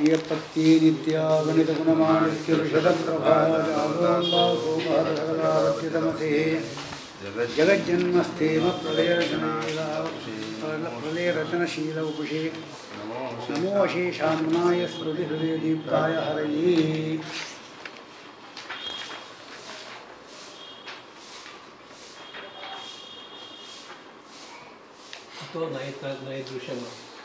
ಶ್ರೀಯಪತ್ತಿ ನಿತ್ಯ ಗಣಿತ ಗುಣಮಾಣಿಕ್ಯ ವಿಷದಪ್ರಭಾವರ್ಚಿತಮಸೆ ಜಗಜ್ಜನ್ಮಸ್ಥೇಮ ಪ್ರಳಯರಚನಶೀಲ ಪ್ರಳಯರಚನಶೀಲ ಉಪುಷೇ ನಮೋ ಅಶೇಷಾನ್ಮನಾಯ ಸ್ಮೃತಿ ಹೃದಯ ದೀಪ್ತಾಯ ಹರಯೇ ಅಥವಾ ನೈತ ನೈದೃಶ್ಯಮ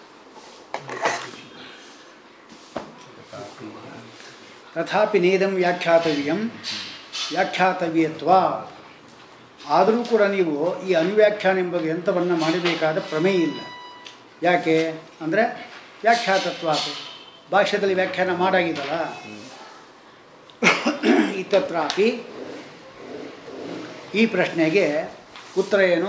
ತಥಾಪಿ ನೇದಂ ವ್ಯಾಖ್ಯಾತವ್ಯಂ ವ್ಯಾಖ್ಯಾತವ್ಯತ್ವ ಆದರೂ ಕೂಡ ನೀವು ಈ ಅನುವ್ಯಾಖ್ಯಾನ ಎಂಬ ಯಂತ್ರವನ್ನು ಮಾಡಬೇಕಾದ ಪ್ರಮೇಯ ಇಲ್ಲ ಯಾಕೆ ಅಂದರೆ ವ್ಯಾಖ್ಯಾತತ್ವ ಭಾಷ್ಯದಲ್ಲಿ ವ್ಯಾಖ್ಯಾನ ಮಾಡಾಗಿದ್ದಲ್ಲ ಇತ್ತತ್ರಾಪಿ ಈ ಪ್ರಶ್ನೆಗೆ ಉತ್ತರ ಏನು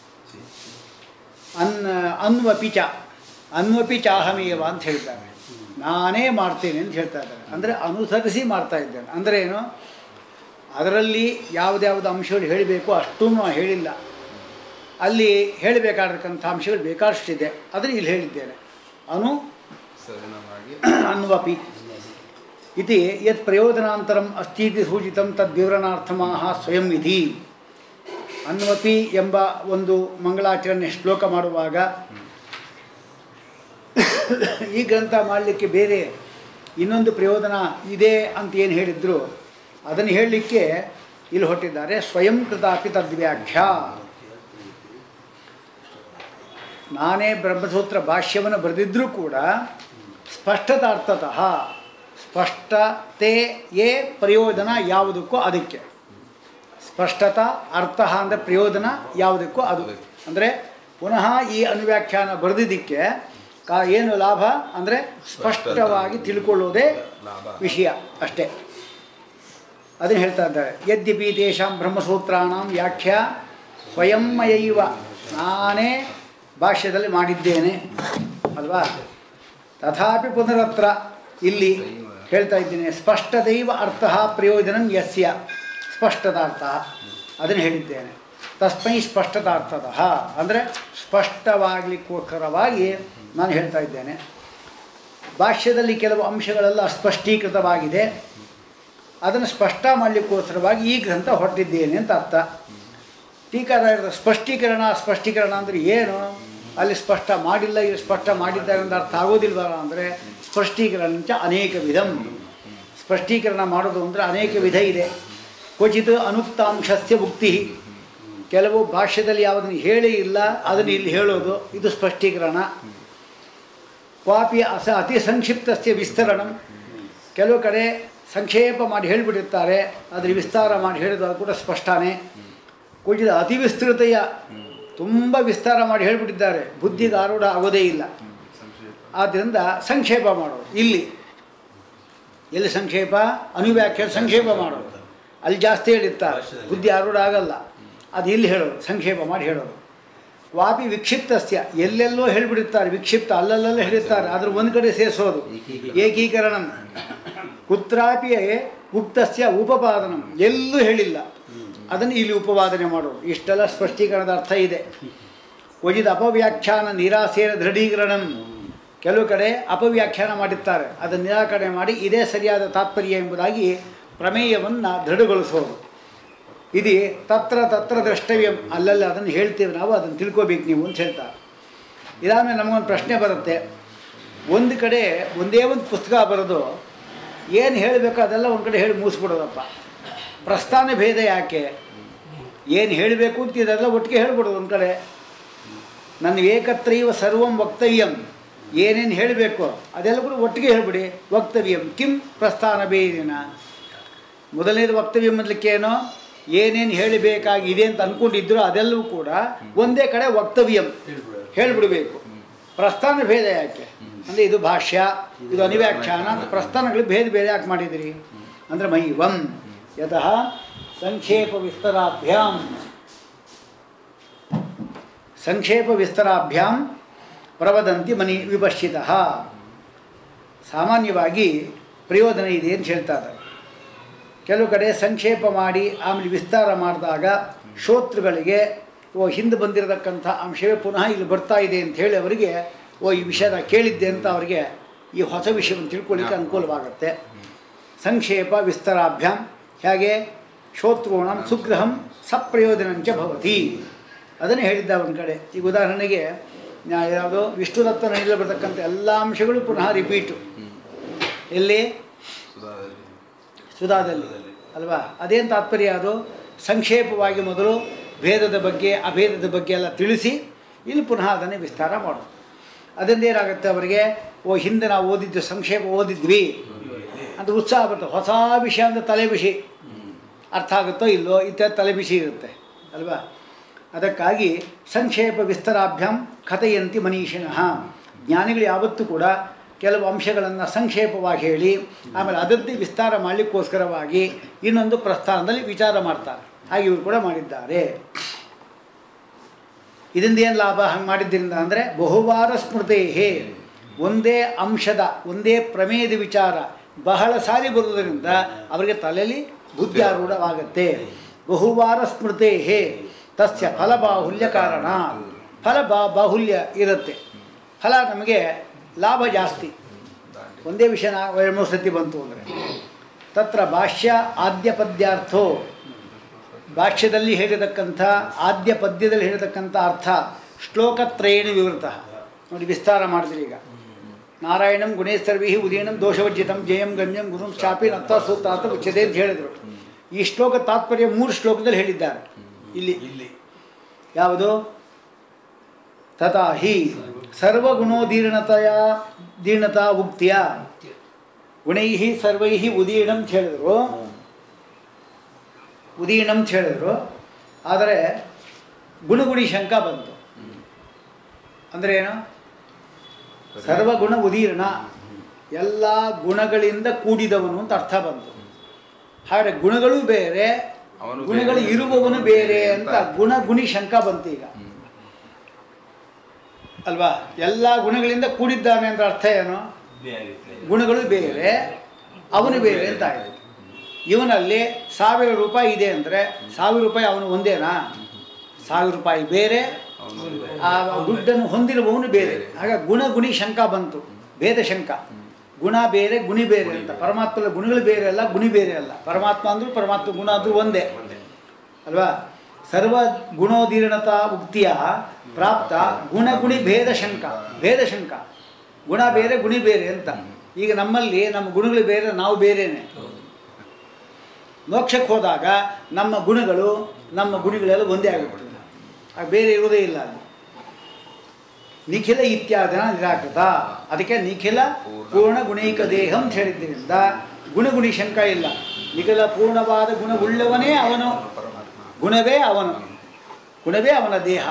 ಅನ್ ಅನ್ವಪಿ ಚ ಅನ್ವಪಿ ಚಾಹಮೇವ ಅಂತ ಹೇಳ್ತಾರೆ ನಾನೇ ಮಾಡ್ತೇನೆ ಅಂತ ಹೇಳ್ತಾ ಇದ್ದಾರೆ ಅಂದರೆ ಅನುಸರಿಸಿ ಮಾಡ್ತಾ ಇದ್ದೇನೆ ಅಂದರೆ ಏನು ಅದರಲ್ಲಿ ಯಾವುದ್ಯಾವುದು ಅಂಶಗಳು ಹೇಳಬೇಕು ಅಷ್ಟೂ ನಾನು ಹೇಳಿಲ್ಲ ಅಲ್ಲಿ ಹೇಳಬೇಕಾಗಿರ್ತಕ್ಕಂಥ ಅಂಶಗಳು ಬೇಕಾದಷ್ಟಿದೆ ಅದನ್ನು ಇಲ್ಲಿ ಹೇಳಿದ್ದೇನೆ ಅನು ಸರಿನವಾಗಿ ಅನ್ವಪಿ ಇತಿ ಯತ್ ಪ್ರಯೋಜನಾಂತರಂ ಅಸ್ತೀತಿ ಸೂಚಿತಂ ತದ್ವಿವರಣಾರ್ಥಮಾಹ ಸ್ವಯಂ ವಿಧಿ ಅನ್ವಪಿ ಎಂಬ ಒಂದು ಮಂಗಳಾಚರಣೆ ಶ್ಲೋಕ ಮಾಡುವಾಗ ಈ ಗ್ರಂಥ ಮಾಡಲಿಕ್ಕೆ ಬೇರೆ ಇನ್ನೊಂದು ಪ್ರಯೋಜನ ಇದೆ ಅಂತ ಏನು ಹೇಳಿದ್ರು ಅದನ್ನು ಹೇಳಲಿಕ್ಕೆ ಇಲ್ಲಿ ಹೊಟ್ಟಿದ್ದಾರೆ ಸ್ವಯಂ ಕೃತಾಪಿ ತದ್ವ್ಯಾಖ್ಯಾ ನಾನೇ ಬ್ರಹ್ಮಸೂತ್ರ ಭಾಷ್ಯವನ್ನು ಬರೆದಿದ್ದರೂ ಕೂಡ ಸ್ಪಷ್ಟತಾರ್ಥತಃ ಸ್ಪಷ್ಟತೆಯೇ ಪ್ರಯೋಜನ ಯಾವುದಕ್ಕೋ ಅದಕ್ಕೆ ಸ್ಪಷ್ಟತ ಅರ್ಥ ಅಂದರೆ ಪ್ರಯೋಜನ ಯಾವುದಕ್ಕೋ ಅದು ಅಂದರೆ ಪುನಃ ಈ ಅನುವ್ಯಾಖ್ಯಾನ ಬರೆದಿದ್ದಕ್ಕೆ ಕಾ ಏನು ಲಾಭ ಅಂದರೆ ಸ್ಪಷ್ಟವಾಗಿ ತಿಳ್ಕೊಳ್ಳೋದೇ ಲಾಭ ವಿಷಯ ಅಷ್ಟೇ ಅದನ್ನು ಹೇಳ್ತಾ ಇದ್ದಾರೆ ಯದ್ಯಪಿ ತೇಷಾಂ ಬ್ರಹ್ಮಸೂತ್ರಾಣಂ ವ್ಯಾಖ್ಯಾ ಸ್ವಯಂಮಯೈವ ನಾನೇ ಭಾಷ್ಯದಲ್ಲಿ ಮಾಡಿದ್ದೇನೆ ಅಲ್ವಾ ತಥಾಪಿ ಪುನರತ್ರ ಇಲ್ಲಿ ಹೇಳ್ತಾ ಇದ್ದೇನೆ ಸ್ಪಷ್ಟದೈವ ಅರ್ಥ ಪ್ರಯೋಜನಂ ಯಸ್ಯ ಸ್ಪಷ್ಟದಾರ್ಥ ಅದನ್ನು ಹೇಳಿದ್ದೇನೆ ತಸ್ಮೈ ಸ್ಪಷ್ಟದಾರ್ಥತಃ ಅಂದರೆ ಸ್ಪಷ್ಟವಾಗಲಿಕ್ಕೋಸ್ಕರವಾಗಿ ನಾನು ಹೇಳ್ತಾ ಇದ್ದೇನೆ ಭಾಷ್ಯದಲ್ಲಿ ಕೆಲವು ಅಂಶಗಳೆಲ್ಲ ಅಸ್ಪಷ್ಟೀಕೃತವಾಗಿದೆ ಅದನ್ನು ಸ್ಪಷ್ಟ ಮಾಡಲಿಕ್ಕೋಸ್ಕರವಾಗಿ ಈ ಗ್ರಂಥ ಹೊರಟಿದ್ದೇನೆ ಅಂತ ಅರ್ಥ ಟೀಕಾರಾಯರದ ಸ್ಪಷ್ಟೀಕರಣ ಸ್ಪಷ್ಟೀಕರಣ ಅಂದರೆ ಏನು ಅಲ್ಲಿ ಸ್ಪಷ್ಟ ಮಾಡಿಲ್ಲ ಇಲ್ಲಿ ಸ್ಪಷ್ಟ ಮಾಡಿದ್ದಾರೆ ಅಂತ ಅರ್ಥ ಆಗೋದಿಲ್ವಲ್ಲ ಅಂದರೆ ಸ್ಪಷ್ಟೀಕರಣ ಚ ಅನೇಕ ವಿಧಂ ಸ್ಪಷ್ಟೀಕರಣ ಮಾಡೋದು ಅಂದರೆ ಅನೇಕ ವಿಧ ಇದೆ ಕ್ವಚಿತ್ ಅನುಕ್ತಾಂಶಸ್ಯ ಮುಕ್ತಿ ಕೆಲವು ಭಾಷ್ಯದಲ್ಲಿ ಯಾವುದನ್ನು ಹೇಳೇ ಇಲ್ಲ ಅದನ್ನು ಇಲ್ಲಿ ಹೇಳೋದು ಇದು ಸ್ಪಷ್ಟೀಕರಣ ಕ್ವಾಪಿ ಅಸ ಅತಿ ಸಂಕ್ಷಿಪ್ತಸ್ಯ ವಿಸ್ತರಣಂ ಕೆಲವು ಕಡೆ ಸಂಕ್ಷೇಪ ಮಾಡಿ ಹೇಳಿಬಿಟ್ಟಿರ್ತಾರೆ ಅದ್ರ ವಿಸ್ತಾರ ಮಾಡಿ ಹೇಳಿದ್ದು ಅದು ಕೂಡ ಸ್ಪಷ್ಟನೇ ಕುಜಿದ ಅತಿ ವಿಸ್ತೃತೆಯ ತುಂಬ ವಿಸ್ತಾರ ಮಾಡಿ ಹೇಳಿಬಿಟ್ಟಿದ್ದಾರೆ ಬುದ್ಧಿಗೆ ಆರೂಢ ಆಗೋದೇ ಇಲ್ಲ ಆದ್ದರಿಂದ ಸಂಕ್ಷೇಪ ಮಾಡೋದು ಇಲ್ಲಿ ಎಲ್ಲಿ ಸಂಕ್ಷೇಪ ಅನುವ್ಯಾಖ್ಯಾನ ಸಂಕ್ಷೇಪ ಮಾಡೋದು ಅಲ್ಲಿ ಜಾಸ್ತಿ ಹೇಳಿರ್ತಾರೆ ಬುದ್ಧಿ ಆರೂಢ ಆಗಲ್ಲ ಅದು ಇಲ್ಲಿ ಹೇಳೋದು ಸಂಕ್ಷೇಪ ಮಾಡಿ ಹೇಳೋದು ವಾಪಿ ವಿಕ್ಷಿಪ್ತಸ್ಯ ಎಲ್ಲೆಲ್ಲೋ ಹೇಳಿಬಿಡುತ್ತಾರೆ ವಿಕ್ಷಿಪ್ತ ಅಲ್ಲಲ್ಲೆಲ್ಲ ಹೇಳಿರ್ತಾರೆ ಅದ್ರ ಒಂದು ಕಡೆ ಸೇರಿಸೋದು ಏಕೀಕರಣ ಕುತ್ರಾಪಿ ಉಕ್ತಸ್ಯ ಉಪಪಾದನಂ ಎಲ್ಲೂ ಹೇಳಿಲ್ಲ ಅದನ್ನು ಇಲ್ಲಿ ಉಪವಾದನೆ ಮಾಡೋದು ಇಷ್ಟೆಲ್ಲ ಸ್ಪಷ್ಟೀಕರಣದ ಅರ್ಥ ಇದೆ ಕ್ವಚಿತ್ ಅಪವ್ಯಾಖ್ಯಾನ ನಿರಾಸೇನ ದೃಢೀಕರಣಂ ಕೆಲವು ಕಡೆ ಅಪವ್ಯಾಖ್ಯಾನ ಮಾಡಿರ್ತಾರೆ ಅದನ್ನು ನಿರಾಕರಣೆ ಮಾಡಿ ಇದೇ ಸರಿಯಾದ ತಾತ್ಪರ್ಯ ಎಂಬುದಾಗಿ ಪ್ರಮೇಯವನ್ನು ದೃಢಗೊಳಿಸೋದು ಇದು ತತ್ರ ತತ್ರ ದ್ರಷ್ಟವ್ಯಂ ಅಲ್ಲಲ್ಲಿ ಅದನ್ನು ಹೇಳ್ತೀವಿ ನಾವು ಅದನ್ನು ತಿಳ್ಕೊಬೇಕು ನೀವು ಅಂತ ಹೇಳ್ತಾರೆ ಇದಾದಮೇಲೆ ನಮಗೊಂದು ಪ್ರಶ್ನೆ ಬರುತ್ತೆ ಒಂದು ಕಡೆ ಒಂದೇ ಒಂದು ಪುಸ್ತಕ ಬರೆದು ಏನು ಹೇಳಬೇಕು ಅದೆಲ್ಲ ಒಂದು ಕಡೆ ಹೇಳಿ ಮುಗಿಸ್ಬಿಡೋದಪ್ಪ ಪ್ರಸ್ಥಾನ ಭೇದ ಯಾಕೆ ಏನು ಹೇಳಬೇಕು ಅಂತ ಇದೆಲ್ಲ ಒಟ್ಟಿಗೆ ಹೇಳ್ಬಿಡೋದು ಒಂದು ಕಡೆ ನನ್ನ ಏಕತ್ರೈವ ಸರ್ವಂ ವಕ್ತವ್ಯಂ ಏನೇನು ಹೇಳಬೇಕು ಅದೆಲ್ಲ ಕೂಡ ಒಟ್ಟಿಗೆ ಹೇಳ್ಬಿಡಿ ವಕ್ತವ್ಯಂ ಕಿಂ ಪ್ರಸ್ಥಾನ ಭೇದಿನ ಮೊದಲನೇದು ವಕ್ತವ್ಯ ಮೊದಲಿಕ್ಕೇನೋ ಏನೇನು ಹೇಳಬೇಕಾಗಿದೆ ಅಂತ ಅಂದ್ಕೊಂಡಿದ್ರು ಅದೆಲ್ಲವೂ ಕೂಡ ಒಂದೇ ಕಡೆ ವಕ್ತವ್ಯಂ ಹೇಳಿಬಿಡಬೇಕು ಪ್ರಸ್ಥಾನ ಭೇದ ಯಾಕೆ ಅಂದರೆ ಇದು ಭಾಷ್ಯ ಇದು ಅನಿವ್ಯಾಖ್ಯಾನ ಅಂತ ಪ್ರಸ್ಥಾನಗಳು ಭೇದ ಬೇರೆ ಯಾಕೆ ಮಾಡಿದಿರಿ ಅಂದರೆ ಮೈ ವಂ ಯತಃ ಸಂಕ್ಷೇಪ ವಿಸ್ತರಾಭ್ಯಾಂ ಸಂಕ್ಷೇಪ ವಿಸ್ತರಾಭ್ಯಾಂ ಪ್ರವದಂತಿ ಮನಿ ವಿಪಶ್ಚಿತ ಸಾಮಾನ್ಯವಾಗಿ ಪ್ರಯೋಜನ ಇದೆ ಅಂತ ಹೇಳ್ತಾರೆ ಕೆಲವು ಕಡೆ ಸಂಕ್ಷೇಪ ಮಾಡಿ ಆಮೇಲೆ ವಿಸ್ತಾರ ಮಾಡಿದಾಗ ಶ್ರೋತೃಗಳಿಗೆ ಓ ಹಿಂದೆ ಬಂದಿರತಕ್ಕಂಥ ಅಂಶವೇ ಪುನಃ ಇಲ್ಲಿ ಬರ್ತಾ ಇದೆ ಅಂತ ಹೇಳಿ ಅವರಿಗೆ ಓ ಈ ವಿಷಯದ ಕೇಳಿದ್ದೆ ಅಂತ ಅವರಿಗೆ ಈ ಹೊಸ ವಿಷಯವನ್ನು ತಿಳ್ಕೊಳ್ಳಿಕ್ಕೆ ಅನುಕೂಲವಾಗುತ್ತೆ ಸಂಕ್ಷೇಪ ವಿಸ್ತರಾಭ್ಯಾಂ ಹೇಗೆ ಶ್ರೋತೃಣಂ ಸುಗ್ರಹಂ ಸಪ್ರಯೋಜನಂಚ ಭವತಿ ಅದನ್ನೇ ಹೇಳಿದ್ದ ಒಂದು ಕಡೆ ಈಗ ಉದಾಹರಣೆಗೆ ನಾ- ಯಾವುದೋ ವಿಷ್ಣುದತ್ತನಲ್ಲಿ ಬರ್ತಕ್ಕಂಥ ಎಲ್ಲ ಅಂಶಗಳು ಪುನಃ ರಿಪೀಟು ಎಲ್ಲಿ ಸುಧಾದಲ್ಲಿ ಸುಧಾದಲ್ಲಿ ಅಲ್ವಾ ಅದೇನು ತಾತ್ಪರ್ಯ ಅದು ಸಂಕ್ಷೇಪವಾಗಿ ಮೊದಲು ಭೇದದ ಬಗ್ಗೆ ಅಭೇದದ ಬಗ್ಗೆ ಎಲ್ಲ ತಿಳಿಸಿ ಇಲ್ಲಿ ಪುನಃ ಅದನ್ನೇ ವಿಸ್ತಾರ ಮಾಡೋದು ಅದರಿಂದ ಏನಾಗುತ್ತೆ ಅವರಿಗೆ ಓ ಹಿಂದೆ ನಾವು ಓದಿದ್ದು ಸಂಕ್ಷೇಪ ಓದಿದ್ವಿ ಅಂತ ಉತ್ಸಾಹ ಬರುತ್ತೆ ಹೊಸ ವಿಷಯ ಅಂದರೆ ತಲೆ ಬಿಸಿ ಅರ್ಥ ಆಗುತ್ತೋ ಇಲ್ಲೋ ಇತ್ಯಾದಿ ತಲೆ ಬಿಸಿ ಇರುತ್ತೆ ಅಲ್ವಾ ಅದಕ್ಕಾಗಿ ಸಂಕ್ಷೇಪ ವಿಸ್ತರಾಭ್ಯಾಂ ಕಥೆಯಂತಿ ಮನೀಷಿಣಃ ಜ್ಞಾನಿಗಳು ಯಾವತ್ತೂ ಕೂಡ ಕೆಲವು ಅಂಶಗಳನ್ನು ಸಂಕ್ಷೇಪವಾಗಿ ಹೇಳಿ ಆಮೇಲೆ ಅದರದ್ದೇ ವಿಸ್ತಾರ ಮಾಡಲಿಕ್ಕೋಸ್ಕರವಾಗಿ ಇನ್ನೊಂದು ಪ್ರಸ್ಥಾನದಲ್ಲಿ ವಿಚಾರ ಮಾಡ್ತಾರೆ ಹಾಗೆ ಇವರು ಕೂಡ ಮಾಡಿದ್ದಾರೆ ಇದರಿಂದ ಏನು ಲಾಭ ಹಂಗೆ ಮಾಡಿದ್ದರಿಂದ ಅಂದರೆ ಬಹುವಾರ ಸ್ಮೃತೇಹೇ ಒಂದೇ ಅಂಶದ ಒಂದೇ ಪ್ರಮೇಯದ ವಿಚಾರ ಬಹಳ ಸಾರಿ ಬರುವುದರಿಂದ ಅವರಿಗೆ ತಲೆಯಲ್ಲಿ ಬುದ್ಧಾರೂಢವಾಗುತ್ತೆ ಬಹುವಾರ ಸ್ಮೃತೇಹೇ ತಸ್ಯ ಫಲಬಾಹುಲ್ಯ ಕಾರಣ ಫಲ ಬಾ ಬಾಹುಲ್ಯ ಇರುತ್ತೆ ಫಲ ನಮಗೆ ಲಾಭ ಜಾಸ್ತಿ ಒಂದೇ ವಿಷಯ ನಾ ಎರಡು ಮೂರು ಸತಿ ಬಂತು ಅಂದರೆ ತತ್ರ ಭಾಷ್ಯ ಆದ್ಯ ಪದ್ಯಾರ್ಥೋ ಭಾಷ್ಯದಲ್ಲಿ ಹೇಳಿರತಕ್ಕಂಥ ಆದ್ಯ ಪದ್ಯದಲ್ಲಿ ಹೇಳಿರತಕ್ಕಂಥ ಅರ್ಥ ಶ್ಲೋಕತ್ರಯೇಣ ವಿವೃತ ನೋಡಿ ವಿಸ್ತಾರ ಮಾಡಿದ್ರಿ ಈಗ ನಾರಾಯಣಂ ಗುಣೇಶ್ವರ್ವಿ ಉದೀನಂ ದೋಷವರ್ಜಿತಂ ಜಯಂ ಗಣ್ಯಂ ಗುರುಂ ಶಾಪಿ ನತ್ತ ಸೂತ್ರಾರ್ಥ ಉಚ್ಯತೆ ಅಂತ ಹೇಳಿದರು ಈ ಶ್ಲೋಕ ತಾತ್ಪರ್ಯ ಮೂರು ಶ್ಲೋಕದಲ್ಲಿ ಹೇಳಿದ್ದಾರೆ ಇಲ್ಲಿ ಇಲ್ಲಿ ಯಾವುದು ತಥಾ ಹಿ ಸರ್ವಗುಣೋದೀರ್ಣತೆಯ ದೀರ್ಣತಾ ಉಕ್ತಿಯ ಗುಣೈ ಸರ್ವೈ ಉದೀರ್ಣಂ ಅಂತ ಹೇಳಿದರು ಉದೀರ್ಣಂ ಅಂತ ಹೇಳಿದರು ಆದರೆ ಗುಣಗುಣಿ ಶಂಕ ಬಂತು ಅಂದರೆ ಏನು ಸರ್ವಗುಣ ಉದೀರ್ಣ ಎಲ್ಲ ಗುಣಗಳಿಂದ ಕೂಡಿದವನು ಅಂತ ಅರ್ಥ ಬಂತು ಹಾಗಾದ್ರೆ ಗುಣಗಳು ಬೇರೆ ಅವನು ಗುಣಗಳು ಬೇರೆ. ಇರುವವನು ಬೇರೆ ಅಂತ ಗುಣ ಗುಣಿ ಶಂಕ ಬಂತು ಈಗ ಅಲ್ವಾ ಎಲ್ಲ ಗುಣಗಳಿಂದ ಕೂಡಿದ್ದಾನೆ ಅಂತ ಅರ್ಥ ಏನು ಗುಣಗಳು ಬೇರೆ ಅವನು ಬೇರೆ ಅಂತ ಆಯಿತು ಇವನಲ್ಲಿ ಸಾವಿರ ರೂಪಾಯಿ ಇದೆ ಅಂದರೆ ಸಾವಿರ ರೂಪಾಯಿ ಅವನು ಒಂದೇನಾ ಸಾವಿರ ರೂಪಾಯಿ ಬೇರೆ ಆ ದುಡ್ಡನ್ನು ಹೊಂದಿರುವವನು ಬೇರೆ ಆಗ ಗುಣ ಗುಣಿ ಶಂಕ ಬಂತು ಭೇದ ಶಂಕ ಗುಣ ಬೇರೆ ಗುಣಿ ಬೇರೆ ಅಂತ ಪರಮಾತ್ಮನ ಗುಣಗಳು ಬೇರೆ ಅಲ್ಲ ಗುಣಿ ಬೇರೆ ಅಲ್ಲ ಪರಮಾತ್ಮ ಅಂದರೂ ಪರಮಾತ್ಮ ಗುಣ ಅಂದರೂ ಒಂದೇ ಅಲ್ವಾ ಸರ್ವ ಗುಣೋದೀರ್ಣತಾ ಉಕ್ತಿಯ ಪ್ರಾಪ್ತ ಗುಣಗುಣಿ ಭೇದ ಶಂಕ ಭೇದ ಶಂಕ ಗುಣ ಬೇರೆ ಗುಣಿ ಬೇರೆ ಅಂತ ಈಗ ನಮ್ಮಲ್ಲಿ ನಮ್ಮ ಗುಣಗಳು ಬೇರೆ ನಾವು ಬೇರೆನೆ ಮೋಕ್ಷಕ್ಕೆ ಹೋದಾಗ ನಮ್ಮ ಗುಣಗಳು ನಮ್ಮ ಗುಣಿಗಳೆಲ್ಲ ಒಂದೇ ಆಗಿಬಿಡ್ತದೆ ಆಗ ಬೇರೆ ಇರುವುದೇ ಇಲ್ಲ ಅಲ್ಲಿ ನಿಖಿಲ ಇತ್ಯಾದಿನ ನಿರಾಕೃತ ಅದಕ್ಕೆ ನಿಖಿಲ ಪೂರ್ಣ ಗುಣೈಕ ದೇಹ ಅಂತ ಹೇಳಿದ್ದರಿಂದ ಗುಣಗುಣಿ ಶಂಕ ಇಲ್ಲ ನಿಖಿಲ ಪೂರ್ಣವಾದ ಗುಣವುಳ್ಳವನೇ ಅವನು ಪರಮಾತ್ಮ ಗುಣವೇ ಅವನು ಗುಣವೇ ಅವನ ದೇಹ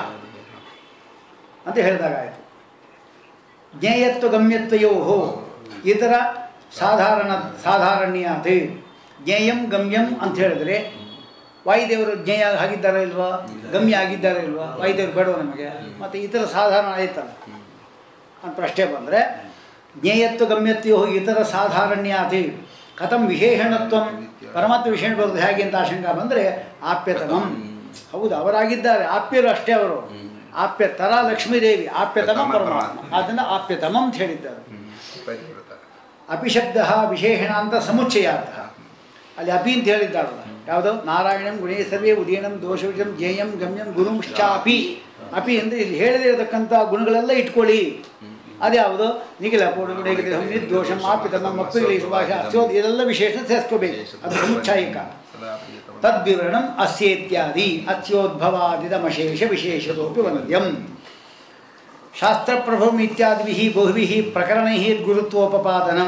ಅಂತ ಹೇಳಿದಾಗ ಆಯಿತು ಜ್ಞೇಯತ್ವ ಗಮ್ಯತ್ವಯೋ ಇತರ ಸಾಧಾರಣ ಸಾಧಾರಣ್ಯಾತ್ ಜ್ಞೇಯಂ ಗಮ್ಯಂ ಅಂತ ಹೇಳಿದ್ರೆ ವಾಯುದೇವರು ಜ್ಞೇಯ ಆಗಿದ್ದಾರೋ ಇಲ್ವಾ ಗಮ್ಯ ಆಗಿದ್ದಾರೋ ಇಲ್ವಾ ವಾಯುದೇವರು ಬೇಡವ ನಮಗೆ ಮತ್ತು ಇತರ ಸಾಧಾರಣ ಆಯ್ತಲ್ಲ ಅಂತ ಪ್ರಶ್ನೆ ಬಂದರೆ ಜ್ಞೇಯತ್ವ ಗಮ್ಯತ್ವೋ ಇತರ ಸಾಧಾರಣ್ಯಾತಿ ಕಥಂ ವಿಶೇಷಣತ್ವ ಪರಮಾತ್ಮ ವಿಶೇಷಣ ಬರೋದು ಹೇಗೆ ಅಂತ ಆಶಂಕ ಬಂದರೆ ಆಪ್ಯತಮಂ ಹೌದು ಅವರಾಗಿದ್ದಾರೆ ಆಪ್ಯರು ಅಷ್ಟೇ ಅವರು ಆಪ್ಯ ತರ ಲಕ್ಷ್ಮೀದೇವಿ ಆಪ್ಯತಮ ಪರಮಾತ್ಮ ಅದನ್ನು ಆಪ್ಯತಮಂ ಅಂತ ಹೇಳಿದ್ದಾರೆ ಪರಿವೃತ ಅಪಿಶಬ್ದ ವಿಶೇಷಣ ಅಂತ ಸಮುಚ್ಚಯಾರ್ಥ ಅಲ್ಲಿ ಅಪಿ ಅಂತ ಹೇಳಿದ್ದಾರಲ್ಲ ಯಾವುದು ನಾರಾಯಣಂ ಗುಣೇಶ್ವರೇ ಉದೀನಂ ದೋಷವಿಜಂ ಜೇಯಂ ಗಮ್ಯಂ ಗುರುಂಶ್ಚಾಪಿ ಅಪಿ ಅಂದರೆ ಇಲ್ಲಿ ಹೇಳದೇ ಇರತಕ್ಕಂಥ ಗುಣಗಳೆಲ್ಲ ಇಟ್ಕೊಳ್ಳಿ ಅದ್ಯಾವುದು ನಿಖಿಲ ಪೂರ್ಣಗುಣೇಗಿದ ನಿರ್ದೋಷಂ ಆಪಿತಮ ಮಕ್ಕಳಿಗೆ ಸುಭಾಷ ಅಸ್ಯೋದ್ ಇದೆಲ್ಲ ವಿಶೇಷ ಸೇರಿಸ್ಕೋಬೇಕು ಅದು ಸಮುಚ್ಛಾಯಿಕ ಸದಾ ಪ್ರಿಯತಮ ತದ್ವಿವರಣಂ ಅಸ್ಯೇತ್ಯಾದಿ ಅಸ್ಯೋದ್ಭವಾದಿದಮಶೇಷ ವಿಶೇಷತೋಪಿ ವಂದ್ಯಂ ಶಾಸ್ತ್ರಪ್ರಭವಂ ಇತ್ಯಾದಿಭಿಃ ಬಹುಭಿಃ ಪ್ರಕರಣೈಃ ಗುರುತ್ವೋಪಪಾದನಂ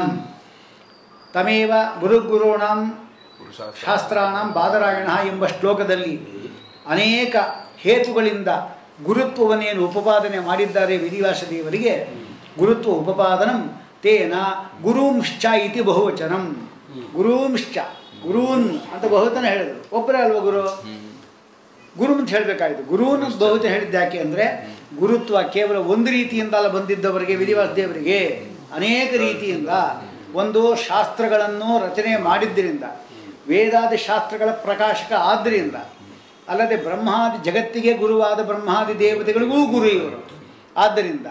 ತಮೇವ ಗುರುಗುರುಣಾಂ ಪುರುಷಾರ್ಥ ಶಾಸ್ತ್ರಾಣಂ ಬಾದರಾಯಣ ಎಂಬ ಶ್ಲೋಕದಲ್ಲಿ ಅನೇಕ ಹೇತುಗಳಿಂದ ಗುರುತ್ವವನ್ನೇನು ಉಪಪಾದನೆ ಮಾಡಿದ್ದಾರೆ ವಿಧಿವಾಸ ದೇವರಿಗೆ ಗುರುತ್ವ ಉಪಪಾದನಂ ತೇನ ಗುರುಂಶ್ಚ ಇತಿ ಬಹುವಚನಂ ಗುರುಂಶ್ಚ ಗುರೂನ್ ಅಂತ ಬಹುವಚನ ಹೇಳಿದರು ಒಬ್ಬರೇ ಅಲ್ವ ಗುರು ಗುರು ಅಂತ ಹೇಳಬೇಕಾಯಿತು ಗುರುನ್ ಅಂತ ಬಹುವಚನ ಹೇಳಿದ್ದು ಯಾಕೆ ಅಂದರೆ ಗುರುತ್ವ ಕೇವಲ ಒಂದು ರೀತಿಯಿಂದಲ್ಲ ಬಂದಿದ್ದವರಿಗೆ ವಿಧಿವಾಸ ದೇವರಿಗೆ ಅನೇಕ ರೀತಿಯಿಂದ ಒಂದು ಶಾಸ್ತ್ರಗಳನ್ನು ರಚನೆ ಮಾಡಿದ್ದರಿಂದ ವೇದಾದಿ ಶಾಸ್ತ್ರಗಳ ಪ್ರಕಾಶಕ ಆದ್ದರಿಂದ ಅಲ್ಲದೆ ಬ್ರಹ್ಮಾದಿ ಜಗತ್ತಿಗೆ ಗುರುವಾದ ಬ್ರಹ್ಮಾದಿ ದೇವತೆಗಳಿಗೂ ಗುರು ಇವರು ಆದ್ದರಿಂದ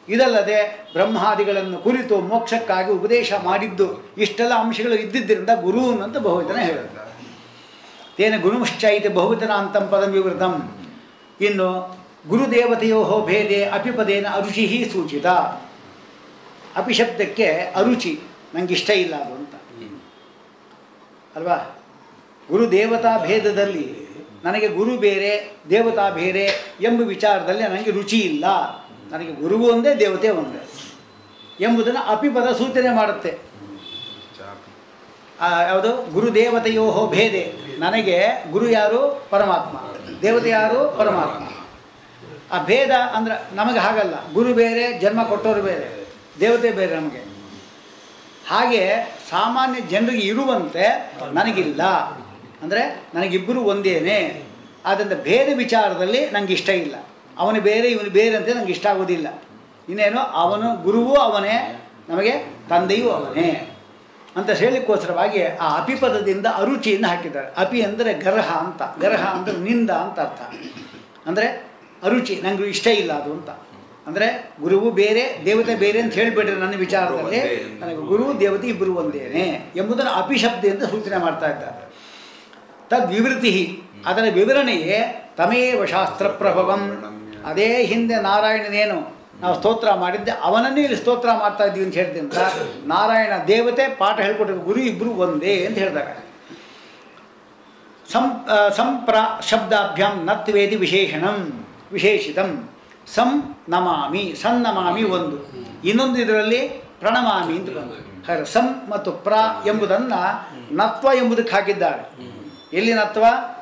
ಇದಲ್ಲದೆ ಬ್ರಹ್ಮಾದಿಗಳನ್ನು ಕುರಿತು ಮೋಕ್ಷಕ್ಕಾಗಿ ಉಪದೇಶ ಮಾಡಿದ್ದು ಇಷ್ಟೆಲ್ಲ ಅಂಶಗಳು ಇದ್ದಿದ್ದರಿಂದ ಗುರು ಅಂತ ಬಹುವಚನ ಹೇಳುತ್ತೆ ತೇನ ಗುರುಶ್ಚೈತಿ ಬಹುವಚನಾಂತಂ ಪದಂ ವಿವೃತಂ ಇನ್ನು ಗುರುದೇವತೆಯೋ ಭೇದೆ ಅಪಿಪದೇನ ಅರುಚಿ ಸೂಚಿತ ಅಪಿಶಬ್ದಕ್ಕೆ ಅರುಚಿ ನನಗೆ ಇಷ್ಟ ಇಲ್ಲ ಅದು ಅಂತ ಅಲ್ವಾ ಗುರು ದೇವತಾ ಭೇದದಲ್ಲಿ ನನಗೆ ಗುರು ಬೇರೆ ದೇವತಾ ಬೇರೆ ಎಂಬ ವಿಚಾರದಲ್ಲಿ ನನಗೆ ರುಚಿ ಇಲ್ಲ ನನಗೆ ಗುರುವು ಒಂದೇ ದೇವತೆ ಒಂದೇ ಎಂಬುದನ್ನು ಅಪಿಪದ ಸೂಚನೆ ಮಾಡುತ್ತೆ ಚಾಪಿ ಆ, ಯಾವುದು ಗುರುದೇವತೆಯೋ ಭೇದೆ ನನಗೆ ಗುರು ಯಾರು ಪರಮಾತ್ಮ ದೇವತೆ ಯಾರು ಪರಮಾತ್ಮ ಆ ಭೇದ ಅಂದ್ರೆ ನಮಗೆ ಹಾಗಲ್ಲ ಗುರು ಬೇರೆ ಜನ್ಮ ಕೊಟ್ಟವರು ಬೇರೆ ದೇವತೆ ಬೇರೆ ನಮಗೆ ಹಾಗೆ ಸಾಮಾನ್ಯ ಜನರಿಗೆ ಇರುವಂತೆ ನನಗಿಲ್ಲ ಅಂದರೆ ನನಗಿಬ್ಬರು ಒಂದೇನೆ ಆದ್ದರಿಂದ ಬೇರೆ ವಿಚಾರದಲ್ಲಿ ನನಗೆ ಇಷ್ಟ ಇಲ್ಲ ಅವನು ಬೇರೆ ಇವನು ಬೇರೆ ಅಂತ ನನಗೆ ಇಷ್ಟ ಆಗೋದಿಲ್ಲ ಇನ್ನೇನು ಅವನು ಗುರುವೂ ಅವನೇ ನಮಗೆ ತಂದೆಯೂ ಅವನೇ ಅಂತ ಹೇಳಲಿಕ್ಕೋಸ್ಕರವಾಗಿ ಆ ಅಪಿಪದದಿಂದ ಅರುಚಿಯನ್ನು ಹಾಕಿದ್ದಾರೆ ಅಪಿ ಅಂದರೆ ಗರಹ ಅಂತ ಗರಹ ಅಂದರೆ ನಿಂದ ಅಂತ ಅರ್ಥ ಅಂದರೆ ಅರುಚಿ ನನಗೆ ಇಷ್ಟ ಇಲ್ಲ ಅದು ಅಂತ ಅಂದರೆ ಗುರುವು ಬೇರೆ ದೇವತೆ ಬೇರೆ ಅಂತ ಹೇಳಿಬಿಟ್ರೆ ನನ್ನ ವಿಚಾರದಲ್ಲಿ ನನಗೆ ಗುರು ದೇವತೆ ಇಬ್ಬರು ಒಂದೇನೆ ಎಂಬುದನ್ನು ಅಪಿಶಬ್ದದಿಂದ ಸೂಚನೆ ಮಾಡ್ತಾ ಇದ್ದಾರೆ ತದ್ವಿವೃತಿ ಅದರ ವಿವರಣೆಯೇ ತಮೇವ ಶಾಸ್ತ್ರ ಪ್ರಭವಂ ಅದೇ ಹಿಂದೆ ನಾರಾಯಣನೇನು ನಾವು ಸ್ತೋತ್ರ ಮಾಡಿದ್ದೆ ಅವನನ್ನೇ ಇಲ್ಲಿ ಸ್ತೋತ್ರ ಮಾಡ್ತಾ ಇದ್ದೀವಿ ಅಂತ ಹೇಳ್ದಿಂದ ನಾರಾಯಣ ದೇವತೆ ಪಾಠ ಹೇಳ್ಕೊಟ್ಟಿರೋ ಗುರು ಇಬ್ಬರು ಒಂದೇ ಅಂತ ಹೇಳಿದಾಗ ಸಂ ಆ, ಸಂಪ್ರ ಶಬ್ದಾಭ್ಯಾಂ ನತ್ವೇದಿ ವಿಶೇಷಣಂ ವಿಶೇಷಿತಂ ಸಂ ನಮಾಮಿ ಸನ್ನಮಾಮಿ ಒಂದು ಇನ್ನೊಂದು ಇದರಲ್ಲಿ ಪ್ರಣಮಾಮಿ ಅಂತ ಬಂದು ಹಾಗೆ ಸಂ ಮತ್ತು ಪ್ರ ಎಂಬುದನ್ನು ನತ್ವ ಎಂಬುದಕ್ಕೆ ಹಾಕಿದ್ದಾರೆ ಎಲ್ಲಿ ನತ್ವ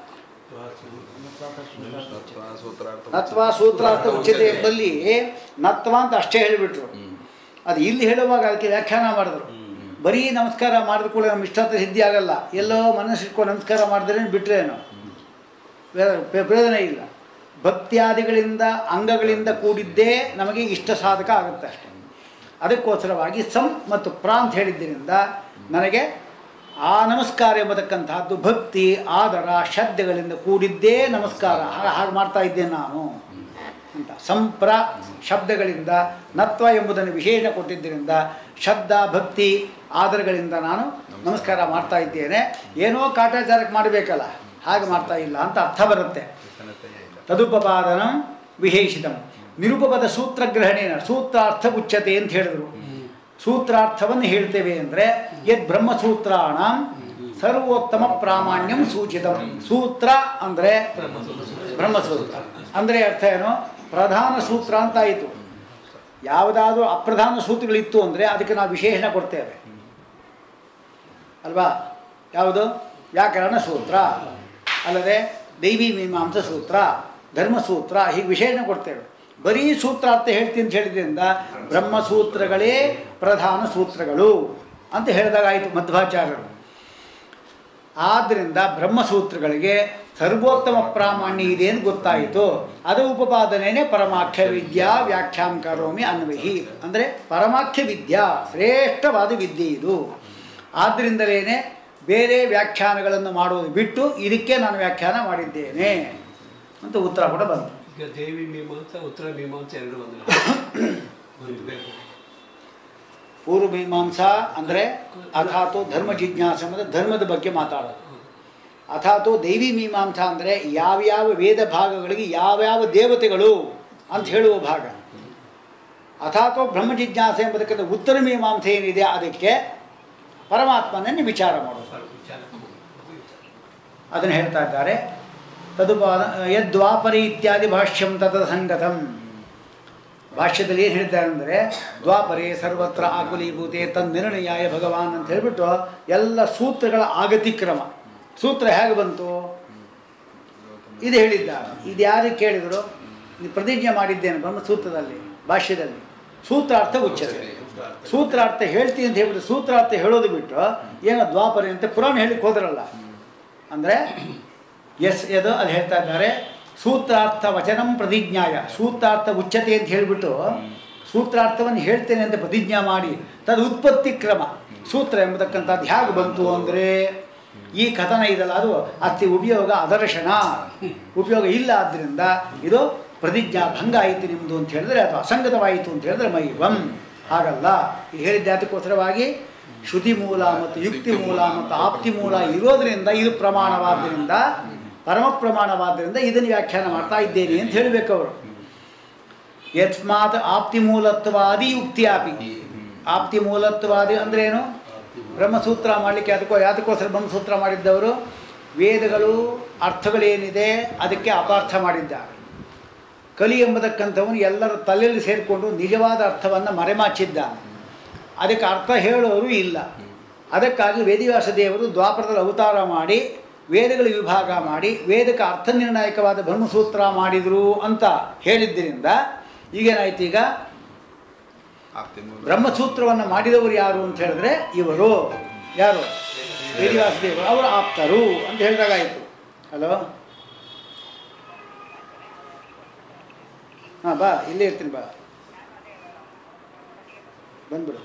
ತತ್ವ ಸೂತ್ರಾರ್ಥ ನತ್ವ ಸೂತ್ರಾರ್ಥ ಉಚ್ಯತೆ ಎಂಬಲ್ಲಿ ನತ್ವ ಅಂತ ಅಷ್ಟೇ ಹೇಳಿಬಿಟ್ರು ಅದು ಇಲ್ಲಿ ಹೇಳುವಾಗ ಅದಕ್ಕೆ ವ್ಯಾಖ್ಯಾನ ಮಾಡಿದ್ರು ಬರೀ ನಮಸ್ಕಾರ ಮಾಡಿದ ಕೂಡ ನಮ್ಮ ಇಷ್ಟಾರ್ಥ ಸಿದ್ಧಿ ಆಗಲ್ಲ ಎಲ್ಲೋ ಮನಸ್ಸಿಟ್ಕೊಂಡು ನಮಸ್ಕಾರ ಮಾಡಿದ್ರೆ ಬಿಟ್ರೇನು ವೇ- ಪ್ರೇ- ಪ್ರಯೋಜನ ಇಲ್ಲ ಭಕ್ತ್ಯಾದಿಗಳಿಂದ ಅಂಗಗಳಿಂದ ಕೂಡಿದ್ದೇ ನಮಗೆ ಇಷ್ಟ ಸಾಧಕ ಆಗುತ್ತೆ ಅಷ್ಟೆ ಅದಕ್ಕೋಸ್ಕರವಾಗಿ ಸಂ ಮತ್ತು ಪ್ರಾ ಅಂತ ಹೇಳಿದ್ದರಿಂದ ನನಗೆ ಆ ನಮಸ್ಕಾರ ಎಂಬತಕ್ಕಂತಹದ್ದು ಭಕ್ತಿ ಆದರ ಶ್ರದ್ಧೆಗಳಿಂದ ಕೂಡಿದ್ದೇ ನಮಸ್ಕಾರ ಹಾಗೆ ಹಾಗೆ ಮಾಡ್ತಾ ಇದ್ದೇನೆ ನಾನು ಅಂತ ಸಂಪ್ರ ಶಬ್ದಗಳಿಂದ ನತ್ವ ಎಂಬುದನ್ನು ವಿಶೇಷ ಕೊಟ್ಟಿದ್ದರಿಂದ ಶ್ರದ್ಧಾ ಭಕ್ತಿ ಆದರಗಳಿಂದ ನಾನು ನಮಸ್ಕಾರ ಮಾಡ್ತಾ ಇದ್ದೇನೆ ಏನೋ ಕಾಟಾಚಾರಕ್ಕೆ ಮಾಡಬೇಕಲ್ಲ ಹಾಗೆ ಮಾಡ್ತಾ ಇಲ್ಲ ಅಂತ ಅರ್ಥ ಬರುತ್ತೆ ವ್ಯಸನತೆಯೇ ಇಲ್ಲ ತದುಪಪಾದನ ವಿಶೇಷಿತಂ ನಿರುಪಪದ ಸೂತ್ರಗ್ರಹಣೇನ ಸೂತ್ರಾರ್ಥ ಉಚ್ಯತೆ ಅಂತ ಹೇಳಿದರು ಸೂತ್ರಾರ್ಥವನ್ನು ಹೇಳ್ತೇವೆ ಅಂದರೆ ಯದ್ ಬ್ರಹ್ಮಸೂತ್ರಾಣ ಸರ್ವೋತ್ತಮ ಪ್ರಾಮಾಣ್ಯಂ ಸೂಚಿತಂ ಸೂತ್ರ ಅಂದರೆ ಬ್ರಹ್ಮಸೂತ್ರ ಅಂದರೆ ಅರ್ಥ ಏನು ಪ್ರಧಾನ ಸೂತ್ರ ಅಂತ ಆಯಿತು ಯಾವುದಾದ್ರೂ ಅಪ್ರಧಾನ ಸೂತ್ರಗಳಿತ್ತು ಅಂದರೆ ಅದಕ್ಕೆ ನಾವು ವಿಶೇಷಣ ಕೊಡ್ತೇವೆ ಅಲ್ವಾ ಯಾವುದು ವ್ಯಾಕರಣ ಸೂತ್ರ ಅಲ್ಲದೆ ದೈವಿ ಮೀಮಾಂಸ ಸೂತ್ರ ಧರ್ಮಸೂತ್ರ ಹೀಗೆ ವಿಶೇಷಣ ಕೊಡ್ತೇವೆ ಬರೀ ಸೂತ್ರಾರ್ಥ ಹೇಳ್ತೀನಿ ಅಂತ ಹೇಳಿದ್ರಿಂದ ಬ್ರಹ್ಮಸೂತ್ರಗಳೇ ಪ್ರಧಾನ ಸೂತ್ರಗಳು ಅಂತ ಹೇಳಿದಾಗ ಆಯಿತು ಮಧ್ವಾಚಾರ್ಯರು ಆದ್ದರಿಂದ ಬ್ರಹ್ಮಸೂತ್ರಗಳಿಗೆ ಸರ್ವೋತ್ತಮ ಪ್ರಾಮಾಣ್ಯ ಇದೆ ಅಂತ ಗೊತ್ತಾಯಿತು ಅದು ಉಪಪಾದನೆಯೇ ಪರಮಾಖ್ಯ ವಿದ್ಯಾ ವ್ಯಾಖ್ಯಾಂ ಕರೋಮಿ ಅನ್ವಹಿ ಅಂದರೆ ಪರಮಾಖ್ಯ ವಿದ್ಯಾ ಶ್ರೇಷ್ಠವಾದ ವಿದ್ಯೆ ಇದು ಆದ್ದರಿಂದಲೇ ಬೇರೆ ವ್ಯಾಖ್ಯಾನಗಳನ್ನು ಮಾಡೋದು ಬಿಟ್ಟು ಇದಕ್ಕೆ ನಾನು ವ್ಯಾಖ್ಯಾನ ಮಾಡಿದ್ದೇನೆ ಅಂತ ಉತ್ತರ ಕೂಡ ಬಂತು ಈಗ ದೇವಿ ಮೀಮಾಂಸ ಉತ್ತರ ಮೀಮಾಂಸ ಎರಡು ಒಂದು ಒಂದು ಬೇಕು ಪೂರ್ವ ಮೀಮಾಂಸಾ ಅಂದರೆ ಅಥಾತು ಧರ್ಮ ಜಿಜ್ಞಾಸ ಅಂದರೆ ಧರ್ಮದ ಬಗ್ಗೆ ಮಾತಾಡೋದು ಅಥಾತು ದೈವಿ ಮೀಮಾಂಸಾ ಅಂದರೆ ಯಾವ್ಯಾವ ವೇದ ಭಾಗಗಳಿಗೆ ಯಾವ್ಯಾವ ದೇವತೆಗಳು ಅಂತ ಹೇಳುವ ಭಾಗ ಅಥಾತು ಬ್ರಹ್ಮ ಜಿಜ್ಞಾಸೆ ಎಂಬುದಕ್ಕೆ ಉತ್ತರ ಮೀಮಾಂಸೆ ಏನಿದೆ ಅದಕ್ಕೆ ಪರಮಾತ್ಮನನ್ನು ವಿಚಾರ ಮಾಡೋದು ಸ್ವಲ್ಪ ವಿಚಾರ ಅದನ್ನು ಹೇಳ್ತಾ ಇದ್ದಾರೆ ತದುಪಾದ ಯದ್ವಾಪರಿ ಇತ್ಯಾದಿ ಭಾಷ್ಯಂ ತದ ಸಂಗತಂ ಭಾಷ್ಯದಲ್ಲಿ ಏನು ಹೇಳ್ತಾರೆ ಅಂದರೆ ದ್ವಾಪರೇ ಸರ್ವತ್ರ ಆಕುಲೀಭೂತೆ ತನ್ನಿರ್ಣಯಾಯ ಭಗವಾನ್ ಅಂತ ಹೇಳಿಬಿಟ್ಟು ಎಲ್ಲ ಸೂತ್ರಗಳ ಆಗತಿಕ್ರಮ ಸೂತ್ರ ಹೇಗೆ ಬಂತು ಇದು ಹೇಳಿದ್ದಾರೆ ಇದು ಯಾರಿಗೆ ಕೇಳಿದರು ನೀವು ಪ್ರತಿಜ್ಞೆ ಮಾಡಿದ್ದೇನೆ ಬ್ರಹ್ಮಸೂತ್ರದಲ್ಲಿ ಭಾಷ್ಯದಲ್ಲಿ ಸೂತ್ರಾರ್ಥ ಉಚ್ಚತೆ ಸೂತ್ರಾರ್ಥ ಹೇಳ್ತೀನಿ ಅಂತ ಹೇಳ್ಬಿಟ್ಟು ಸೂತ್ರಾರ್ಥ ಹೇಳೋದು ಬಿಟ್ಟು ಏನೋ ದ್ವಾಪರೆ ಅಂತ ಪುರಾಣ ಹೇಳಿಕ್ಕೆ ಹೋದ್ರಲ್ಲ ಅಂದರೆ ಎಸ್ ಅದು ಅದು ಹೇಳ್ತಾ ಇದ್ದಾರೆ ಸೂತ್ರಾರ್ಥ ವಚನಂ ಪ್ರತಿಜ್ಞಾಯ ಸೂತ್ರಾರ್ಥ ಉಚ್ಚತೆ ಅಂತ ಹೇಳಿಬಿಟ್ಟು ಸೂತ್ರಾರ್ಥವನ್ನು ಹೇಳ್ತೇನೆ ಅಂತ ಪ್ರತಿಜ್ಞಾ ಮಾಡಿ ತದ ಉತ್ಪತ್ತಿ ಕ್ರಮ ಸೂತ್ರ ಎಂಬತಕ್ಕಂಥದ್ದು ಹೇಗೆ ಬಂತು ಅಂದರೆ ಈ ಕಥನ ಇದಲ್ಲ ಅದು ಅತಿ ಉಪಯೋಗ ಅದರ್ಶನ ಉಪಯೋಗ ಇಲ್ಲ ಆದ್ದರಿಂದ ಇದು ಪ್ರತಿಜ್ಞಾ ಭಂಗ ಆಯಿತು ನಿಮ್ಮದು ಅಂತ ಹೇಳಿದ್ರೆ ಅದು ಅಸಂಗತವಾಯಿತು ಅಂತ ಹೇಳಿದ್ರೆ ಮೈವಂ ಹಾಗಲ್ಲ ಇದು ಹೇಳಿದ್ದೆ ಅದಕ್ಕೋಸ್ಕರವಾಗಿ ಶ್ರುತಿ ಮೂಲ ಮತ್ತು ಯುಕ್ತಿ ಮೂಲ ಮತ್ತು ಆಪ್ತಿ ಮೂಲ ಇರೋದರಿಂದ ಇದು ಪ್ರಮಾಣವಾದ್ದರಿಂದ ಪರಮ ಪ್ರಮಾಣವಾದ್ದರಿಂದ ಇದನ್ನು ವ್ಯಾಖ್ಯಾನ ಮಾಡ್ತಾ ಇದ್ದೇನೆ ಅಂತ ಹೇಳಬೇಕು ಅವರು ಯಸ್ಮಾತ್ ಆಪ್ತಿ ಮೂಲತ್ವಾದಿ ಯುಕ್ತಿಯಾಪಿ ಆಪ್ತಿ ಮೂಲತ್ವಾದಿ ಅಂದ್ರೆ ಏನು ಬ್ರಹ್ಮಸೂತ್ರ ಮಾಡಲಿಕ್ಕೆ ಅದಕ್ಕೋ ಯಾತಕ್ಕೋಸ್ಕರ ಬ್ರಹ್ಮಸೂತ್ರ ಮಾಡಿದ್ದವರು ವೇದಗಳು ಅರ್ಥಗಳೇನಿದೆ ಅದಕ್ಕೆ ಅಪಾರ್ಥ ಮಾಡಿದ್ದಾರೆ ಕಲಿ ಎಂಬತಕ್ಕಂಥವನು ಎಲ್ಲರ ತಲೆಯಲ್ಲಿ ಸೇರಿಕೊಂಡು ನಿಜವಾದ ಅರ್ಥವನ್ನು ಮರೆಮಾಚಿದ್ದಾನೆ ಅದಕ್ಕೆ ಅರ್ಥ ಹೇಳೋರು ಇಲ್ಲ ಅದಕ್ಕಾಗಿ ವೇದಿವ್ಯಾಸ ದೇವರು ದ್ವಾಪರದಲ್ಲಿ ಅವತಾರ ಮಾಡಿ ವೇದಗಳ ವಿಭಾಗ ಮಾಡಿ ವೇದಕ್ಕೆ ಅರ್ಥ ನಿರ್ಣಾಯಕವಾದ ಬ್ರಹ್ಮಸೂತ್ರ ಮಾಡಿದರು ಅಂತ ಹೇಳಿದ್ದರಿಂದ ಈಗೇನಾಯ್ತು ಈಗ ಆಪ್ತಿ ಮೂಲ ಬ್ರಹ್ಮಸೂತ್ರವನ್ನು ಮಾಡಿದವರು ಯಾರು ಅಂತ ಹೇಳಿದ್ರೆ ಇವರು ಯಾರು ವೇದಿವ್ಯಾಸ ದೇವರು ಅವರು ಆಪ್ತರು ಅಂತ ಹೇಳಿದಾಗಾಯಿತು ಹಲೋ ಹಾಂ ಬಾ ಇಲ್ಲೇ ಇರ್ತೀನಿ ಬಾ ಬಂದ್ಬಿಡು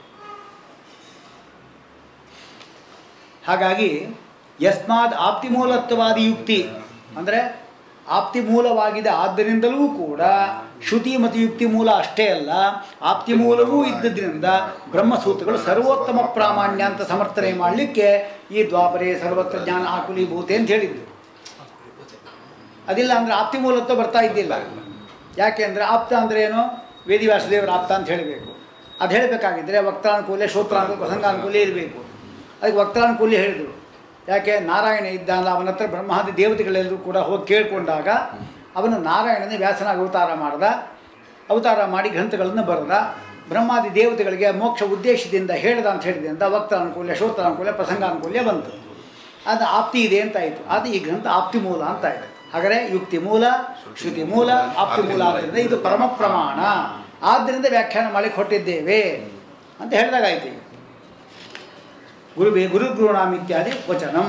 ಹಾಗಾಗಿ ಯಸ್ಮಾದ್ ಆಪ್ತಿಮೂಲತ್ವಾದಿ ಯುಕ್ತಿ ಅಂದರೆ ಆಪ್ತಿ ಮೂಲವಾಗಿದೆ ಆದ್ದರಿಂದಲೂ ಕೂಡ ಶ್ರುತಿ ಮತ್ತು ಯುಕ್ತಿ ಮೂಲ ಅಷ್ಟೇ ಅಲ್ಲ ಆಪ್ತಿ ಮೂಲವೂ ಇದ್ದದ್ರಿಂದ ಬ್ರಹ್ಮಸೂತ್ರಗಳು ಸರ್ವೋತ್ತಮ ಪ್ರಾಮಾಣ್ಯ ಅಂತ ಸಮರ್ಥನೆ ಮಾಡಲಿಕ್ಕೆ ಈ ದ್ವಾಪರೆ ಸರ್ವತ್ರ ಜ್ಞಾನ ಆಕುಲೀಭೂತೆ ಅಂತ ಹೇಳಿದ್ದು ಅದಿಲ್ಲ ಅಂದರೆ ಆಪ್ತಿ ಮೂಲತ್ವ ಬರ್ತಾ ಇದ್ದಿಲ್ಲ ಯಾಕೆ ಅಂದರೆ ಆಪ್ತ ಅಂದರೆ ಏನು ವೇದಿವ್ಯಾಸದೇವರ ಆಪ್ತ ಅಂತ ಹೇಳಬೇಕು ಅದು ಹೇಳಬೇಕಾಗಿದ್ದರೆ ವಕ್ತಾನುಕೂಲ ಶ್ರೋತ್ರಾನುಕೂಲ ಪ್ರಸಂಗಾನುಕೂಲ ಇರಬೇಕು ಅದಕ್ಕೆ ವಕ್ತಾನುಕೂಲ ಹೇಳಿದರು ಯಾಕೆ ನಾರಾಯಣ ಇದ್ದಾನಲ್ಲ ಅವನ ಹತ್ರ ಬ್ರಹ್ಮಾದಿ ದೇವತೆಗಳೆಲ್ಲರೂ ಕೂಡ ಹೋಗಿ ಕೇಳಿಕೊಂಡಾಗ ಅವನು ನಾರಾಯಣನೇ ವ್ಯಾಸನಾಗಿ ಅವತಾರ ಮಾಡ್ದ ಅವತಾರ ಮಾಡಿ ಗ್ರಂಥಗಳನ್ನು ಬರೆದ ಬ್ರಹ್ಮಾದಿ ದೇವತೆಗಳಿಗೆ ಮೋಕ್ಷ ಉದ್ದೇಶದಿಂದ ಹೇಳ್ದ ಅಂತ ಹೇಳಿದ್ರಿಂದ ವಕ್ತಾನುಕೂಲ ಶ್ರೋತ್ರಾನುಕೂಲ ಪ್ರಸಂಗಾನುಕೂಲ್ಯ ಬಂತು ಅದು ಆಪ್ತಿ ಇದೆ ಅಂತ ಆಯಿತು ಅದು ಈ ಗ್ರಂಥ ಆಪ್ತಿ ಮೂಲ ಅಂತ ಆಯಿತು ಹಾಗಾದರೆ ಯುಕ್ತಿ ಮೂಲ ಶ್ರುತಿ ಮೂಲ ಆಪ್ತಿ ಮೂಲ ಆದ್ದರಿಂದ ಇದು ಪರಮ ಪ್ರಮಾಣ ಆದ್ದರಿಂದ ವ್ಯಾಖ್ಯಾನ ಮಾಡಲಿಕ್ಕೆ ಹೊಟ್ಟಿದ್ದೇವೆ ಅಂತ ಹೇಳಿದಾಗಾಯ್ತು ಈಗ ಗುರುವೇ ಗುರುಗೃಣಾಮ್ ಇತ್ಯಾದಿ ವಚನಂ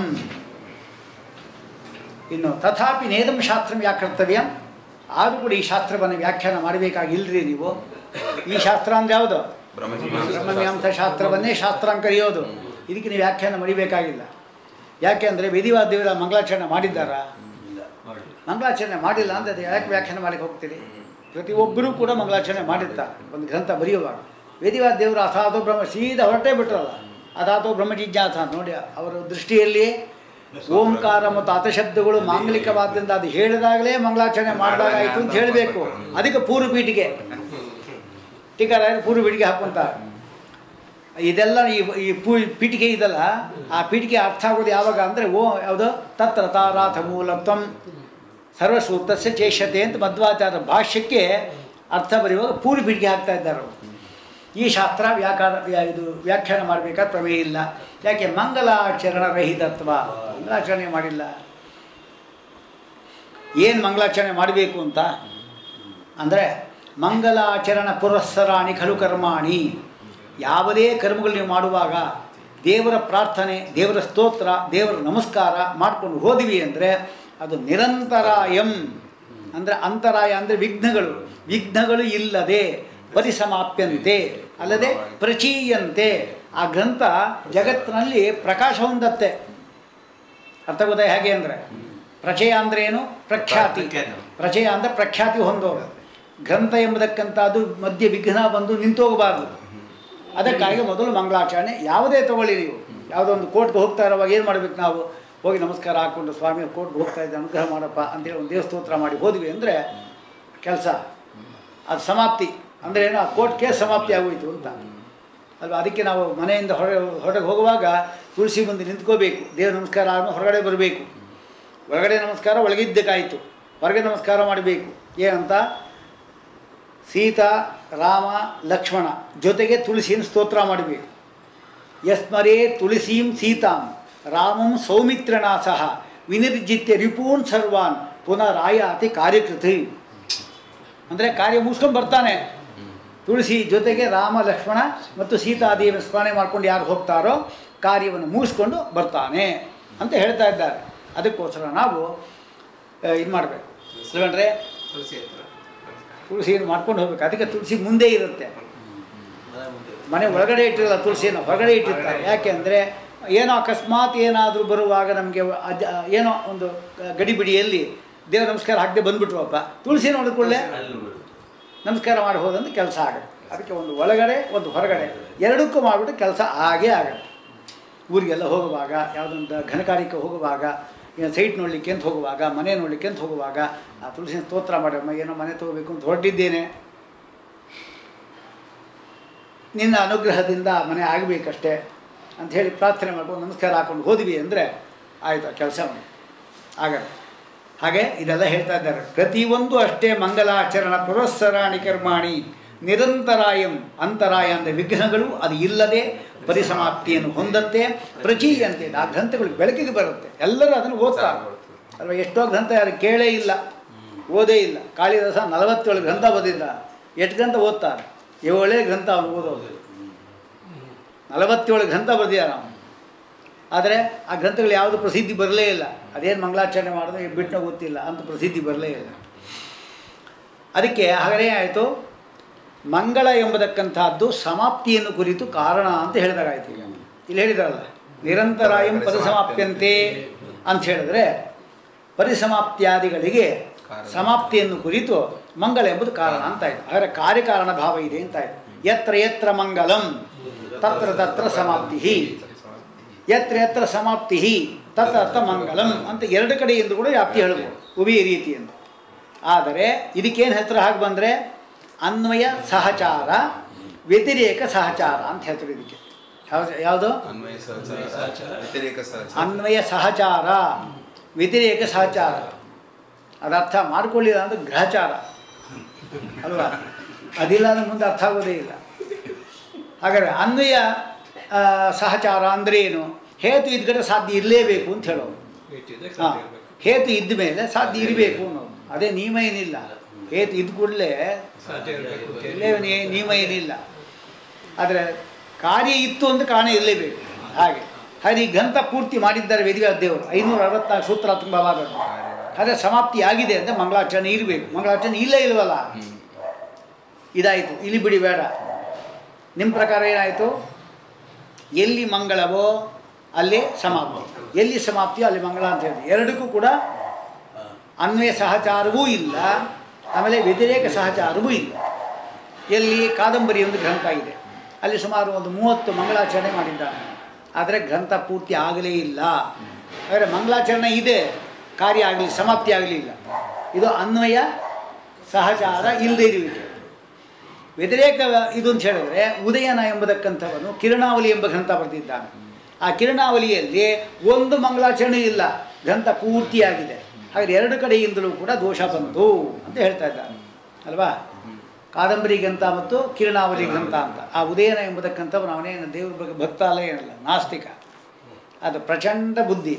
ಇನ್ನು ತಥಾಪಿ ನೇದಂ ಶಾಸ್ತ್ರಂ ವ್ಯಾಕರ್ತವ್ಯ ಆದರೂ ಕೂಡ ಈ ಶಾಸ್ತ್ರವನ್ನು ವ್ಯಾಖ್ಯಾನ ಮಾಡಬೇಕಾಗಿಲ್ಲರಿ ನೀವು ಈ ಶಾಸ್ತ್ರ ಅಂದ್ರೆ ಯಾವುದು ಬ್ರಹ್ಮಮೀಮಾಂಸ ಶಾಸ್ತ್ರವನ್ನೇ ಶಾಸ್ತ್ರ ಅಂತ ಕರೆಯೋದು ಇದಕ್ಕೆ ನೀವು ವ್ಯಾಖ್ಯಾನ ಮಾಡಬೇಕಾಗಿಲ್ಲ ಯಾಕೆ ಅಂದರೆ ವೇದಿವಾದ ದೇವರ ಮಂಗಳಾಚರಣೆ ಮಾಡಿದ್ದಾರಾ ಮಂಗಳಾಚರಣೆ ಮಾಡಿಲ್ಲ ಅಂದರೆ ಅದು ಯಾಕೆ ವ್ಯಾಖ್ಯಾನ ಮಾಡಲಿಕ್ಕೆ ಹೋಗ್ತೀರಿ ಪ್ರತಿಯೊಬ್ಬರೂ ಕೂಡ ಮಂಗಳಾಚರಣೆ ಮಾಡಿರ್ತಾರೆ ಒಂದು ಗ್ರಂಥ ಬರೆಯುವಾಗ ವೇದಿವಾದ ದೇವರು ಅಥಾತೋ ಬ್ರಹ್ಮ ಸೀದಾ ಹೊರಟೇ ಬಿಟ್ರಲ್ಲ ಅದಾತೋ ಬ್ರಹ್ಮ ಜಿಜ್ಞಾಸ ನೋಡಿ ಅವರ ದೃಷ್ಟಿಯಲ್ಲಿ ಓಂಕಾರ ಮತ್ತು ಅತಶಬ್ದಗಳು ಮಾಂಗಲಿಕವಾದ್ದರಿಂದ ಅದು ಹೇಳಿದಾಗಲೇ ಮಂಗಳಾಚರಣೆ ಮಾಡಿದಾಗಾಯಿತು ಅಂತ ಹೇಳಬೇಕು ಅದಕ್ಕೆ ಪೂರ್ವ ಪೀಠಿಗೆ ಟೀಕಾರಾಯರು ಪೂರ್ವ ಪೀಠಿಗೆ ಹಾಕ್ಕೊಂತಾರೆ ಇದೆಲ್ಲ ಈ ಈ ಪೂ ಪೀಠಿಗೆ ಇದಲ್ಲ ಆ ಪೀಠಿಗೆ ಅರ್ಥ ಆಗೋದು ಯಾವಾಗ ಅಂದರೆ ಓ ಯಾವುದು ತತ್ರ ತಾರಾಥ ಮೂಲತ್ವಂ ಸರ್ವಸೂತ್ರಸ್ಯ ಚೇಷತೆ ಅಂತ ಮಧ್ವಾಚಾರ್ಯ ಭಾಷ್ಯಕ್ಕೆ ಅರ್ಥ ಬರೆಯುವಾಗ ಪೂರ್ವ ಪೀಠಿಗೆ ಹಾಕ್ತಾ ಇದ್ದಾರೆ ಅವರು ಈ ಶಾಸ್ತ್ರ ವ್ಯಾಕಾರ ವ್ಯಾ- ಇದು ವ್ಯಾಖ್ಯಾನ ಮಾಡಬೇಕಾದ ಪ್ರಮೇಯ ಇಲ್ಲ ಯಾಕೆ ಮಂಗಲಾಚರಣ ರಹಿತತ್ವ ಮಂಗಲಾಚರಣೆ ಮಾಡಿಲ್ಲ ಏನು ಮಂಗಲಾಚರಣೆ ಮಾಡಬೇಕು ಅಂತ ಅಂದರೆ ಮಂಗಲಾಚರಣ ಪುರಸ್ಸರಾಣಿ ಖಲು ಕರ್ಮಾಣಿ ಯಾವುದೇ ಕರ್ಮಗಳು ನೀವು ಮಾಡುವಾಗ ದೇವರ ಪ್ರಾರ್ಥನೆ ದೇವರ ಸ್ತೋತ್ರ ದೇವರ ನಮಸ್ಕಾರ ಮಾಡ್ಕೊಂಡು ಹೋದ್ವಿ ಅಂದರೆ ಅದು ನಿರಂತರಾಯಂ ಅಂದರೆ ಅಂತರಾಯ ಅಂದರೆ ವಿಘ್ನಗಳು ವಿಘ್ನಗಳು ಇಲ್ಲದೆ ಪರಿಸಮಾಪ್ಯಂತೆ ಅಲ್ಲದೆ ಪ್ರಚೀಯಂತೆ ಆ ಗ್ರಂಥ ಜಗತ್ತಿನಲ್ಲಿ ಪ್ರಕಾಶ ಹೊಂದತ್ತೆ ಅರ್ಥ ಗೊತ್ತಾ ಹೇಗೆ ಅಂದರೆ ಪ್ರಚಯ ಅಂದರೆ ಏನು ಪ್ರಖ್ಯಾತಿ ಪ್ರಚಯ ಅಂದರೆ ಪ್ರಖ್ಯಾತಿ ಹೊಂದೋದು ಗ್ರಂಥ ಎಂಬುದಕ್ಕಂಥದ್ದು ಮಧ್ಯೆ ವಿಘ್ನ ಬಂದು ನಿಂತೋಗಬಾರ್ದು ಅದಕ್ಕಾಗಿ ಮೊದಲು ಮಂಗಳಾಚರಣೆ ಯಾವುದೇ ತಗೊಳ್ಳಿ ನೀವು ಯಾವುದೋ ಒಂದು ಕೋರ್ಟ್ಗೆ ಹೋಗ್ತಾ ಇರೋವಾಗ ಏನು ಮಾಡಬೇಕು ನಾವು ಹೋಗಿ ನಮಸ್ಕಾರ ಹಾಕ್ಕೊಂಡು ಸ್ವಾಮಿ ಕೋರ್ಟ್ಗೆ ಹೋಗ್ತಾ ಇದ್ದೆ ಅನುಗ್ರಹ ಮಾಡಪ್ಪ ಅಂತೇಳಿ ಒಂದು ದೇವಸ್ತೋತ್ರ ಮಾಡಿ ಹೋದ್ವಿ ಅಂದರೆ ಕೆಲಸ ಅದು ಸಮಾಪ್ತಿ ಅಂದರೆ ಏನು ಆ ಕೋರ್ಟ್ ಕೇಸ್ ಸಮಾಪ್ತಿ ಆಗೋಯ್ತು ಅಂತ ಅಲ್ವಾ ಅದಕ್ಕೆ ನಾವು ಮನೆಯಿಂದ ಹೊರ ಹೊರಗೆ ಹೋಗುವಾಗ ತುಳಸಿ ಮುಂದೆ ನಿಂತ್ಕೋಬೇಕು ದೇವ್ರ ನಮಸ್ಕಾರ ಆದ್ಮೇಲೆ ಹೊರಗಡೆ ಬರಬೇಕು ಒಳಗಡೆ ನಮಸ್ಕಾರ ಒಳಗಿದ್ದಕ್ಕಾಯಿತು ಹೊರಗೆ ನಮಸ್ಕಾರ ಮಾಡಬೇಕು ಏನಂತ ಸೀತಾ ರಾಮ ಲಕ್ಷ್ಮಣ ಜೊತೆಗೆ ತುಳಸಿನ ಸ್ತೋತ್ರ ಮಾಡಬೇಕು ಯಸ್ಮರೇ ತುಳಸೀಂ ಸೀತಾಂ ರಾಮಂ ಸೌಮಿತ್ರಣ ಸಹ ವಿನಿರ್ಜಿತ್ಯ ರಿಪೂನ್ ಸರ್ವಾನ್ ಪುನರಾಯಾತಿ ಕಾರ್ಯಕೃತಿ ಅಂದರೆ ಕಾರ್ಯ ಮುಗಿಸ್ಕೊಂಡು ಬರ್ತಾನೆ ತುಳಸಿ ಜೊತೆಗೆ ರಾಮ ಲಕ್ಷ್ಮಣ ಮತ್ತು ಸೀತಾದೇವಿಯ ಸ್ಮರಣೆ ಮಾಡ್ಕೊಂಡು ಯಾರು ಹೋಗ್ತಾರೋ ಕಾರ್ಯವನ್ನು ಮುಗಿಸ್ಕೊಂಡು ಬರ್ತಾನೆ ಅಂತ ಹೇಳ್ತಾ ಇದ್ದಾರೆ ಅದಕ್ಕೋಸ್ಕರ ನಾವು ಇದು ಮಾಡಬೇಕು ಇಲ್ವಂದ್ರೆ ತುಳಸಿ ಹತ್ರ ತುಳಸಿಯನ್ನು ಮಾಡ್ಕೊಂಡು ಹೋಗ್ಬೇಕು ಅದಕ್ಕೆ ತುಳಸಿ ಮುಂದೆ ಇರುತ್ತೆ ಮನೆ ಒಳಗಡೆ ಇಟ್ಟಿರಲ್ಲ ತುಳಸಿಯನ್ನು ಹೊರಗಡೆ ಇಟ್ಟಿರ್ತಾರೆ ಯಾಕೆ ಅಂದರೆ ಏನೋ ಅಕಸ್ಮಾತ್ ಏನಾದರೂ ಬರುವಾಗ ನಮಗೆ ಅದ ಏನೋ ಒಂದು ಗಡಿಬಿಡಿಯಲ್ಲಿ ದೇವ್ರ ನಮಸ್ಕಾರ ಹಾಕದೆ ಬಂದ್ಬಿಟ್ವಪ್ಪ ತುಳಸಿ ನೋಡಿದ ಕೂಡಲೇ ನಮಸ್ಕಾರ ಮಾಡಿ ಹೋದಂತ ಕೆಲಸ ಆಗುತ್ತೆ ಅದಕ್ಕೆ ಒಂದು ಒಳಗಡೆ ಒಂದು ಹೊರಗಡೆ ಎರಡಕ್ಕೂ ಮಾಡಿಬಿಟ್ಟು ಕೆಲಸ ಆಗೇ ಆಗುತ್ತೆ ಊರಿಗೆಲ್ಲ ಹೋಗುವಾಗ ಯಾವುದೊಂದು ಘನಕಾರ್ಯಕ್ಕೆ ಹೋಗುವಾಗ ಏನು ಸೈಟ್ ನೋಡಲಿಕ್ಕೆ ಅಂತ ಹೋಗುವಾಗ ಮನೆ ನೋಡಲಿಕ್ಕೆ ಅಂತ ಹೋಗುವಾಗ ಆ ತುಳಸಿನ ಸ್ತೋತ್ರ ಮಾಡಮ್ಮ ಏನೋ ಮನೆ ತಗೋಬೇಕು ಅಂತ ಹೊರಟಿದ್ದೇನೆ ನಿನ್ನ ಅನುಗ್ರಹದಿಂದ ಮನೆ ಆಗಬೇಕಷ್ಟೇ ಅಂತ ಹೇಳಿ ಪ್ರಾರ್ಥನೆ ಮಾಡ್ಕೊಂಡು ನಮಸ್ಕಾರ ಹಾಕೊಂಡು ಹೋದ್ವಿ ಅಂದರೆ ಆಯಿತು ಆ ಕೆಲಸ ಮಾಡಿ ಆಗಲ್ಲ ಹಾಗೆ ಇದೆಲ್ಲ ಹೇಳ್ತಾ ಇದ್ದಾರೆ ಪ್ರತಿಯೊಂದು ಅಷ್ಟೇ ಮಂಗಲಾಚರಣ ಪುರಸ್ಸರಾಣಿ ಕರ್ಮಾಣಿ ನಿರಂತರಾಯಂ ಅಂತರಾಯ ಅಂದರೆ ವಿಘ್ನಗಳು ಅದು ಇಲ್ಲದೆ ಪರಿಸಮಾಪ್ತಿಯನ್ನು ಹೊಂದತ್ತೆ ಪ್ರಚೀಯಂತೆ ಆ ಗ್ರಂಥಗಳು ಬೆಳಕಿಗೆ ಬರುತ್ತೆ ಎಲ್ಲರೂ ಅದನ್ನು ಓದ್ತಾರೆ ಅಲ್ವಾ ಎಷ್ಟೋ ಗ್ರಂಥ ಯಾರು ಕೇಳೇ ಇಲ್ಲ ಓದೇ ಇಲ್ಲ ಕಾಳಿದಾಸ ನಲವತ್ತೇಳು ಗ್ರಂಥ ಓದಿದ್ದ ಎಷ್ಟು ಗ್ರಂಥ ಓದ್ತಾರೆ ಏಳೇ ಗ್ರಂಥ ಅವನು ಓದೋದು ನಲವತ್ತೇಳು ಗ್ರಂಥ ಬರೆದಿದ್ದಾನೆ ಅವನು ಆದರೆ ಆ ಗ್ರಂಥಗಳು ಯಾವುದು ಪ್ರಸಿದ್ಧಿ ಬರಲೇ ಇಲ್ಲ ಅದೇನು ಮಂಗಳಾಚರಣೆ ಮಾಡೋದು ಬಿಟ್ಟು ಗೊತ್ತಿಲ್ಲ ಅಂತ ಪ್ರಸಿದ್ಧಿ ಬರಲೇ ಇಲ್ಲ ಅದಕ್ಕೆ ಹಾಗೇ ಆಯಿತು ಮಂಗಳ ಎಂಬತಕ್ಕಂಥದ್ದು ಸಮಾಪ್ತಿಯನ್ನು ಕುರಿತು ಕಾರಣ ಅಂತ ಹೇಳಿದಾಗಾಯ್ತು ಈಗ ಇಲ್ಲಿ ಹೇಳಿದಾರಲ್ಲ ನಿರಂತರಾಯಂ ಪರಿಸಮಾಪ್ಯಂತೆ ಅಂತ ಹೇಳಿದ್ರೆ ಪರಿಸಮಾಪ್ತಿಯಾದಿಗಳಿಗೆ ಸಮಾಪ್ತಿಯನ್ನು ಕುರಿತು ಮಂಗಳ ಎಂಬುದು ಕಾರಣ ಅಂತ ಆಯ್ತು ಹಾಗಾದ್ರೆ ಕಾರ್ಯಕಾರಣ ಭಾವ ಇದೆ ಅಂತ ಆಯ್ತು ಯತ್ರ ಯತ್ರ ಮಂಗಲಂ ತತ್ರ ತತ್ರ ಸಮಾಪ್ತಿ ಯತ್ರ ಯತ್ರ ಸಮಾಪ್ತಿ ತತ್ರ ತತ್ರ ಮಂಗಲಂ ಅಂತ ಎರಡು ಕಡೆಯಿಂದ ಕೂಡ ವ್ಯಾಪ್ತಿ ಹೇಳ್ಬೋದು ಉಭಯ ರೀತಿ ಅಂತ ಆದರೆ ಇದಕ್ಕೇನು ಹೆಸರು ಹಾಗೆ ಬಂದರೆ ಅನ್ವಯ ಸಹಚಾರ ವ್ಯತಿರೇಕ ಸಹಚಾರ ಅಂತ ಹೇಳ್ತಾರೆ ಇದಕ್ಕೆ ಯಾವ್ದು ಯಾವುದು ಅನ್ವಯ ಸಹಚಾರ ವ್ಯತಿರೇಕ ಸಹಚಾರ ಅನ್ವಯ ಸಹಚಾರ ವ್ಯತಿರೇಕ ಸಹಚಾರ ಅದರ್ಥ ಮಾಡ್ಕೊಳ್ಳಿಲ್ಲ ಅಂದ್ರೆ ಗ್ರಹಚಾರ ಅಲ್ವಾ ಅದಿಲ್ಲ ಅಂದ್ರೆ ಮುಂದೆ ಅರ್ಥ ಆಗೋದೇ ಇಲ್ಲ ಹಾಗಾದರೆ ಅನ್ವಯ ಆ, ಸಹಚಾರ ಅಂದ್ರೆ ಏನು ಹೇತು ಇದ್ದರೆ ಸಾಧ್ಯ ಇರಲೇಬೇಕು ಅಂತ ಹೇಳೋದು ಇಟ್ಟಿದ್ರೆ ಹಾ. ಸಾಧ್ಯ ಇರ್ಬೇಕು. ಹೇತು ಇದ್ದ ಮೇಲೆ ಸಾಧ್ಯ ಇರಬೇಕು ಅನ್ನೋದು ಅದೇ ನಿಯಮ ಏನಿಲ್ಲ ಹೇತು ಇದ್ದ ಕೂಡಲೇ ಸಾಧ್ಯ ಇರಬೇಕು ಅಂತ ಹೇಳಿ. ಇಲ್ಲೇ ನಿ- ನಿಯಮ ಏನಿಲ್ಲ ಆದರೆ ಕಾರ್ಯ ಇತ್ತು ಅಂತ ಕಾರಣ ಇರಲೇಬೇಕು ಹಾಗೆ ಹಾಗೆ ಈ ಗ್ರಂಥ ಪೂರ್ತಿ ಮಾಡಿದ್ದಾರೆ ವೇದಿವ್ಯಾಸ ದೇವರು ಐನೂರ ಅರವತ್ನಾಲ್ಕು ಸೂತ್ರ ತುಂಬ ಭಾಗಗಳು ಆದರೆ ಸಮಾಪ್ತಿ ಆಗಿದೆ ಅಂತ ಮಂಗಳಾಚರಣೆ ಇರಬೇಕು ಮಂಗಳಾಚರಣೆ ಇಲ್ಲೇ ಇಲ್ವಲ್ಲ ಇದಾಯಿತು ಇಲ್ಲಿ ಬಿಡಿ ಬೇಡ ನಿಮ್ಮ ಪ್ರಕಾರ ಏನಾಯಿತು ಎಲ್ಲಿ ಮಂಗಳವೋ ಅಲ್ಲಿ ಸಮಾಪ್ತಿ ಎಲ್ಲಿ ಸಮಾಪ್ತಿಯೋ ಅಲ್ಲಿ ಮಂಗಳ ಅಂತ ಹೇಳಿ ಎರಡಕ್ಕೂ ಕೂಡ ಅನ್ವಯ ಸಹಚಾರವೂ ಇಲ್ಲ ಆಮೇಲೆ ವ್ಯತಿರೇಕ ಸಹಚಾರವೂ ಇಲ್ಲ ಎಲ್ಲಿ ಕಾದಂಬರಿ ಒಂದು ಗ್ರಂಥ ಇದೆ ಅಲ್ಲಿ ಸುಮಾರು ಒಂದು ಮೂವತ್ತು ಮಂಗಳಾಚರಣೆ ಮಾಡಿದ್ದಾನೆ ಆದರೆ ಗ್ರಂಥ ಪೂರ್ತಿ ಆಗಲೇ ಇಲ್ಲ ಆದರೆ ಮಂಗಳಾಚರಣೆ ಇದೆ ಕಾರ್ಯ ಆಗಲಿ ಸಮಾಪ್ತಿ ಆಗಲಿಲ್ಲ ಇದು ಅನ್ವಯ ಸಹಚಾರ ಇಲ್ಲದೇ ಇರುವಿಕೆ ವ್ಯತಿರೇಕ ಇದು ಅಂತ ಹೇಳಿದ್ರೆ ಉದಯನ ಎಂಬುದಕ್ಕಂಥವನು ಕಿರಣಾವಲಿ ಎಂಬ ಗ್ರಂಥ ಬರೆದಿದ್ದಾನೆ ಆ ಕಿರಣಾವಲಿಯಲ್ಲಿ ಒಂದು ಮಂಗಳಾಚರಣೆ ಇಲ್ಲ ಗ್ರಂಥ ಪೂರ್ತಿಯಾಗಿದೆ ಹಾಗೆ ಎರಡು ಕಡೆಯಿಂದಲೂ ಕೂಡ ದೋಷ ಬಂತು ಅಂತ ಹೇಳ್ತಾ ಇದ್ದಾನೆ ಅಲ್ವಾ ಕಾದಂಬರಿ ಗ್ರಂಥ ಮತ್ತು ಕಿರಣಾವಲಿ ಗ್ರಂಥ ಅಂತ ಆ ಉದಯನ ಎಂಬುದಕ್ಕಂಥವನು ಅವನೇನು ದೇವ್ರ ಬಗ್ಗೆ ಭಕ್ತ ಅಲ್ಲ ಏನಲ್ಲ ನಾಸ್ತಿಕ ಅದು ಪ್ರಚಂಡ ಬುದ್ಧಿ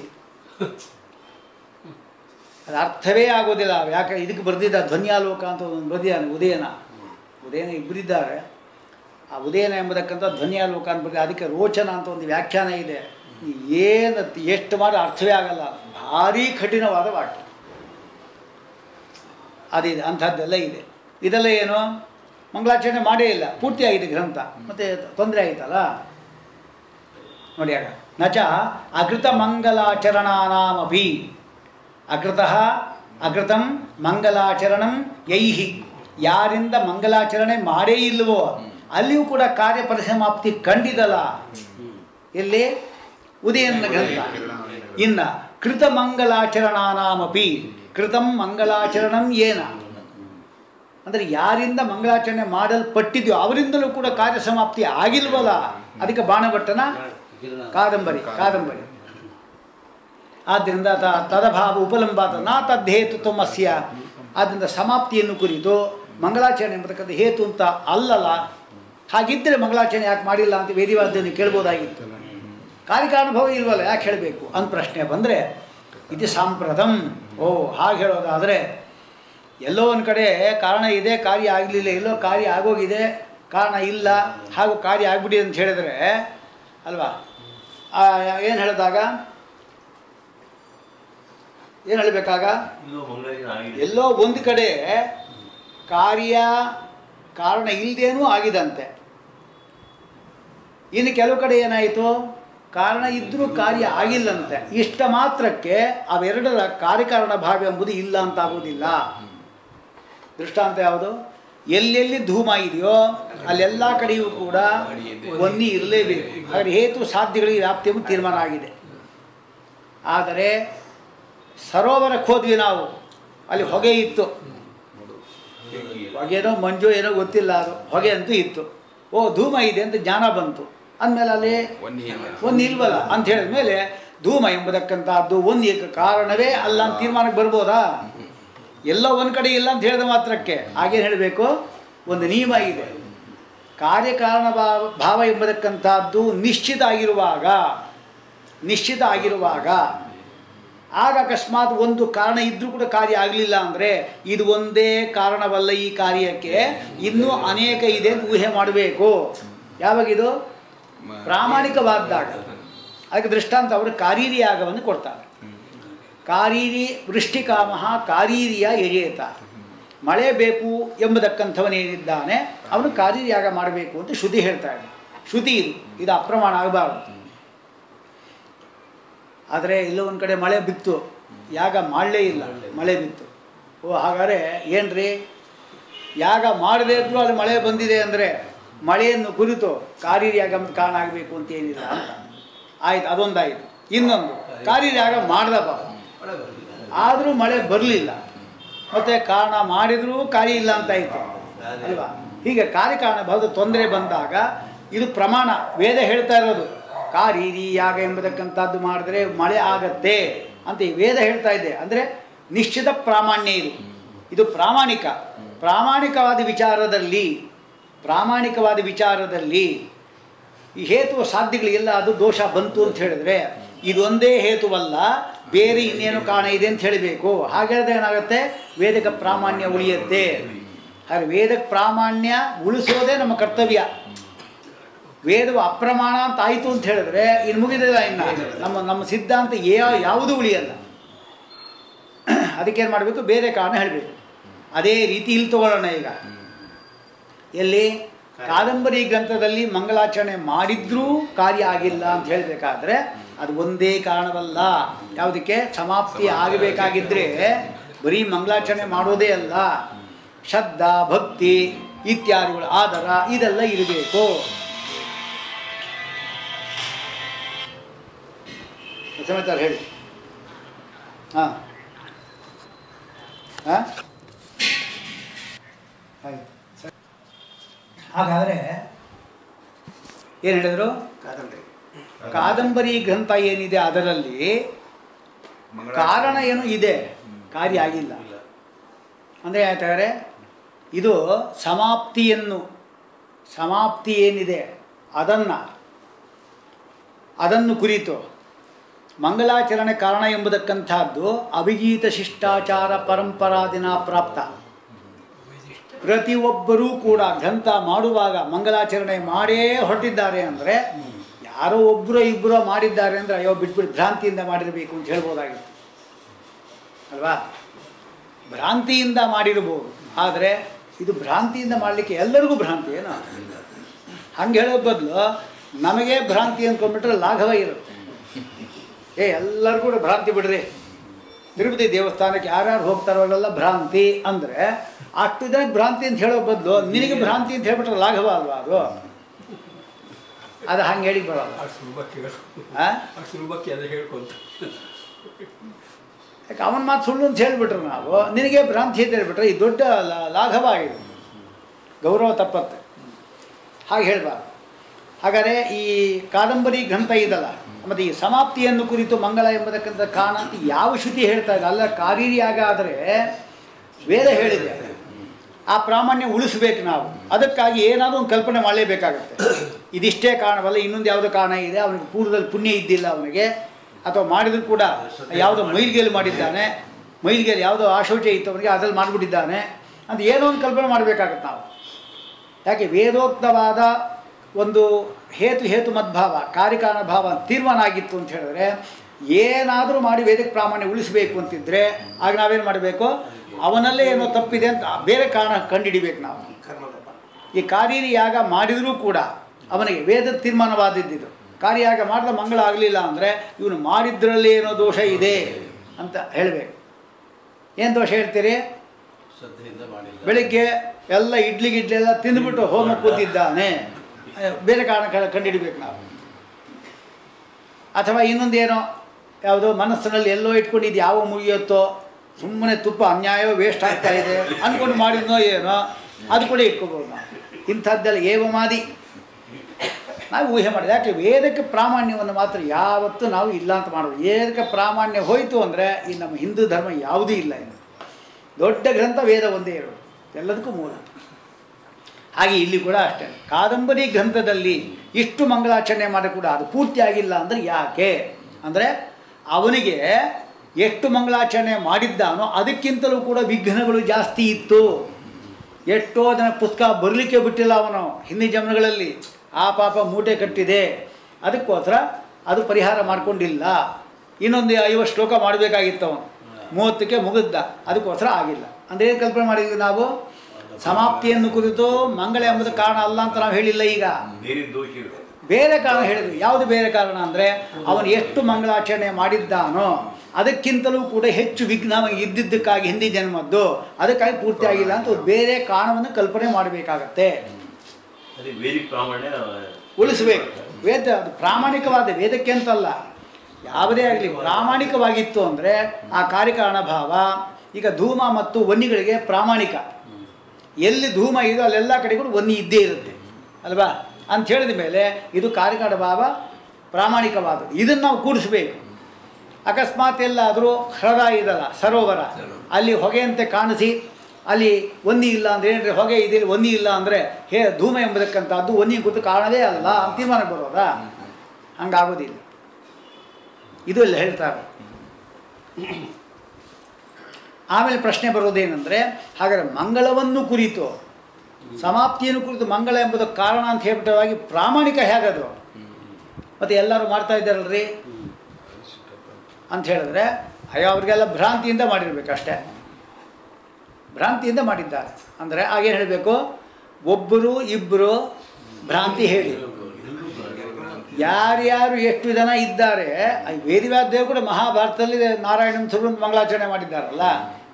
ಅದು ಅರ್ಥವೇ ಆಗೋದಿಲ್ಲ ಯಾಕೆ ಇದಕ್ಕೆ ಬರೆದಿದ್ದ ಧ್ವನ್ಯಾಲೋಕ ಅಂತ ಒಂದು ಬರೆದಿದ್ದಾನೆ ಉದಯನ ಉದಯನ ಇಬ್ಬರಿದ್ದಾರೆ ಆ ಉದಯನ ಎಂಬುದಕ್ಕಂಥ ಧ್ವನ್ಯಾಲೋಕ ಅಂತ ಬರೆದ ಅದಕ್ಕೆ ರೋಚನ ಅಂತ ಒಂದು ವ್ಯಾಖ್ಯಾನ ಇದೆ ಏನು ಎಷ್ಟು ಮಾಡಿ ಅರ್ಥವೇ ಆಗಲ್ಲ ಭಾರೀ ಕಠಿಣವಾದ ವಾಕ್ಯ ಅದಿದೆ ಅಂಥದ್ದೆಲ್ಲ ಇದೆ ಇದೆಲ್ಲ ಏನು ಮಂಗಳಾಚರಣೆ ಮಾಡೇ ಇಲ್ಲ ಪೂರ್ತಿಯಾಗಿದೆ ಗ್ರಂಥ ಮತ್ತು ತೊಂದರೆ ಆಯ್ತಲ್ಲ ನೋಡಿ ಆಗ ನಚ ಅಕೃತ ಮಂಗಲಾಚರಣಾನಾಮಪಿ ಅಕೃತಃ ಅಕೃತಂ ಮಂಗಲಾಚರಣಂ ಯೈಹಿ ಯಾರಿಂದ ಮಂಗಲಾಚರಣೆ ಮಾಡೇ ಇಲ್ವೋ ಅಲ್ಲಿಯೂ ಕೂಡ ಕಾರ್ಯ ಪರಿಸಮಾಪ್ತಿ ಕಂಡಿದಲ್ಲ ಎಲ್ಲಿ ಉದಯನ ಗ್ರಂಥ ಇನ್ನ ಕೃತ ಮಂಗಲಾಚರಣಾನಾಮಪಿ ಕೃತಂ ಮಂಗಲಾಚರಣಂ ಏನ ಅಂದರೆ ಯಾರಿಂದ ಮಂಗಳಾಚರಣೆ ಮಾಡಲ್ಪಟ್ಟಿದ್ಯೋ ಅವರಿಂದಲೂ ಕೂಡ ಕಾರ್ಯ ಸಮಾಪ್ತಿ ಆಗಿಲ್ವಲ್ಲ ಅದಕ್ಕೆ ಬಾಣಭಟ್ಟನ ಕಾದಂಬರಿ ಕಾದಂಬರಿ ಆದ್ದರಿಂದ ತ ತದಭಾವ ಉಪಲಂಬಾತ ನಾ ತದ್ದೇತು ತಮಸ್ಯ ಆದ್ದರಿಂದ ಸಮಾಪ್ತಿಯನ್ನು ಕುರಿತು ಮಂಗಳಾಚರಣೆ ಎಂಬತಕ್ಕಂಥ ಹೇತು ಅಂತ ಅಲ್ಲಲ್ಲ ಹಾಗಿದ್ದರೆ ಮಂಗಳಾಚರಣೆ ಯಾಕೆ ಮಾಡಿಲ್ಲ ಅಂತ ವೇದಿವಾದ್ಯವನ್ನು ಕೇಳ್ಬೋದಾಗಿತ್ತು ಕಾರ್ಯಕಾನುಭವ ಇಲ್ವಲ್ಲ ಯಾಕೆ ಹೇಳಬೇಕು ಅಂತ ಪ್ರಶ್ನೆ ಬಂದರೆ ಇದು ಸಾಂಪ್ರದಂ ಓ ಹಾಗೆ ಹೇಳೋದಾದರೆ ಎಲ್ಲೋ ಒಂದು ಕಡೆ ಕಾರಣ ಇದೆ ಕಾರ್ಯ ಆಗಲಿಲ್ಲ ಎಲ್ಲೋ ಕಾರ್ಯ ಆಗೋಗಿದೆ ಕಾರಣ ಇಲ್ಲ ಹಾಗೂ ಕಾರ್ಯ ಆಗ್ಬಿಟ್ಟಿದೆ ಅಂತ ಹೇಳಿದರೆ ಅಲ್ವಾ ಏನು ಹೇಳಿದಾಗ ಏನು ಹೇಳಬೇಕಾಗ ಎಲ್ಲೋ ಒಂದು ಕಡೆ ಕಾರ್ಯ ಕಾರಣ ಇಲ್ಲದೇನೂ ಆಗಿದಂತೆ ಇನ್ನು ಕೆಲವು ಕಡೆ ಏನಾಯಿತು ಕಾರಣ ಇದ್ದರೂ ಕಾರ್ಯ ಆಗಿಲ್ಲಂತೆ ಇಷ್ಟ ಮಾತ್ರಕ್ಕೆ ಅವೆರಡರ ಕಾರ್ಯಕಾರಣ ಭಾವ ಎಂಬುದು ಇಲ್ಲ ಅಂತ ಆಗೋದಿಲ್ಲ ದೃಷ್ಟಾಂತ ಯಾವುದು ಎಲ್ಲೆಲ್ಲಿ ಧೂಮ ಇದೆಯೋ ಅಲ್ಲೆಲ್ಲ ಕಡೆಯೂ ಕೂಡ ಒನ್ನಿ ಇರಲೇಬೇಕು ಹಾಗಾದ್ರೆ ಹೇತು ಸಾಧ್ಯಗಳಿಗೆ ವ್ಯಾಪ್ತಿ ಎಂಬುದು ತೀರ್ಮಾನ ಆಗಿದೆ ಆದರೆ ಸರೋವರಕ್ಕೆ ಹೋದ್ವಿ ನಾವು ಅಲ್ಲಿ ಹೊಗೆ ಇತ್ತು ಹೊಗೆನೋ ಮಂಜು ಏನೋ ಗೊತ್ತಿಲ್ಲ ಅದು ಹೊಗೆ ಅಂತೂ ಇತ್ತು ಓ ಧೂಮ ಇದೆ ಅಂತ ಜ್ಞಾನ ಬಂತು ಅಂದಮೇಲೆ ಅಲ್ಲಿ ಒಂದು ಇಲ್ವಲ್ಲ ಅಂತ ಹೇಳಿದ ಮೇಲೆ ಧೂಮ ಎಂಬುದಕ್ಕಂತಹದ್ದು ಒಂದು ಏಕ ಕಾರಣವೇ ಅಲ್ಲ ಅಂತ ತೀರ್ಮಾನಕ್ಕೆ ಬರ್ಬೋದಾ ಎಲ್ಲೋ ಒಂದು ಕಡೆ ಇಲ್ಲ ಅಂತ ಹೇಳಿದ ಮಾತ್ರಕ್ಕೆ ಹಾಗೇನು ಹೇಳಬೇಕು ಒಂದು ನಿಯಮ ಇದೆ ಕಾರ್ಯಕಾರಣ ಭಾವ ಭಾವ ಎಂಬುದಕ್ಕಂತಹದ್ದು ನಿಶ್ಚಿತ ಆಗಿರುವಾಗ ನಿಶ್ಚಿತ ಆಗಿರುವಾಗ ಆಗ ಅಕಸ್ಮಾತ್ ಒಂದು ಕಾರಣ ಇದ್ದರೂ ಕೂಡ ಕಾರ್ಯ ಆಗಲಿಲ್ಲ ಅಂದರೆ ಇದು ಒಂದೇ ಕಾರಣವಲ್ಲ ಈ ಕಾರ್ಯಕ್ಕೆ ಇನ್ನೂ ಅನೇಕ ಇದೆ ಅಂತ ಊಹೆ ಮಾಡಬೇಕು ಯಾವಾಗಿದು ಪ್ರಾಮಾಣಿಕವಾದಾಗ ಅದಕ್ಕೆ ದೃಷ್ಟಾಂತ ಅವರು ಕಾರೀರಿ ಯಾಗವನ್ನು ಕೊಡ್ತಾರೆ ಕಾರೀರಿ ವೃಷ್ಟಿಕಾಮಹ ಕಾರೀರಿಯ ಎಳೆಯತ ಮಳೆ ಬೇಕು ಎಂಬುದಕ್ಕಂಥವನೇನಿದ್ದಾನೆ ಅವನು ಕಾರೀರಿ ಯಾಗ ಮಾಡಬೇಕು ಅಂತ ಶ್ರುತಿ ಹೇಳ್ತಾ ಇದೆ ಶ್ರುತಿ ಇದು ಇದು ಅಪ್ರಮಾಣ ಆಗಬಾರ್ದು ಆದರೆ ಎಲ್ಲೋ ಒಂದು ಕಡೆ ಮಳೆ ಬಿತ್ತು ಯಾಗ ಮಾಡಲೇ ಇಲ್ಲ ಮಳೆ ಬಿತ್ತು ಓ ಹಾಗಾದರೆ ಏನ್ರಿ ಯಾಗ ಮಾಡದೇ ಇದ್ರೂ ಅಲ್ಲಿ ಮಳೆ ಬಂದಿದೆ ಅಂದರೆ ಮಳೆಯನ್ನು ಕುರಿತು ಕಾರೀರಿ ಯಾಗ ಅಂತ ಕಾರಣ ಆಗಬೇಕು ಅಂತ ಏನಿಲ್ಲ ಅಂತ ಆಯ್ತು ಅದೊಂದಾಯಿತು ಇನ್ನೊಂದು ಕಾರೀರಿ ಯಾಗ ಮಾಡ್ದಪ್ಪ ಆದರೂ ಮಳೆ ಬರಲಿಲ್ಲ ಮತ್ತು ಕಾರಣ ಮಾಡಿದರೂ ಕಾರ್ಯ ಇಲ್ಲ ಅಂತಾಯಿತು ಅಲ್ವಾ ಹೀಗೆ ಕಾರ್ಯಕಾರಣ ಭಾವದ ತೊಂದರೆ ಬಂದಾಗ ಇದು ಪ್ರಮಾಣ ವೇದ ಹೇಳ್ತಾ ಇರೋದು ಕಾರೀರಿ ಯಾಗ ಎಂಬತಕ್ಕಂಥದ್ದು ಮಾಡಿದ್ರೆ ಮಳೆ ಆಗತ್ತೆ ಅಂತ ಈ ವೇದ ಹೇಳ್ತಾ ಇದೆ ಅಂದರೆ ನಿಶ್ಚಿತ ಪ್ರಾಮಾಣ್ಯ ಇದು ಇದು ಪ್ರಾಮಾಣಿಕ ಪ್ರಾಮಾಣಿಕವಾದ ವಿಚಾರದಲ್ಲಿ ಪ್ರಾಮಾಣಿಕವಾದ ವಿಚಾರದಲ್ಲಿ ಈ ಹೇತು ಸಾಧ್ಯಗಳಿಗೆಲ್ಲ ಅದು ದೋಷ ಬಂತು ಅಂತ ಹೇಳಿದ್ರೆ ಇದೊಂದೇ ಹೇತುವಲ್ಲ ಬೇರೆ ಇನ್ನೇನು ಕಾರಣ ಇದೆ ಅಂತ ಹೇಳಬೇಕು ಹಾಗಾದ್ರೆ ಏನಾಗುತ್ತೆ ವೇದಕ ಪ್ರಾಮಾಣ್ಯ ಉಳಿಯುತ್ತೆ ಹಾಗೆ ವೇದಕ ಪ್ರಾಮಾಣ್ಯ ಉಳಿಸೋದೇ ನಮ್ಮ ಕರ್ತವ್ಯ ವೇದವು ಅಪ್ರಮಾಣ ಅಂತ ಆಯಿತು ಅಂತ ಹೇಳಿದ್ರೆ ಇನ್ನು ಮುಗಿದಿಲ್ಲ ಇನ್ನು ನಮ್ಮ ನಮ್ಮ ಸಿದ್ಧಾಂತ ಯಾ ಯಾವುದೂ ಉಳಿಯಲ್ಲ ಅದಕ್ಕೇನು ಮಾಡಬೇಕು ಬೇರೆ ಕಾರಣ ಹೇಳಬೇಕು ಅದೇ ರೀತಿ ಇಲ್ಲಿ ತಗೊಳ್ಳೋಣ ಈಗ ಎಲ್ಲಿ ಕಾದಂಬರಿ ಗ್ರಂಥದಲ್ಲಿ ಮಂಗಳಾಚರಣೆ ಮಾಡಿದ್ರೂ ಕಾರ್ಯ ಆಗಿಲ್ಲ ಅಂತ ಹೇಳಬೇಕಾದ್ರೆ ಅದು ಒಂದೇ ಕಾರಣವಲ್ಲ ಯಾವುದಕ್ಕೆ ಸಮಾಪ್ತಿ ಆಗಬೇಕಾಗಿದ್ದರೆ ಬರೀ ಮಂಗಳಾಚರಣೆ ಮಾಡೋದೇ ಅಲ್ಲ ಶ್ರದ್ಧಾ ಭಕ್ತಿ ಇತ್ಯಾದಿಗಳು ಆಧಾರ ಇದೆಲ್ಲ ಇರಬೇಕು ಸಮೇತ ಹೇಳಿ ಹಾಂ ಹಾಂ ಹಾಗೆ ಹಾಗಾದರೆ ಏನು ಹೇಳಿದರು ಕಾದಂಬರಿ ಗ್ರಂಥ ಏನಿದೆ ಅದರಲ್ಲಿ ಕಾರಣ ಏನು ಇದೆ ಕಾರ್ಯ ಆಗಿಲ್ಲ ಅಂದರೆ ಹೇಳ್ತಾರೆ ಇದು ಸಮಾಪ್ತಿಯನ್ನು ಸಮಾಪ್ತಿ ಏನಿದೆ ಅದನ್ನು ಅದನ್ನು ಕುರಿತು ಮಂಗಲಾಚರಣೆ ಕಾರಣ ಎಂಬುದಕ್ಕಂಥದ್ದು ಅಭಿಗೀತ ಶಿಷ್ಟಾಚಾರ ಪರಂಪರಾದಿನ ಪ್ರಾಪ್ತ ಪ್ರತಿಯೊಬ್ಬರೂ ಕೂಡ ಗ್ರಂಥ ಮಾಡುವಾಗ ಮಂಗಲಾಚರಣೆ ಮಾಡೇ ಹೊರಟಿದ್ದಾರೆ ಅಂದರೆ ಯಾರೋ ಒಬ್ಬರೋ ಇಬ್ಬರೋ ಮಾಡಿದ್ದಾರೆ ಅಂದರೆ ಅಯ್ಯೋ ಬಿಟ್ಬಿಟ್ಟು ಭ್ರಾಂತಿಯಿಂದ ಮಾಡಿರಬೇಕು ಅಂತ ಹೇಳ್ಬೋದಾಗಿತ್ತು ಅಲ್ವಾ ಭ್ರಾಂತಿಯಿಂದ ಮಾಡಿರ್ಬೋದು ಆದರೆ ಇದು ಭ್ರಾಂತಿಯಿಂದ ಮಾಡಲಿಕ್ಕೆ ಎಲ್ಲರಿಗೂ ಭ್ರಾಂತಿ ಏನು ಹಂಗೆ ಹೇಳೋ ಬದಲು ನಮಗೆ ಭ್ರಾಂತಿ ಅಂದ್ಕೊಂಡ್ಬಿಟ್ರೆ ಲಾಘವ ಇರುತ್ತೆ ಏ ಎಲ್ಲರೂ ಕೂಡ ಭ್ರಾಂತಿ ಬಿಡ್ರಿ ತಿರುಪತಿ ದೇವಸ್ಥಾನಕ್ಕೆ ಯಾರ್ಯಾರು ಹೋಗ್ತಾರೋ ಅವರೆಲ್ಲ ಭ್ರಾಂತಿ ಅಂದರೆ ಅಷ್ಟು ಜನಕ್ಕೆ ಭ್ರಾಂತಿ ಅಂತ ಹೇಳೋ ಬದಲು ನಿನಗೆ ಭ್ರಾಂತಿ ಅಂತ ಹೇಳ್ಬಿಟ್ರೆ ಲಾಘವ ಅಲ್ವಾ ಅದು ಅದು ಹಂಗೆ ಹೇಳಿ ಬರೋಲ್ಲ ಅಷ್ಟು ಸುಲಭಕ್ಕೆ ಹೇಳು. ಆ? ಅಷ್ಟು ಸುಲಭಕ್ಕೆ ಅದು ಹೇಳ್ಕೊಂತ ಯಾಕೆ ಅವನ ಮಾತು ಸುಳ್ಳು ಅಂತ ಹೇಳಿಬಿಟ್ರೆ ನಾವು ನಿನಗೆ ಭ್ರಾಂತಿ ಅಂತ ಹೇಳ್ಬಿಟ್ರೆ ಈ ದೊಡ್ಡ ಲಾ- ಲಾಘವ ಆಗಿದೆ ಗೌರವ ತಪ್ಪತ್ತೆ ಹಾಗೆ ಹೇಳಬಾರ್ದು ಹಾಗಾದರೆ ಈ ಕಾದಂಬರಿ ಗ್ರಂಥ ಇದಲ್ಲ ಮತ್ತು ಈ ಸಮಾಪ್ತಿಯನ್ನು ಕುರಿತು ಮಂಗಲ ಎಂಬತಕ್ಕಂಥ ಕಾರಣ ಅಂತ ಯಾವ ಶ್ರುತಿ ಹೇಳ್ತಾ ಇದೆ ಅಲ್ಲ ಕಾರೀರಿಯಾಗ ಆದರೆ ವೇದ ಹೇಳಿದೆ ಆ ಪ್ರಾಮಾಣ್ಯ ಉಳಿಸ್ಬೇಕು ನಾವು ಅದಕ್ಕಾಗಿ ಏನಾದರೂ ಒಂದು ಕಲ್ಪನೆ ಮಾಡಲೇಬೇಕಾಗತ್ತೆ ಇದಿಷ್ಟೇ ಕಾರಣವಲ್ಲ ಇನ್ನೊಂದು ಯಾವುದೋ ಕಾರಣ ಇದೆ ಅವನಿಗೆ ಪೂರ್ವದಲ್ಲಿ ಪುಣ್ಯ ಇದ್ದಿಲ್ಲ ಅವನಿಗೆ ಅಥವಾ ಮಾಡಿದರೂ ಕೂಡ ಯಾವುದೋ ಮೈಲ್ಗೇಲು ಮಾಡಿದ್ದಾನೆ ಮೈಲ್ಗೇಲು ಯಾವುದೋ ಆಶೋಚ ಇತ್ತು ಅವನಿಗೆ ಅದ್ರಲ್ಲಿ ಮಾಡಿಬಿಟ್ಟಿದ್ದಾನೆ ಅಂತ ಏನೋ ಒಂದು ಕಲ್ಪನೆ ಮಾಡಬೇಕಾಗತ್ತೆ ನಾವು ಯಾಕೆ ವೇದೋಕ್ತವಾದ ಒಂದು ಹೇತು ಹೇತು ಮದ್ಭಾವ ಕಾರ್ಯಕಾರಣ ಭಾವ ತೀರ್ಮಾನ ಆಗಿತ್ತು ಅಂತ ಹೇಳಿದ್ರೆ ಏನಾದರೂ ಮಾಡಿ ವೇದಕ್ಕೆ ಪ್ರಾಮಾಣ್ಯ ಉಳಿಸಬೇಕು ಅಂತಿದ್ರೆ ಆಗ ನಾವೇನು ಮಾಡಬೇಕು ಅವನಲ್ಲೇ ಏನೋ ತಪ್ಪಿದೆ ಅಂತ ಬೇರೆ ಕಾರಣ ಕಂಡುಹಿಡಿಬೇಕು ನಾವು ಈ ಕಾರೀರಿ ಯಾಗ ಮಾಡಿದರೂ ಕೂಡ ಅವನಿಗೆ ವೇದ ತೀರ್ಮಾನವಾದದ್ದಿದು ಕಾರ್ಯಾಗ ಮಾಡಿದ ಮಂಗಳ ಆಗಲಿಲ್ಲ ಅಂದರೆ ಇವನು ಮಾಡಿದ್ರಲ್ಲಿ ಏನೋ ದೋಷ ಇದೆ ಅಂತ ಹೇಳಬೇಕು ಏನು ದೋಷ ಹೇಳ್ತೀರಿ ಶ್ರದ್ಧೆಯಿಂದ ಮಾಡಿಲ್ಲ ಬೆಳಿಗ್ಗೆ ಎಲ್ಲ ಇಡ್ಲಿ ಗಿಡ್ಲಿ ಎಲ್ಲ ತಿಂದುಬಿಟ್ಟು ಹೋಮ ಕೂತಿದ್ದಾನೆ ಅಹ್, ಬೇರೆ ಕಾರಣ ಕ- ಕಂಡುಹಿಡಿಬೇಕು ನಾವು ಅಥವಾ ಇನ್ನೊಂದೇನೋ ಯಾವುದೋ ಮನಸ್ಸಿನಲ್ಲಿ ಎಲ್ಲೋ ಇಟ್ಕೊಂಡು ಇದು ಯಾವ ಮುಗಿಯುತ್ತೋ ಸುಮ್ಮನೆ ತುಪ್ಪ ಅನ್ಯಾಯ ವೇಸ್ಟ್ ಆಗ್ತಾ ಇದೆ ಅಂದ್ಕೊಂಡು ಮಾಡಿದ್ನೋ ಏನೋ ಅದು ಕೂಡ ಇಟ್ಕೋಬೋದು ನಾವು ಇಂಥದ್ದೆಲ್ಲ ಏವಮಾದಿ ನಾವು ಊಹೆ ಮಾಡಿದೆ ಯಾಕೆ ವೇದಕ್ಕೆ ಪ್ರಾಮಾಣ್ಯವನ್ನು ಮಾತ್ರ ಯಾವತ್ತೂ ನಾವು ಇಲ್ಲ ಅಂತ ಮಾಡೋದು ವೇದಕ್ಕೆ ಪ್ರಾಮಾಣ್ಯ ಹೋಯಿತು ಅಂದರೆ ಈ ನಮ್ಮ ಹಿಂದೂ ಧರ್ಮ ಯಾವುದೂ ಇಲ್ಲ ಇನ್ನು ದೊಡ್ಡ ಗ್ರಂಥ ವೇದ ಒಂದೇ ಇರೋದು ಎಲ್ಲದಕ್ಕೂ ಮೂಲ ಹಾಗೆ ಇಲ್ಲಿ ಕೂಡ ಅಷ್ಟೇ ಕಾದಂಬರಿ ಗ್ರಂಥದಲ್ಲಿ ಇಷ್ಟು ಮಂಗಳಾಚರಣೆ ಮಾಡಿ ಕೂಡ ಅದು ಪೂರ್ತಿ ಆಗಿಲ್ಲ ಅಂದರೆ ಯಾಕೆ ಅಂದರೆ ಅವನಿಗೆ ಎಷ್ಟು ಮಂಗಳಾಚರಣೆ ಮಾಡಿದ್ದಾನೋ ಅದಕ್ಕಿಂತಲೂ ಕೂಡ ವಿಘ್ನಗಳು ಜಾಸ್ತಿ ಇತ್ತು ಎಷ್ಟೋ ಜನ ಪುಸ್ತಕ ಬರಲಿಕ್ಕೆ ಬಿಟ್ಟಿಲ್ಲ ಅವನು ಹಿಂದಿ ಜಮನಗಳಲ್ಲಿ ಆ ಪಾಪ ಮೂಟೆ ಕಟ್ಟಿದೆ ಅದಕ್ಕೋಸ್ಕರ ಅದು ಪರಿಹಾರ ಮಾಡಿಕೊಂಡಿಲ್ಲ ಇನ್ನೊಂದು ಐವತ್ತು ಶ್ಲೋಕ ಮಾಡಬೇಕಾಗಿತ್ತು ಅವನು ಮೂವತ್ತಕ್ಕೆ ಮುಗಿದ್ದ ಅದಕ್ಕೋಸ್ಕರ ಆಗಿಲ್ಲ ಅಂದರೆ ಏನು ಕಲ್ಪನೆ ಮಾಡಿದ್ವಿ ನಾವು ಸಮಾಪ್ತಿಯನ್ನು ಕುರಿತು ಮಂಗಳ ಎಂಬುದು ಕಾರಣ ಅಲ್ಲ ಅಂತ ನಾವು ಹೇಳಿಲ್ಲ ಈಗ ಬೇರೆ ದೋಷ ಇದೆ ಬೇರೆ ಕಾರಣ ಹೇಳಿದ್ವಿ ಯಾವುದು ಬೇರೆ ಕಾರಣ ಅಂದರೆ ಅವನು ಎಷ್ಟು ಮಂಗಳಾಚರಣೆ ಮಾಡಿದ್ದಾನೋ ಅದಕ್ಕಿಂತಲೂ ಕೂಡ ಹೆಚ್ಚು ವಿಘ್ನ ಅವನಿಗೆ ಇದ್ದಿದ್ದಕ್ಕಾಗಿ ಹಿಂದಿ ಜನ್ಮದ್ದು ಅದಕ್ಕಾಗಿ ಪೂರ್ತಿ ಆಗಿಲ್ಲ ಅಂತ ಒಂದು ಬೇರೆ ಕಾರಣವನ್ನು ಕಲ್ಪನೆ ಮಾಡಬೇಕಾಗತ್ತೆ ಅದೇ ವೇದಿಕ್ ಪ್ರಾಮಾಣ್ಯ ಉಳಿಸ್ಬೇಕು ವೇದ ಅದು ಪ್ರಾಮಾಣಿಕವಾದ ವೇದಕ್ಕೆ ಅಂತಲ್ಲ ಯಾವುದೇ ಆಗಲಿ ಪ್ರಾಮಾಣಿಕವಾಗಿತ್ತು ಅಂದರೆ ಆ ಕಾರ್ಯಕಾರಣ ಭಾವ ಈಗ ಧೂಮ ಮತ್ತು ವನ್ನಿಗಳಿಗೆ ಪ್ರಾಮಾಣಿಕ ಎಲ್ಲಿ ಧೂಮ ಇದೋ ಅಲ್ಲೆಲ್ಲ ಕಡೆಗೂ ವನ್ನಿ ಇದ್ದೇ ಇರುತ್ತೆ ಅಲ್ವಾ ಅಂತ ಹೇಳಿದ ಮೇಲೆ ಇದು ಕಾರ್ಯಕಾರಣ ಭಾವ ಪ್ರಾಮಾಣಿಕವಾದದ್ದು ಇದನ್ನು ನಾವು ಕೂಡಿಸ್ಬೇಕು ಅಕಸ್ಮಾತ್ ಎಲ್ಲಾದರೂ ಹ್ರದ ಇದಲ್ಲ ಸರೋವರ ಅಲ್ಲಿ ಹೊಗೆಯಂತೆ ಕಾಣಿಸಿ ಅಲ್ಲಿ ಒಂದಿ ಇಲ್ಲ ಅಂದರೆ ಏನ್ರಿ ಹೊಗೆ ಇದೆ ಒಂದಿ ಇಲ್ಲ ಅಂದರೆ ಹೇ ಧೂಮ ಎಂಬುದಕ್ಕಂಥದ್ದು ಒಂದಿ ಗೊತ್ತು ಕಾರಣವೇ ಅಲ್ಲ ಅಂತ ತೀರ್ಮಾನ ಬರೋದಾ ಹಂಗಾಗೋದಿಲ್ಲ ಇದು ಎಲ್ಲ ಹೇಳ್ತಾರೆ ಆಮೇಲೆ ಪ್ರಶ್ನೆ ಬರೋದೇನೆಂದರೆ ಹಾಗಾದರೆ ಮಂಗಳವನ್ನು ಕುರಿತು ಸಮಾಪ್ತಿಯನ್ನು ಕುರಿತು ಮಂಗಳ ಎಂಬುದು ಕಾರಣ ಅಂತ ಹೇಳ್ಬಿಟ್ಟವಾಗಿ ಪ್ರಾಮಾಣಿಕ ಹೇಗದು ಮತ್ತು ಎಲ್ಲರೂ ಮಾಡ್ತಾ ಇದ್ದಾರಲ್ರಿ ಅಂತ ಹೇಳಿದ್ರೆ ಅಯ್ಯೋ ಅವ್ರಿಗೆಲ್ಲ ಭ್ರಾಂತಿಯಿಂದ ಮಾಡಿರ್ಬೇಕು ಅಷ್ಟೇ ಭ್ರಾಂತಿಯಿಂದ ಮಾಡಿದ್ದಾರೆ ಅಂದರೆ ಆಗೇನು ಹೇಳಬೇಕು ಒಬ್ಬರು ಇಬ್ಬರು ಭ್ರಾಂತಿ ಹೇಳಿ ಯಾರ್ಯಾರು ಎಷ್ಟು ಜನ ಇದ್ದಾರೆ ಆ ವೇದವ್ಯಾಸದೇವರು ಕೂಡ ಮಹಾಭಾರತದಲ್ಲಿ ನಾರಾಯಣನ ಸುರುಂದ್ ಮಂಗಳಾಚರಣೆ ಮಾಡಿದ್ದಾರಲ್ಲ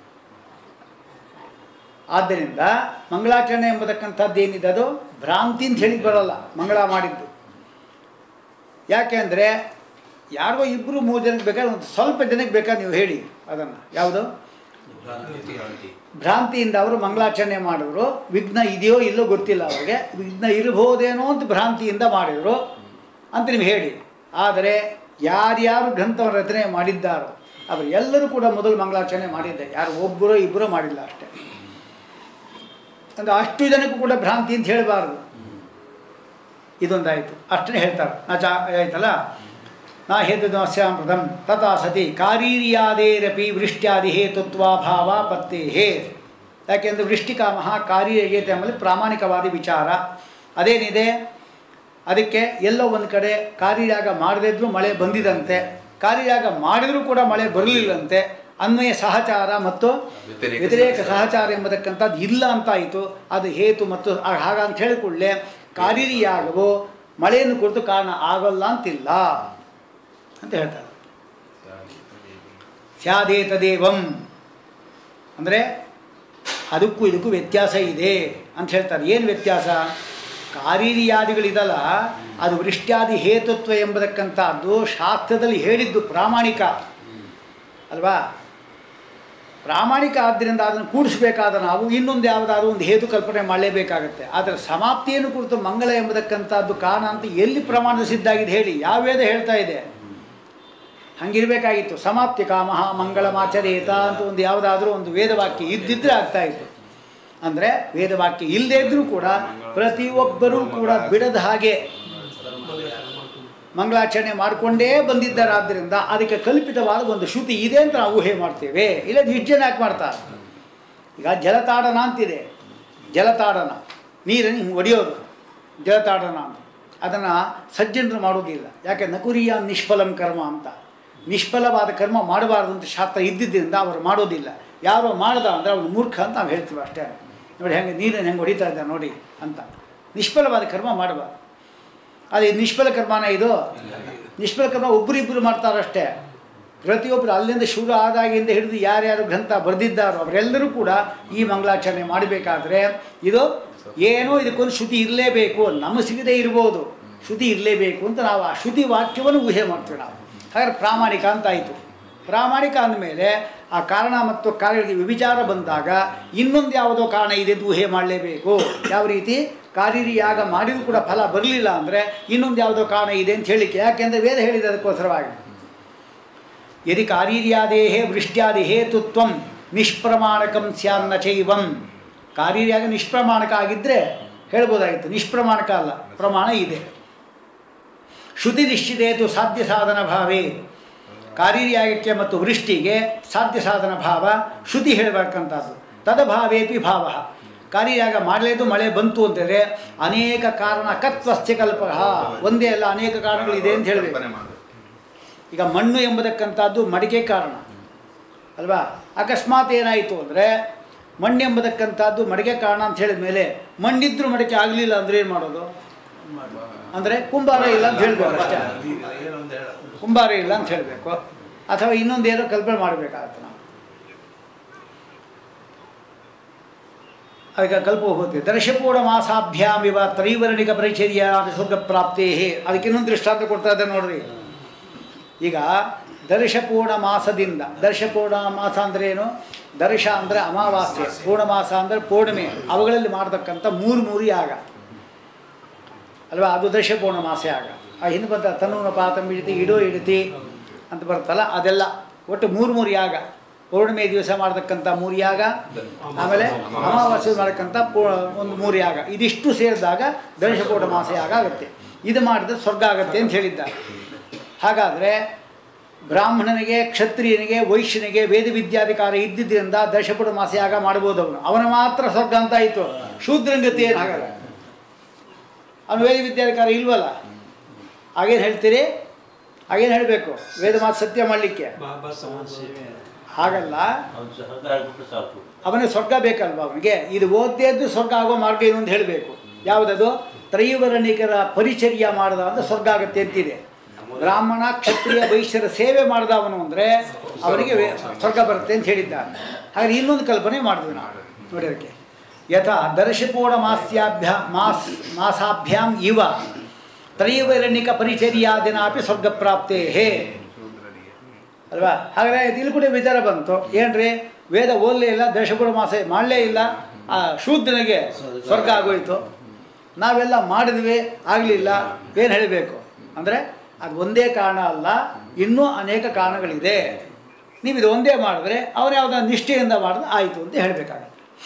ಆದ್ದರಿಂದ ಮಂಗಳಾಚರಣೆ ಎಂಬತಕ್ಕಂಥದ್ದು ಏನಿದೆ ಅದು ಭ್ರಾಂತಿ ಅಂತ ಹೇಳಿ ಬರಲ್ಲ ಮಂಗಳ ಮಾಡಿದ್ದು ಯಾಕೆ ಅಂದರೆ ಯಾರಿಗೋ ಇಬ್ಬರು ಮೂರು ಜನಕ್ಕೆ ಬೇಕಾದ್ರೆ ಒಂದು ಸ್ವಲ್ಪ ಜನಕ್ಕೆ ಬೇಕಾದ್ರೆ ನೀವು ಹೇಳಿ ಅದನ್ನು ಯಾವುದು ಭ್ರಾಂತಿಯಿಂದ ಅವರು ಮಂಗಳಾಚರಣೆ ಮಾಡಿದ್ರು ವಿಘ್ನ ಇದೆಯೋ ಇಲ್ಲೋ ಗೊತ್ತಿಲ್ಲ ಅವ್ರಿಗೆ ವಿಘ್ನ ಇರಬಹುದೇನೋ ಅಂತ ಭ್ರಾಂತಿಯಿಂದ ಮಾಡಿದರು ಅಂತ ನೀವು ಹೇಳಿ ಆದರೆ ಯಾರ್ಯಾರು ಗ್ರಂಥವನ್ನು ರಚನೆ ಮಾಡಿದ್ದಾರೋ ಅವರು ಎಲ್ಲರೂ ಕೂಡ ಮೊದಲು ಮಂಗಳಾಚರಣೆ ಮಾಡಿದ್ದೆ ಯಾರು ಒಬ್ಬರೋ ಇಬ್ಬರೋ ಮಾಡಿಲ್ಲ ಅಷ್ಟೇ ಅಂದರೆ ಅಷ್ಟು ಜನಕ್ಕೂ ಕೂಡ ಭ್ರಾಂತಿ ಅಂತ ಹೇಳಬಾರ್ದು ಇದೊಂದಾಯಿತು ಅಷ್ಟನ್ನೇ ಹೇಳ್ತಾರೆ ನಾ ಚಾ ಆಯ್ತಲ್ಲ ನಾ ಹೇತುಸ್ಯಾಂ ಪ್ರಥಮ್ ತಥಾ ಸತಿ ಕಾರೀರ್ಯಾದೇರಪಿ ವೃಷ್ಟ್ಯಾದಿ ಹೇತುತ್ವಾಭಾವ ಪತ್ತೇಹೇ ಯಾಕೆಂದರೆ ವೃಷ್ಟಿಕಾಮಃ ಕಾರ್ಯಗೀತೆ ಎಂಬಲ್ಲಿ ಪ್ರಾಮಾಣಿಕವಾದ ವಿಚಾರ ಅದೇನಿದೆ ಅದಕ್ಕೆ ಎಲ್ಲೋ ಒಂದು ಕಡೆ ಕಾರ್ಯಯಾಗ ಮಾಡದಿದ್ರೂ ಮಳೆ ಬಂದಿದಂತೆ ಕಾರ್ಯಯಾಗ ಮಾಡಿದರೂ ಕೂಡ ಮಳೆ ಬರಲಿಲ್ಲಂತೆ ಅನ್ವಯ ಸಹಚಾರ ಮತ್ತು ವ್ಯತಿರೇಕ ವ್ಯತಿರೇಕ ಸಹಚಾರ ಎಂಬತಕ್ಕಂಥದ್ದು ಇಲ್ಲ ಅಂತಾಯಿತು ಅದು ಹೇತು ಮತ್ತು ಆ- ಹಾಗಂತ ಹೇಳಿಕೊಳ್ಳೆ ಕಾರ್ಯಯಾಗವು ಮಳೆಯನ್ನು ಕುರಿತು ಕಾರಣ ಆಗೋಲ್ಲ ಅಂತಿಲ್ಲ ಅಂತ ಹೇಳ್ತಾರೆ ಸ್ಯಾದೇತದೇವಂ ಅಂದರೆ ಅದಕ್ಕೂ ಇದಕ್ಕೂ ವ್ಯತ್ಯಾಸ ಇದೆ ಅಂತ ಹೇಳ್ತಾರೆ ಏನು ವ್ಯತ್ಯಾಸ ಕಾರೀರಿಯಾದಿಗಳಿದಲ್ಲ ಅದು ವೃಷ್ಟ್ಯಾದಿ ಹೇತುತ್ವ ಎಂಬತಕ್ಕಂಥದ್ದು ಶಾಸ್ತ್ರದಲ್ಲಿ ಹೇಳಿದ್ದು ಪ್ರಾಮಾಣಿಕ ಅಲ್ವಾ ಪ್ರಾಮಾಣಿಕ ಆದ್ದರಿಂದ ಅದನ್ನು ಕೂಡಿಸ್ಬೇಕಾದ ನಾವು ಇನ್ನೊಂದು ಯಾವುದಾದ್ರೂ ಒಂದು ಹೇತು ಕಲ್ಪನೆ ಮಾಡಲೇಬೇಕಾಗತ್ತೆ ಆದರೆ ಸಮಾಪ್ತಿಯನ್ನು ಕುರಿತು ಮಂಗಳ ಎಂಬತಕ್ಕಂಥದ್ದು ಕಾರಣ ಅಂತ ಎಲ್ಲಿ ಪ್ರಮಾಣ ಸಿದ್ಧಾಗಿದೆ ಹೇಳಿ ಯಾವ ವೇದ ಹೇಳ್ತಾ ಇದೆ ಹಂಗಿರಬೇಕಾಗಿತ್ತು ಸಮಾಪ್ತಿ ಕಾಮಃ ಮಂಗಳಮಾಚರೇತ ಅಂತ ಒಂದು ಯಾವುದಾದ್ರೂ ಒಂದು ವೇದವಾಕ್ಯ ಇದ್ದಿದ್ರೆ ಆಗ್ತಾ ಇತ್ತು ಅಂದರೆ ವೇದವಾಕ್ಯ ಇಲ್ಲದೇ ಇದ್ದರೂ ಕೂಡ ಪ್ರತಿಯೊಬ್ಬರೂ ಕೂಡ ಬಿಡದ ಹಾಗೆ ಮಂಗಳಾಚರಣೆ ಮಾಡಿಕೊಂಡೇ ಬಂದಿದ್ದಾರೆ ಆದ್ದರಿಂದ ಅದಕ್ಕೆ ಕಲ್ಪಿತವಾದ ಒಂದು ಶ್ರುತಿ ಇದೆ ಅಂತ ನಾವು ಊಹೆ ಮಾಡ್ತೇವೆ ಇಲ್ಲ ಇಷ್ಟು ಜನ ಯಾಕೆ ಮಾಡ್ತಾರೆ ಈಗ ಜಲತಾಡನ ಅಂತಿದೆ ಜಲತಾಡನ ನೀರನ್ನು ಹಿಂಗೆ ಒಡೆಯೋದು ಜಲತಾಡನ ಅಂತ ಅದನ್ನು ಸಜ್ಜನರು ಮಾಡೋದಿಲ್ಲ ಯಾಕೆ ನಕುರಿಯ ನಿಷ್ಫಲಂ ಕರ್ಮ ಅಂತ ನಿಷ್ಫಲವಾದ ಕರ್ಮ ಮಾಡಬಾರ್ದು ಅಂತ ಶಾಸ್ತ್ರ ಇದ್ದಿದ್ದರಿಂದ ಅವರು ಮಾಡೋದಿಲ್ಲ ಯಾರೋ ಮಾಡ್ದ ಅಂದರೆ ಅವನು ಮೂರ್ಖ ಅಂತ ನಾವು ಹೇಳ್ತೀವಿ ಅಷ್ಟೇ ನೋಡಿ ಹೆಂಗೆ ನೀರನ್ನು ಹೆಂಗೆ ಹೊಡಿತಾ ಇದ್ದಾರೆ ನೋಡಿ ಅಂತ ನಿಷ್ಫಲವಾದ ಕರ್ಮ ಮಾಡಬಾರ್ದು ಅದು ಇದು ನಿಷ್ಫಲ ಕರ್ಮನ ಇದು ನಿಷ್ಫಲ ಕರ್ಮ ಒಬ್ಬರಿಬ್ಬರು ಮಾಡ್ತಾರಷ್ಟೇ ಪ್ರತಿಯೊಬ್ಬರು ಅಲ್ಲಿಂದ ಶುರು ಆದಾಗಿಂದ ಹಿಡಿದು ಯಾರ್ಯಾರು ಗ್ರಂಥ ಬರೆದಿದ್ದಾರೋ ಅವರೆಲ್ಲರೂ ಕೂಡ ಈ ಮಂಗಳಾಚರಣೆ ಮಾಡಬೇಕಾದ್ರೆ ಇದು ಏನೋ ಇದಕ್ಕೊಂದು ಶ್ರುತಿ ಇರಲೇಬೇಕು ನಮಗೆ ಸಿಗದೇ ಇರ್ಬೋದು ಶ್ರುತಿ ಇರಲೇಬೇಕು ಅಂತ ನಾವು ಆ ಶ್ರುತಿ ವಾಕ್ಯವನ್ನು ಊಹೆ ಮಾಡ್ತೀವಿ ನಾವು ಹಾಗಾದ್ರೆ ಪ್ರಾಮಾಣಿಕ ಅಂತ ಆಯಿತು ಪ್ರಾಮಾಣಿಕ ಅಂದಮೇಲೆ ಆ ಕಾರಣ ಮತ್ತು ಕಾರ್ಯಗಳಿಗೆ ವಿಚಾರ ಬಂದಾಗ ಇನ್ನೊಂದು ಯಾವುದೋ ಕಾರಣ ಇದೆ ಅಂತ ಊಹೆ ಮಾಡಲೇಬೇಕು ಯಾವ ರೀತಿ ಕಾರ್ಯರಿ ಯಾಗ ಮಾಡಿದರೂ ಕೂಡ ಫಲ ಬರಲಿಲ್ಲ ಅಂದರೆ ಇನ್ನೊಂದು ಯಾವುದೋ ಕಾರಣ ಇದೆ ಅಂತ ಹೇಳಿಕೆ ಯಾಕೆಂದರೆ ವೇದ ಹೇಳಿದೆ ಅದಕ್ಕೋಸ್ಕರವಾಗಿ ಯದಿ ಕಾರ್ಯರ್ಯಾದೇಹೇ ವೃಷ್ಟ್ಯಾದಿ ಹೇತುತ್ವಂ ನಿಷ್ಪ್ರಮಾಣಕಂ ಸ್ಯಾನ್ನ ಚೈವಂ ಕಾರ್ಯರ್ಯಾಗ ನಿಷ್ಪ್ರಮಾಣಕ ಆಗಿದ್ದರೆ ಹೇಳ್ಬೋದಾಗಿತ್ತು ನಿಷ್ಪ್ರಮಾಣಕ ಅಲ್ಲ ಪ್ರಮಾಣ ಇದೆ ಶ್ರುತಿ ನಿಶ್ಚಿತೇತು ಸಾಧ್ಯ ಸಾಧನ ಭಾವೇ ಕಾರ್ಯರ್ಯಾಗಕ್ಕೆ ಮತ್ತು ವೃಷ್ಟಿಗೆ ಸಾಧ್ಯ ಸಾಧನ ಭಾವ ಶ್ರುತಿ ಹೇಳಬೇಕಂತದ್ದು ತದಭಾವೇಪಿ ಭಾವ ಕಾರ್ಯಯಾಗ ಮಾಡಲೇದು ಮಳೆ ಬಂತು ಅಂತಂದರೆ ಅನೇಕ ಕಾರಣ ಕತ್ವಸ್ಯ ಕಲ್ಪ ಒಂದೇ ಅಲ್ಲ ಅನೇಕ ಕಾರಣಗಳಿದೆ ಅಂತ ಹೇಳಬೇಕು ಕಲ್ಪನೆ ಮಾಡು ಈಗ ಮಣ್ಣು ಎಂಬುದಕ್ಕಂಥದ್ದು ಮಡಿಕೆ ಕಾರಣ ಅಲ್ವಾ ಅಕಸ್ಮಾತ್ ಏನಾಯಿತು ಅಂದರೆ ಮಣ್ಣು ಎಂಬುದಕ್ಕಂಥದ್ದು ಮಡಿಕೆ ಕಾರಣ ಅಂತ ಹೇಳಿದ ಮೇಲೆ ಮಣ್ಣಿದ್ರೂ ಮಡಿಕೆ ಆಗಲಿಲ್ಲ ಅಂದರೆ ಏನು ಮಾಡೋದು ಅಂದರೆ ಕುಂಬಾರ ಇಲ್ಲ ಅಂತ ಹೇಳ್ಬೇಕು ಅಷ್ಟೇ ಏನು ಅಂತ ಹೇಳೋದು ಕುಂಬಾರ ಇಲ್ಲ ಅಂತ ಹೇಳಬೇಕು ಅಥವಾ ಇನ್ನೊಂದೇನೋ ಕಲ್ಪನೆ ಮಾಡಬೇಕಾಗತ್ತೆ ನಾವು ಅದಕ್ಕೆ ಕಲ್ಪ ಹೋಗುತ್ತೆ ದರ್ಶಪೂರ್ಣ ಮಾಸಾಭ್ಯಾಮ್ ಇವ ತ್ರೈವರ್ಣಿಕ ಪರಿಚರ್ಯ ಸ್ವರ್ಗ ಪ್ರಾಪ್ತೇ ಅದಕ್ಕೆ ಇನ್ನೊಂದು ದೃಷ್ಟಾಂತ ಕೊಡ್ತಾ ಇದ್ದಾರೆ ನೋಡ್ರಿ ಈಗ ದರ್ಶಪೂರ್ಣ ಮಾಸದಿಂದ ದರ್ಶಪೂರ್ಣ ಮಾಸ ಅಂದರೆ ಏನು ದರ್ಶ ಅಂದರೆ ಅಮಾವಾಸ್ಯೆ ಪೂರ್ಣಮಾಸ ಅಂದರೆ ಪೂರ್ಣಿಮೆ ಅವುಗಳಲ್ಲಿ ಮಾಡತಕ್ಕಂಥ ಮೂರು ಮೂರು ಯಾಗ ಅಲ್ವಾ ಅದು ದಶಪೂರ್ಣ ಮಾಸ ಯಾಗ ಆ ಹಿಂದೆ ಬಂದ ತನ್ನೂನ ಪಾತಂ ಇಡತಿ ಇಡೋ ಇಡತಿ ಅಂತ ಬರುತ್ತಲ್ಲ ಅದೆಲ್ಲ ಒಟ್ಟು ಮೂರು ಮೂರು ಯಾಗ ಪೌರ್ಣಿಮೆ ದಿವಸ ಮಾಡತಕ್ಕಂಥ ಮೂರು ಯಾಗ ಆಮೇಲೆ ಅಮಾವಾಸ್ಯೆ ಮಾಡತಕ್ಕಂಥ ಪೂ ಒಂದು ಮೂರು ಯಾಗ ಇದಿಷ್ಟು ಸೇರಿದಾಗ ದಶಪೂರ್ಣ ಮಾಸ ಯಾಗ ಆಗುತ್ತೆ ಇದು ಮಾಡಿದ್ರೆ ಸ್ವರ್ಗ ಆಗುತ್ತೆ ಅಂತ ಹೇಳಿದ್ದಾರೆ ಹಾಗಾದರೆ ಬ್ರಾಹ್ಮಣನಿಗೆ ಕ್ಷತ್ರಿಯನಿಗೆ ವೈಶ್ಯನಿಗೆ ವೇದ ವಿದ್ಯಾಧಿಕಾರ ಇದ್ದಿದ್ದರಿಂದ ದಶಪುಟ ಮಾಸ ಯಾಗ ಮಾಡ್ಬೋದು ಅವನು ಅವನ ಮಾತ್ರ ಸ್ವರ್ಗ ಅಂತ ಆಯಿತು ಶೂದ್ರಂಗತಿ ಏನು ಹಾಗಾದ್ರೆ ಅವನು ವೇದ ವಿದ್ಯಾಧಿಕಾರ ಇಲ್ವಲ್ಲ ಹಾಗೇನು ಹೇಳ್ತೀರಿ ಹಾಗೇನು ಹೇಳಬೇಕು ವೇದ ಮಾತು ಸತ್ಯ ಮಾಡಲಿಕ್ಕೆ ಬಾಬಾ ಸಮಾಜ ಹಾಗಲ್ಲ ಅವ್ನು ಸಹಜ ಆಗ್ಬಿಟ್ಟು ಸಾಕು ಅವನಿಗೆ ಸ್ವರ್ಗ ಬೇಕಲ್ವ ಅವನಿಗೆ ಇದು ಓದ್ದೇದ್ದು ಸ್ವರ್ಗ ಆಗೋ ಮಾರ್ಗ ಏನು ಅಂತ ಹೇಳಬೇಕು ಯಾವುದದು ತ್ರೈವರ್ಣಿಕರ ಪರಿಚರ್ಯ ಮಾಡಿದ ಅಂದರೆ ಸ್ವರ್ಗ ಆಗತ್ತೆ ಅಂತಿದೆ ಬ್ರಾಹ್ಮಣ ಕ್ಷತ್ರಿಯ ವೈಶ್ಯರ ಸೇವೆ ಮಾಡಿದ ಅವನು ಅಂದರೆ ಅವನಿಗೆ ವೇ- ಸ್ವರ್ಗ ಬರುತ್ತೆ ಅಂತ ಹೇಳಿದ್ದಾನೆ ಹಾಗೆ ಇನ್ನೊಂದು ಕಲ್ಪನೆ ಮಾಡಿದ್ವಿ ನಾವು ನೋಡಿ ಅದಕ್ಕೆ ಯಥಾ ದರ್ಶಪೂರ್ಣ ಮಾಸ್ಯಾಭ್ಯಾ ಮಾಸ್ ಮಾಸಾಭ್ಯಾಂ ಇವ ತ್ರೈವರ್ಣಿಕ ಪರಿಚರ್ಯಾದಿನಾಪಿ ಸ್ವರ್ಗ ಪ್ರಾಪ್ತೇ ಹೇ ಅಲ್ವಾ ಹಾಗಾದ್ರೆ ಇಲ್ಲಿ ಕೂಡ ವಿಚಾರ ಬಂತು ಏನ್ರಿ ವೇದ ಓದಲೇ ಇಲ್ಲ ದಶಪುರ ಮಾಸ ಮಾಡಲೇ ಇಲ್ಲ ಆ ಶೂದ್ರನಿಗೆ ಸ್ವರ್ಗ ಆಗೋಯ್ತು ನಾವೆಲ್ಲ ಮಾಡಿದ್ವಿ ಆಗಲಿಲ್ಲ ಏನು ಹೇಳಬೇಕು ಅಂದರೆ ಅದು ಒಂದೇ ಕಾರಣ ಅಲ್ಲ ಇನ್ನೂ ಅನೇಕ ಕಾರಣಗಳಿದೆ ನೀವು ಇದು ಒಂದೇ ಮಾಡಿದ್ರೆ ಅವ್ರು ಯಾವುದೋ ನಿಷ್ಠೆಯಿಂದ ಮಾಡಿದ್ರೆ ಆಯಿತು ಅಂತ ಹೇಳಬೇಕಾಗತ್ತೆ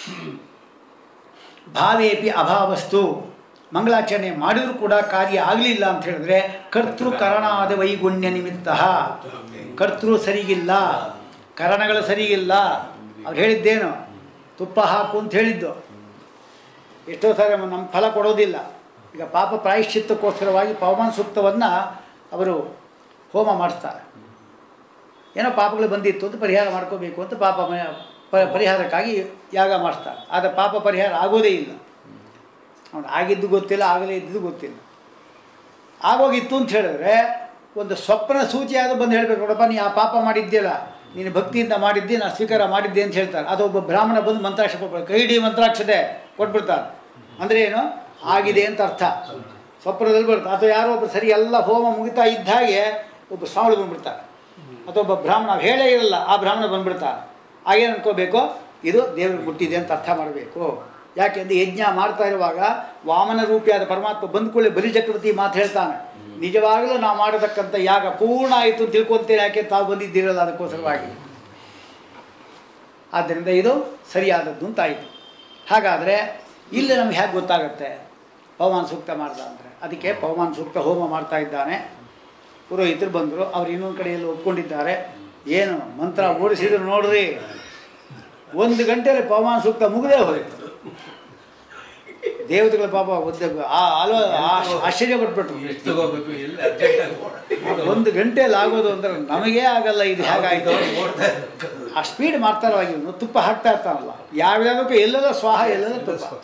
ಭಾವೇಪಿ ಅಭಾವಸ್ತು ಮಂಗಳಾಚರಣೆ ಮಾಡಿದರೂ ಕೂಡ ಕಾರ್ಯ ಆಗಲಿಲ್ಲ ಅಂತ ಹೇಳಿದ್ರೆ ಕರ್ತೃ ಕರಣಾದ ವೈಗುಣ್ಯ ನಿಮಿತ್ತ ಕರ್ತೃ ಸರಿಗಿಲ್ಲ ಕರಣಗಳು ಸರಿಗಿಲ್ಲ ಅವ್ರು ಹೇಳಿದ್ದೇನು ತುಪ್ಪ ಹಾಕು ಅಂತ ಹೇಳಿದ್ದು ಎಷ್ಟೋ ಸಾರಿ ನಮ್ಮ ಫಲ ಕೊಡೋದಿಲ್ಲ ಈಗ ಪಾಪ ಪ್ರಾಯಶ್ಚಿತ್ತಕ್ಕೋಸ್ಕರವಾಗಿ ಪವಮಾನ ಸೂಕ್ತವನ್ನು ಅವರು ಹೋಮ ಮಾಡಿಸ್ತಾರೆ ಏನೋ ಪಾಪಗಳು ಬಂದಿತ್ತು ಅಂತ ಪರಿಹಾರ ಮಾಡ್ಕೋಬೇಕು ಅಂತ ಪಾಪ ಮ- ಪ- ಪರಿಹಾರಕ್ಕಾಗಿ ಯಾಗ ಮಾಡಿಸ್ತಾರೆ ಆದರೆ ಪಾಪ ಪರಿಹಾರ ಆಗೋದೇ ಇಲ್ಲ ಅವ್ನು ಆಗಿದ್ದು ಗೊತ್ತಿಲ್ಲ ಆಗಲೇ ಇದ್ದಿದ್ದು ಗೊತ್ತಿಲ್ಲ ಆಗೋಗಿತ್ತು ಅಂತ ಹೇಳಿದ್ರೆ ಒಂದು ಸ್ವಪ್ನ ಸೂಚಿಯಾದ ಬಂದು ಹೇಳಬೇಕು ನೋಡಪ್ಪ ನೀ ಆ ಪಾಪ ಮಾಡಿದ್ದಿಲ್ಲ ನೀನು ಭಕ್ತಿಯಿಂದ ಮಾಡಿದ್ದಿ ನಾನು ಸ್ವೀಕಾರ ಮಾಡಿದ್ದೆ ಅಂತ ಹೇಳ್ತಾರೆ ಅದು ಒಬ್ಬ ಬ್ರಾಹ್ಮಣ ಬಂದು ಮಂತ್ರಾಕ್ಷ ಕೊಡ್ಬೇಕು ಕೈ ಹಿಡಿ ಮಂತ್ರಾಕ್ಷತೆ ಕೊಟ್ಬಿಡ್ತಾರೆ ಅಂದರೆ ಏನು ಆಗಿದೆ ಅಂತ ಅರ್ಥ ಸ್ವಪ್ನದಲ್ಲಿ ಬರುತ್ತೆ ಅಥವಾ ಯಾರೋ ಒಬ್ಬರು ಸರಿ ಎಲ್ಲ ಹೋಮ ಮುಗಿತಾ ಇದ್ದ ಹಾಗೆ ಒಬ್ಬ ಸ್ವಾಮಿ ಬಂದ್ಬಿಡ್ತಾರೆ ಅಥವಾ ಒಬ್ಬ ಬ್ರಾಹ್ಮಣ ಹೇಳೇ ಇರಲ್ಲ ಆ ಬ್ರಾಹ್ಮಣ ಬಂದ್ಬಿಡ್ತಾರೆ ಆಗೇನು ಅನ್ಕೋಬೇಕು ಇದು ದೇವ್ರಿಗೆ ಮುಟ್ಟಿದೆ ಅಂತ ಅರ್ಥ ಮಾಡಬೇಕು ಯಾಕೆಂದ್ರೆ ಯಜ್ಞ ಮಾಡ್ತಾ ಇರುವಾಗ ವಾಮನ ರೂಪಿಯಾದ ಪರಮಾತ್ಮ ಬಂದ್ಕೊಳ್ಳಿ ಬಲಿಚಕ್ರವರ್ತಿ ಮಾತು ಹೇಳ್ತಾನೆ ನಿಜವಾಗಲೂ ನಾವು ಮಾಡತಕ್ಕಂಥ ಯಾಗ ಪೂರ್ಣ ಆಯಿತು ಅಂತ ತಿಳ್ಕೊಂತೀರಿ ಯಾಕೆ ತಾವು ಬಂದಿದ್ದೀರಲ್ಲ ಅದಕ್ಕೋಸ್ಕರವಾಗಿ ಆದ್ದರಿಂದ ಇದು ಸರಿಯಾದದ್ದು ಅಂತ ಆಯಿತು ಹಾಗಾದರೆ ಇಲ್ಲಿ ನಮ್ಗೆ ಹೇಗೆ ಗೊತ್ತಾಗುತ್ತೆ ಪವಮಾನ ಸೂಕ್ತ ಮಾಡ್ದ ಅಂದರೆ ಅದಕ್ಕೆ ಪವಮಾನ ಸೂಕ್ತ ಹೋಮ ಮಾಡ್ತಾ ಇದ್ದಾನೆ ಪುರೋಹಿತರು ಬಂದರು ಅವ್ರು ಇನ್ನೊಂದು ಕಡೆಯಲ್ಲಿ ಒಪ್ಕೊಂಡಿದ್ದಾರೆ ಏನು ಮಂತ್ರ ಓಡಿಸಿದ್ರು ನೋಡ್ರಿ ಒಂದು ಗಂಟೆಯಲ್ಲಿ ಪವಮಾನ ಸೂಕ್ತ ಮುಗಿದೇ ಹೋಯಿತು ದೇವತೆಗಳ ಪಾಪ ಒದ್ದೆ ಆ ಆಲೋ ಆ- ಆಶ್ಚರ್ಯ ಪಟ್ಬಿಟ್ರು ಎಷ್ಟು ತಗೋಬೇಕು ಎಲ್ಲಿ ಅರ್ಜೆಂಟಾಗಿ ಓಡ- ಒಂದು ಗಂಟೆಯಲ್ಲಿ ಆಗೋದು ಅಂದ್ರೆ ನಮಗೇ ಆಗಲ್ಲ ಇದು ಹೇಗಾಯಿತು ಓಡ್ತಾ ಇರ್ಬೇಕು. ಆ ಸ್ಪೀಡ್ ಮಾಡ್ತಾರವಾಗಿ ಇವನು ತುಪ್ಪ ಹಾಕ್ತಾ ಇರ್ತಾನಲ್ಲ ಯಾವ್ಯಾವುದಕ್ಕೂ ಎಲ್ಲೆಲ್ಲ ಸ್ವಾಹ ಎಲ್ಲೆಲ್ಲ ತುಪ್ಪ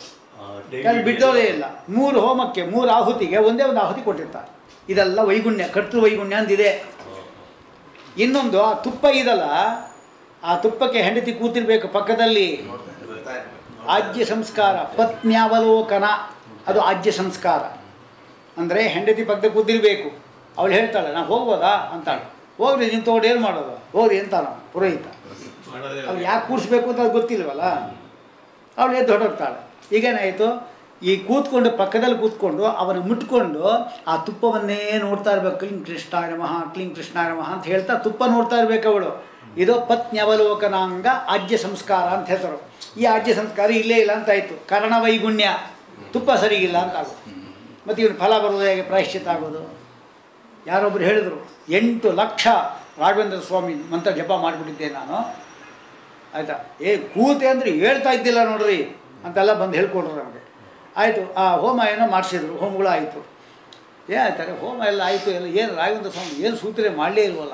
ಕೆಲವು ಬಿದ್ದೋದೇ ಇಲ್ಲ ಮೂರು ಹೋಮಕ್ಕೆ ಮೂರು ಆಹುತಿಗೆ ಒಂದೇ ಒಂದು ಆಹುತಿ ಕೊಟ್ಟಿರ್ತಾರೆ ಇದೆಲ್ಲ ವೈಗುಣ್ಯ ಕರ್ತೃ ವೈಗುಣ್ಯ ಅಂದಿದೆ ಇನ್ನೊಂದು ಆ ತುಪ್ಪ ಇದಲ್ಲ ಆ ತುಪ್ಪಕ್ಕೆ ಹೆಂಡತಿ ಕೂತಿರ್ಬೇಕು ಪಕ್ಕದಲ್ಲಿ ಆಜ್ಯ ಸಂಸ್ಕಾರ ಪತ್ನ್ಯಾವಲೋಕನ ಅದು ಆಜ್ಯ ಸಂಸ್ಕಾರ ಅಂದರೆ ಹೆಂಡತಿ ಪಕ್ಕದಲ್ಲಿ ಕೂತಿರ್ಬೇಕು ಅವಳು ಹೇಳ್ತಾಳೆ ನಾನು ಹೋಗ್ಬೋದಾ ಅಂತಾಳೆ ಹೋಗ್ರಿ ನೀನು ತಗೊಂಡು ಏನು ಮಾಡೋದು ಹೋಗ್ರಿ ಅಂತಾನ ಪುರೋಹಿತ ಮಾಡೋದೇ ಅವ್ರು ಯಾಕೆ ಕೂರಿಸ್ಬೇಕು ಅಂತ ಅದು ಗೊತ್ತಿಲ್ವಲ್ಲ ಅವಳು ಎದ್ದು ಹೊರಡ್ತಾಳೆ ಈಗೇನಾಯಿತು ಈ ಕೂತ್ಕೊಂಡು ಪಕ್ಕದಲ್ಲಿ ಕೂತ್ಕೊಂಡು ಅವನ ಮುಟ್ಕೊಂಡು ಆ ತುಪ್ಪವನ್ನೇ ನೋಡ್ತಾ ಇರ್ಬೇಕು ಕ್ಲೀಂ ಕೃಷ್ಣಾಯ ನಮಃ ಕ್ಲೀಂ ಕೃಷ್ಣಾಯ ನಮಃ ಅಂತ ಹೇಳ್ತಾ ತುಪ್ಪ ನೋಡ್ತಾ ಇರ್ಬೇಕು ಅವಳು ಇದು ಪತ್ನ್ಯವಲೋಕನಾಂಗ ಆಜ್ಯ ಸಂಸ್ಕಾರ ಅಂತ ಹೆಸರು ಈ ಆಜ್ಯ ಸಂಸ್ಕಾರ ಇಲ್ಲೇ ಇಲ್ಲ ಅಂತ ಆಯಿತು ಕರ್ಣ ವೈಗುಣ್ಯ ತುಪ್ಪ ಸರಿಗಿಲ್ಲ ಅಂತ ಆಗೋದು ಮತ್ತು ಇವನು ಫಲ ಬರೋದು ಹೇಗೆ ಪ್ರಾಯಶ್ಚಿತ್ತ ಆಗೋದು ಯಾರೊಬ್ಬರು ಹೇಳಿದರು ಎಂಟು ಲಕ್ಷ ರಾಘವೇಂದ್ರ ಸ್ವಾಮಿ ಮಂತ್ರ ಜಪ ಮಾಡಿಬಿಟ್ಟಿದ್ದೆ ನಾನು ಆಯಿತಾ ಏ ಕೂತೆ ಅಂದರೆ ಹೇಳ್ತಾ ಇದ್ದಿಲ್ಲ ನೋಡ್ರಿ ಅಂತೆಲ್ಲ ಬಂದು ಹೇಳ್ಕೊಟ್ರು ನಮಗೆ ಆಯಿತು ಆ ಹೋಮ ಏನೋ ಮಾಡಿಸಿದ್ರು ಹೋಮಗಳು ಆಯಿತು ಏ ಆಯ್ತಾರೆ ಹೋಮ ಎಲ್ಲ ಆಯಿತು ಎಲ್ಲ ಏನು ರಾಘವೇಂದ್ರ ಸ್ವಾಮಿ ಏನು ಸೂತ್ರೆ ಮಾಡಲೇ ಇಲ್ವಲ್ಲ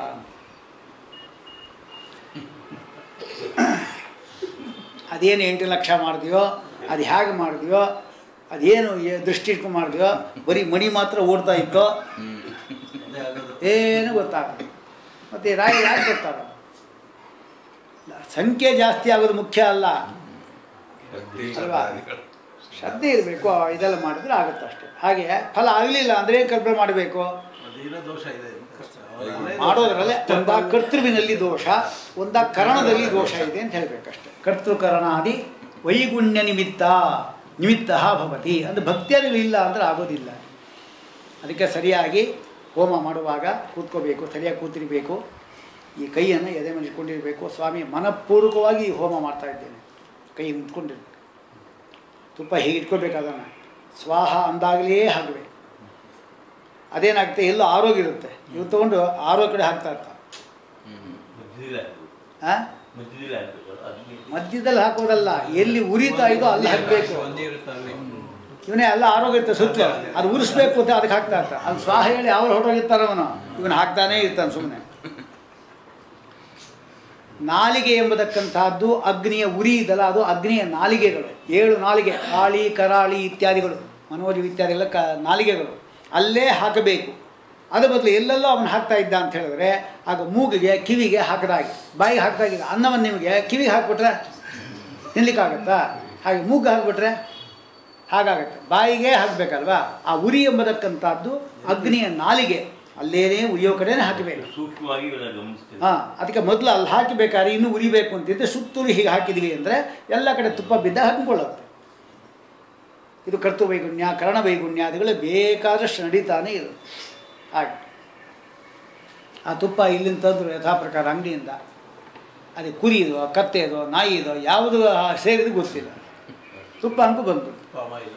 ಅದೇನು ಎಂಟು ಲಕ್ಷ ಮಾಡಿದ್ಯೋ ಅದು ಹೇಗೆ ಮಾಡಿದ್ಯೋ ಅದೇನು ಏ- ದೃಷ್ಟಿ ಇಟ್ಕೊಂಡು ಮಾಡಿದ್ಯೋ ಬರೀ ಮಣಿ ಮಾತ್ರ ಓಡ್ತಾ ಇತ್ತು ಅದೇ ಆಗೋದು ಏನು ಗೊತ್ತಾಗಲ್ಲ ಮತ್ತು ರಾಯ ಯಾಕೆ ಗೊತ್ತಾಗಲ್ಲ ಸಂಖ್ಯೆ ಜಾಸ್ತಿ ಆಗೋದು ಮುಖ್ಯ ಅಲ್ಲ ಅಲ್ವಾ? ಶ್ರದ್ಧೆ ಇರಬೇಕು ಇದೆಲ್ಲ ಮಾಡಿದ್ರೆ ಆಗುತ್ತೆ ಅಷ್ಟೇ ಹಾಗೆ ಫಲ ಆಗಲಿಲ್ಲ ಅಂದರೆ ಏನು ಕಲ್ಪನೆ ಮಾಡಬೇಕು ಅದೇನೋ ದೋಷ ಇದೆ ಮಾಡೋದ್ರಲ್ಲೇ ಒಂದ ಕರ್ತೃವಿನಲ್ಲಿ ದೋಷ ಒಂದ ಕರಣದಲ್ಲಿ ದೋಷ ಇದೆ ಅಂತ ಹೇಳಬೇಕಷ್ಟೆ ಕರ್ತೃಕರಣಾದಿ ವೈಗುಣ್ಯ ನಿಮಿತ್ತ ನಿಮಿತ್ತ ಭವತಿ ಅಂದರೆ ಭಕ್ತಿಯರಿಲ್ಲ ಅಂದರೆ ಆಗೋದಿಲ್ಲ ಅದಕ್ಕೆ ಸರಿಯಾಗಿ ಹೋಮ ಮಾಡುವಾಗ ಕೂತ್ಕೋಬೇಕು ಸರಿಯಾಗಿ ಕೂತಿರಬೇಕು ಈ ಕೈಯನ್ನು ಎದೆ ಮೇಲೆ ಇಟ್ಕೊಂಡಿರಬೇಕು ಸ್ವಾಮಿ ಮನಪೂರ್ವಕವಾಗಿ ಈ ಹೋಮ ಮಾಡ್ತಾ ಇದ್ದೇನೆ ಕೈ ಮುಟ್ಕೊಂಡಿರ್ಬೇಕು ತುಪ್ಪ ಹೀಗೆ ಇಟ್ಕೋಬೇಕು ಅದನ್ನು ಸ್ವಾಹ ಅಂದಾಗಲೇ ಹಾಕಬೇಕು ಅದೇನಾಗುತ್ತೆ ಎಲ್ಲೋ ಆರೋಗ್ಯ ಇರುತ್ತೆ ಇವು ತೊಗೊಂಡು ಆರೋಗ್ಯ ಕಡೆ ಹಾಕ್ತಾ ಇರ್ತಾರೆ ಮಧ್ಯದಲ್ಲಿ ಹಾಕ್ಬೇಕು ಹಾಂ ಮಧ್ಯದಲ್ಲಿ ಹಾಕ್ಬೇಕು ಅದಕ್ಕೆ ಮಧ್ಯದಲ್ಲಿ ಹಾಕೋದಲ್ಲ ಎಲ್ಲಿ ಉರಿತಾ ಇದೋ ಅಲ್ಲಿ ಹಾಕಬೇಕು ಒಂದೇ ಇರುತ್ತೆ ಅಲ್ಲಿ ಇವನೇ ಎಲ್ಲ ಆರೋಗ್ಯ ಇರುತ್ತೆ ಸುತ್ತಲೂ ಅದು ಉರಿಸ್ಬೇಕು ಅಂತ ಅದಕ್ಕೆ ಹಾಕ್ತಾ ಇರ್ತಾರೆ ಅದು ಸ್ವಾಹ ಹೇಳಿ ಅವ್ರು ಹೊರಟೋಗಿರ್ತಾರೆ ಅವನು ಇವನು ಹಾಕ್ತಾನೇ ಇರ್ತಾನೆ ಸುಮ್ಮನೆ ನಾಲಿಗೆ ಎಂಬತಕ್ಕಂತಹದ್ದು ಅಗ್ನಿಯ ಉರಿ ಇದಲ್ಲ ಅದು ಅಗ್ನಿಯ ನಾಲಿಗೆಗಳು ಏಳು ನಾಲಿಗೆ ಕಾಳಿ ಕರಾಳಿ ಇತ್ಯಾದಿಗಳು ಮನೋಜ ಇತ್ಯಾದಿಗಳ ಕ ನಾಲಿಗೆಗಳು ಅಲ್ಲೇ ಹಾಕಬೇಕು ಅದ್ರ ಬದಲು ಎಲ್ಲೆಲ್ಲೋ ಅವನು ಹಾಕ್ತಾ ಇದ್ದ ಅಂತ ಹೇಳಿದ್ರೆ ಆಗ ಮೂಗಿಗೆ ಕಿವಿಗೆ ಹಾಕದಾಗಿ ಬಾಯಿಗೆ ಹಾಕಿದಾಗಿದೆ ಅನ್ನವನ್ನು ನಿಮಗೆ ಕಿವಿಗೆ ಹಾಕ್ಬಿಟ್ರೆ ತಿನ್ಲಿಕ್ಕಾಗತ್ತಾ ಹಾಗೆ ಮೂಗು ಹಾಕ್ಬಿಟ್ರೆ ಹಾಗಾಗತ್ತೆ ಬಾಯಿಗೆ ಹಾಕಬೇಕಲ್ವಾ ಆ ಉರಿ ಎಂಬತಕ್ಕಂಥದ್ದು ಅಗ್ನಿಯ ನಾಲಿಗೆ ಅಲ್ಲೇನೇ ಉರಿಯೋ ಕಡೆನೇ ಹಾಕಬೇಕು ಸೂಕ್ಷ್ಮವಾಗಿ ಇವೆಲ್ಲ ಗಮನಿಸ್ತೇವೆ ಹಾಂ ಅದಕ್ಕೆ ಮೊದಲು ಅಲ್ಲಿ ಹಾಕಬೇಕಾದ್ರೆ ಇನ್ನೂ ಉರಿಬೇಕು ಅಂತಿದ್ರೆ ಸುತ್ತಲೂ ಹೀಗೆ ಹಾಕಿದ್ವಿ ಅಂದರೆ ಎಲ್ಲ ಕಡೆ ತುಪ್ಪ ಬಿದ್ದ ಹಂಕೊಳ್ಳುತ್ತೆ ಇದು ಕರ್ತು ವೈಗುಣ್ಯ ಕರ್ಣ ವೈಗುಣ್ಯಾದಿಗಳು ಬೇಕಾದಷ್ಟು ನಡೀತಾನೆ ಇರುತ್ತೆ ಹಾಗೆ ಆ ತುಪ್ಪ ಇಲ್ಲಿಂದ ತಂದರು ಯಥಾ ಪ್ರಕಾರ ಅಂಗಡಿಯಿಂದ ಅದು ಕುರಿದೋ ಕತ್ತೆದೋ ನಾಯಿದೋ ಯಾವುದು ಸೇರಿದು ಗೊತ್ತಿಲ್ಲ ತುಪ್ಪ ಅಂಕು ಬಂತು ಪಾಮ ಇಲ್ಲ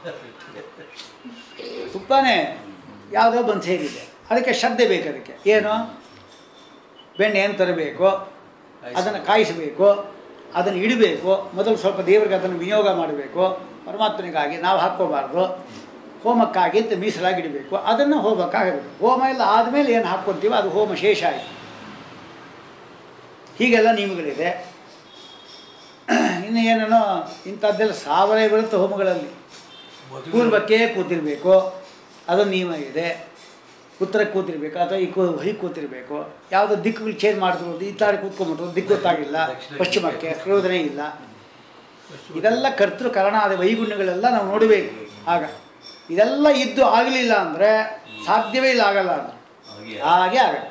ತುಪ್ಪನೇ ಯಾವುದೋ ಬಂದು ಸೇರಿದೆ ಅದಕ್ಕೆ ಶ್ರದ್ಧೆ ಬೇಕು ಅದಕ್ಕೆ ಏನು ಬೆಣ್ಣೆಯನ್ನು ತರಬೇಕು ಅದನ್ನು ಕಾಯಿಸಬೇಕು ಅದನ್ನು ಇಡಬೇಕು ಮೊದಲು ಸ್ವಲ್ಪ ದೇವರಿಗೆ ಅದನ್ನು ವಿನಿಯೋಗ ಮಾಡಬೇಕು ಪರಮಾತ್ಮನಿಗಾಗಿ ನಾವು ಹಾಕ್ಕೋಬಾರ್ದು ಹೋಮಕ್ಕಾಗಿ ಅಂತ ಮೀಸಲಾಗಿ ಇಡಬೇಕು ಅದನ್ನು ಹೋಮಕ್ಕಾಗಬೇಕು ಹೋಮ ಎಲ್ಲ ಆದಮೇಲೆ ಏನು ಹಾಕ್ಕೊತೀವೋ ಅದು ಹೋಮ ಶೇಷ ಆಯಿತು ಹೀಗೆಲ್ಲ ನಿಯಮಗಳಿದೆ ಇನ್ನು ಏನೇನೋ ಇಂಥದ್ದೆಲ್ಲ ಸಾವಿರ ಬರುತ್ತೆ ಹೋಮಗಳಲ್ಲಿ ಪೂರ್ವಕ್ಕೆ ಕೂತಿರಬೇಕು ಅದೊಂದು ನಿಯಮ ಇದೆ ಉತ್ತರಕ್ಕೆ ಕೂತಿರ್ಬೇಕು ಅಥವಾ ಈ ಕೂ ಹೀಗೆ ಕೂತಿರಬೇಕು ಯಾವುದೋ ದಿಕ್ಕುಗಳು ಚೇಂಜ್ ಮಾಡಿದ್ರು ಈ ತಾರೆ ಕೂತ್ಕೊಂಡ್ಬಿಟ್ರು ದಿಕ್ಕು ಗೊತ್ತಾಗಿಲ್ಲ ಪಶ್ಚಿಮಕ್ಕೆ ಪ್ರಯೋಜನ ಇಲ್ಲ ಇದೆಲ್ಲ ಕರ್ತೃ ಕರಣಾದ ವೈಗುಣ್ಯಗಳೆಲ್ಲ ನಾವು ನೋಡಬೇಕು ಆಗ ಇದೆಲ್ಲ ಇದ್ದು ಆಗಲಿಲ್ಲ ಅಂದರೆ ಸಾಧ್ಯವೇ ಇಲ್ಲ ಆಗಲ್ಲ ಅದು ಹಾಗೆ ಹಾಗೆ ಆಗಲ್ಲ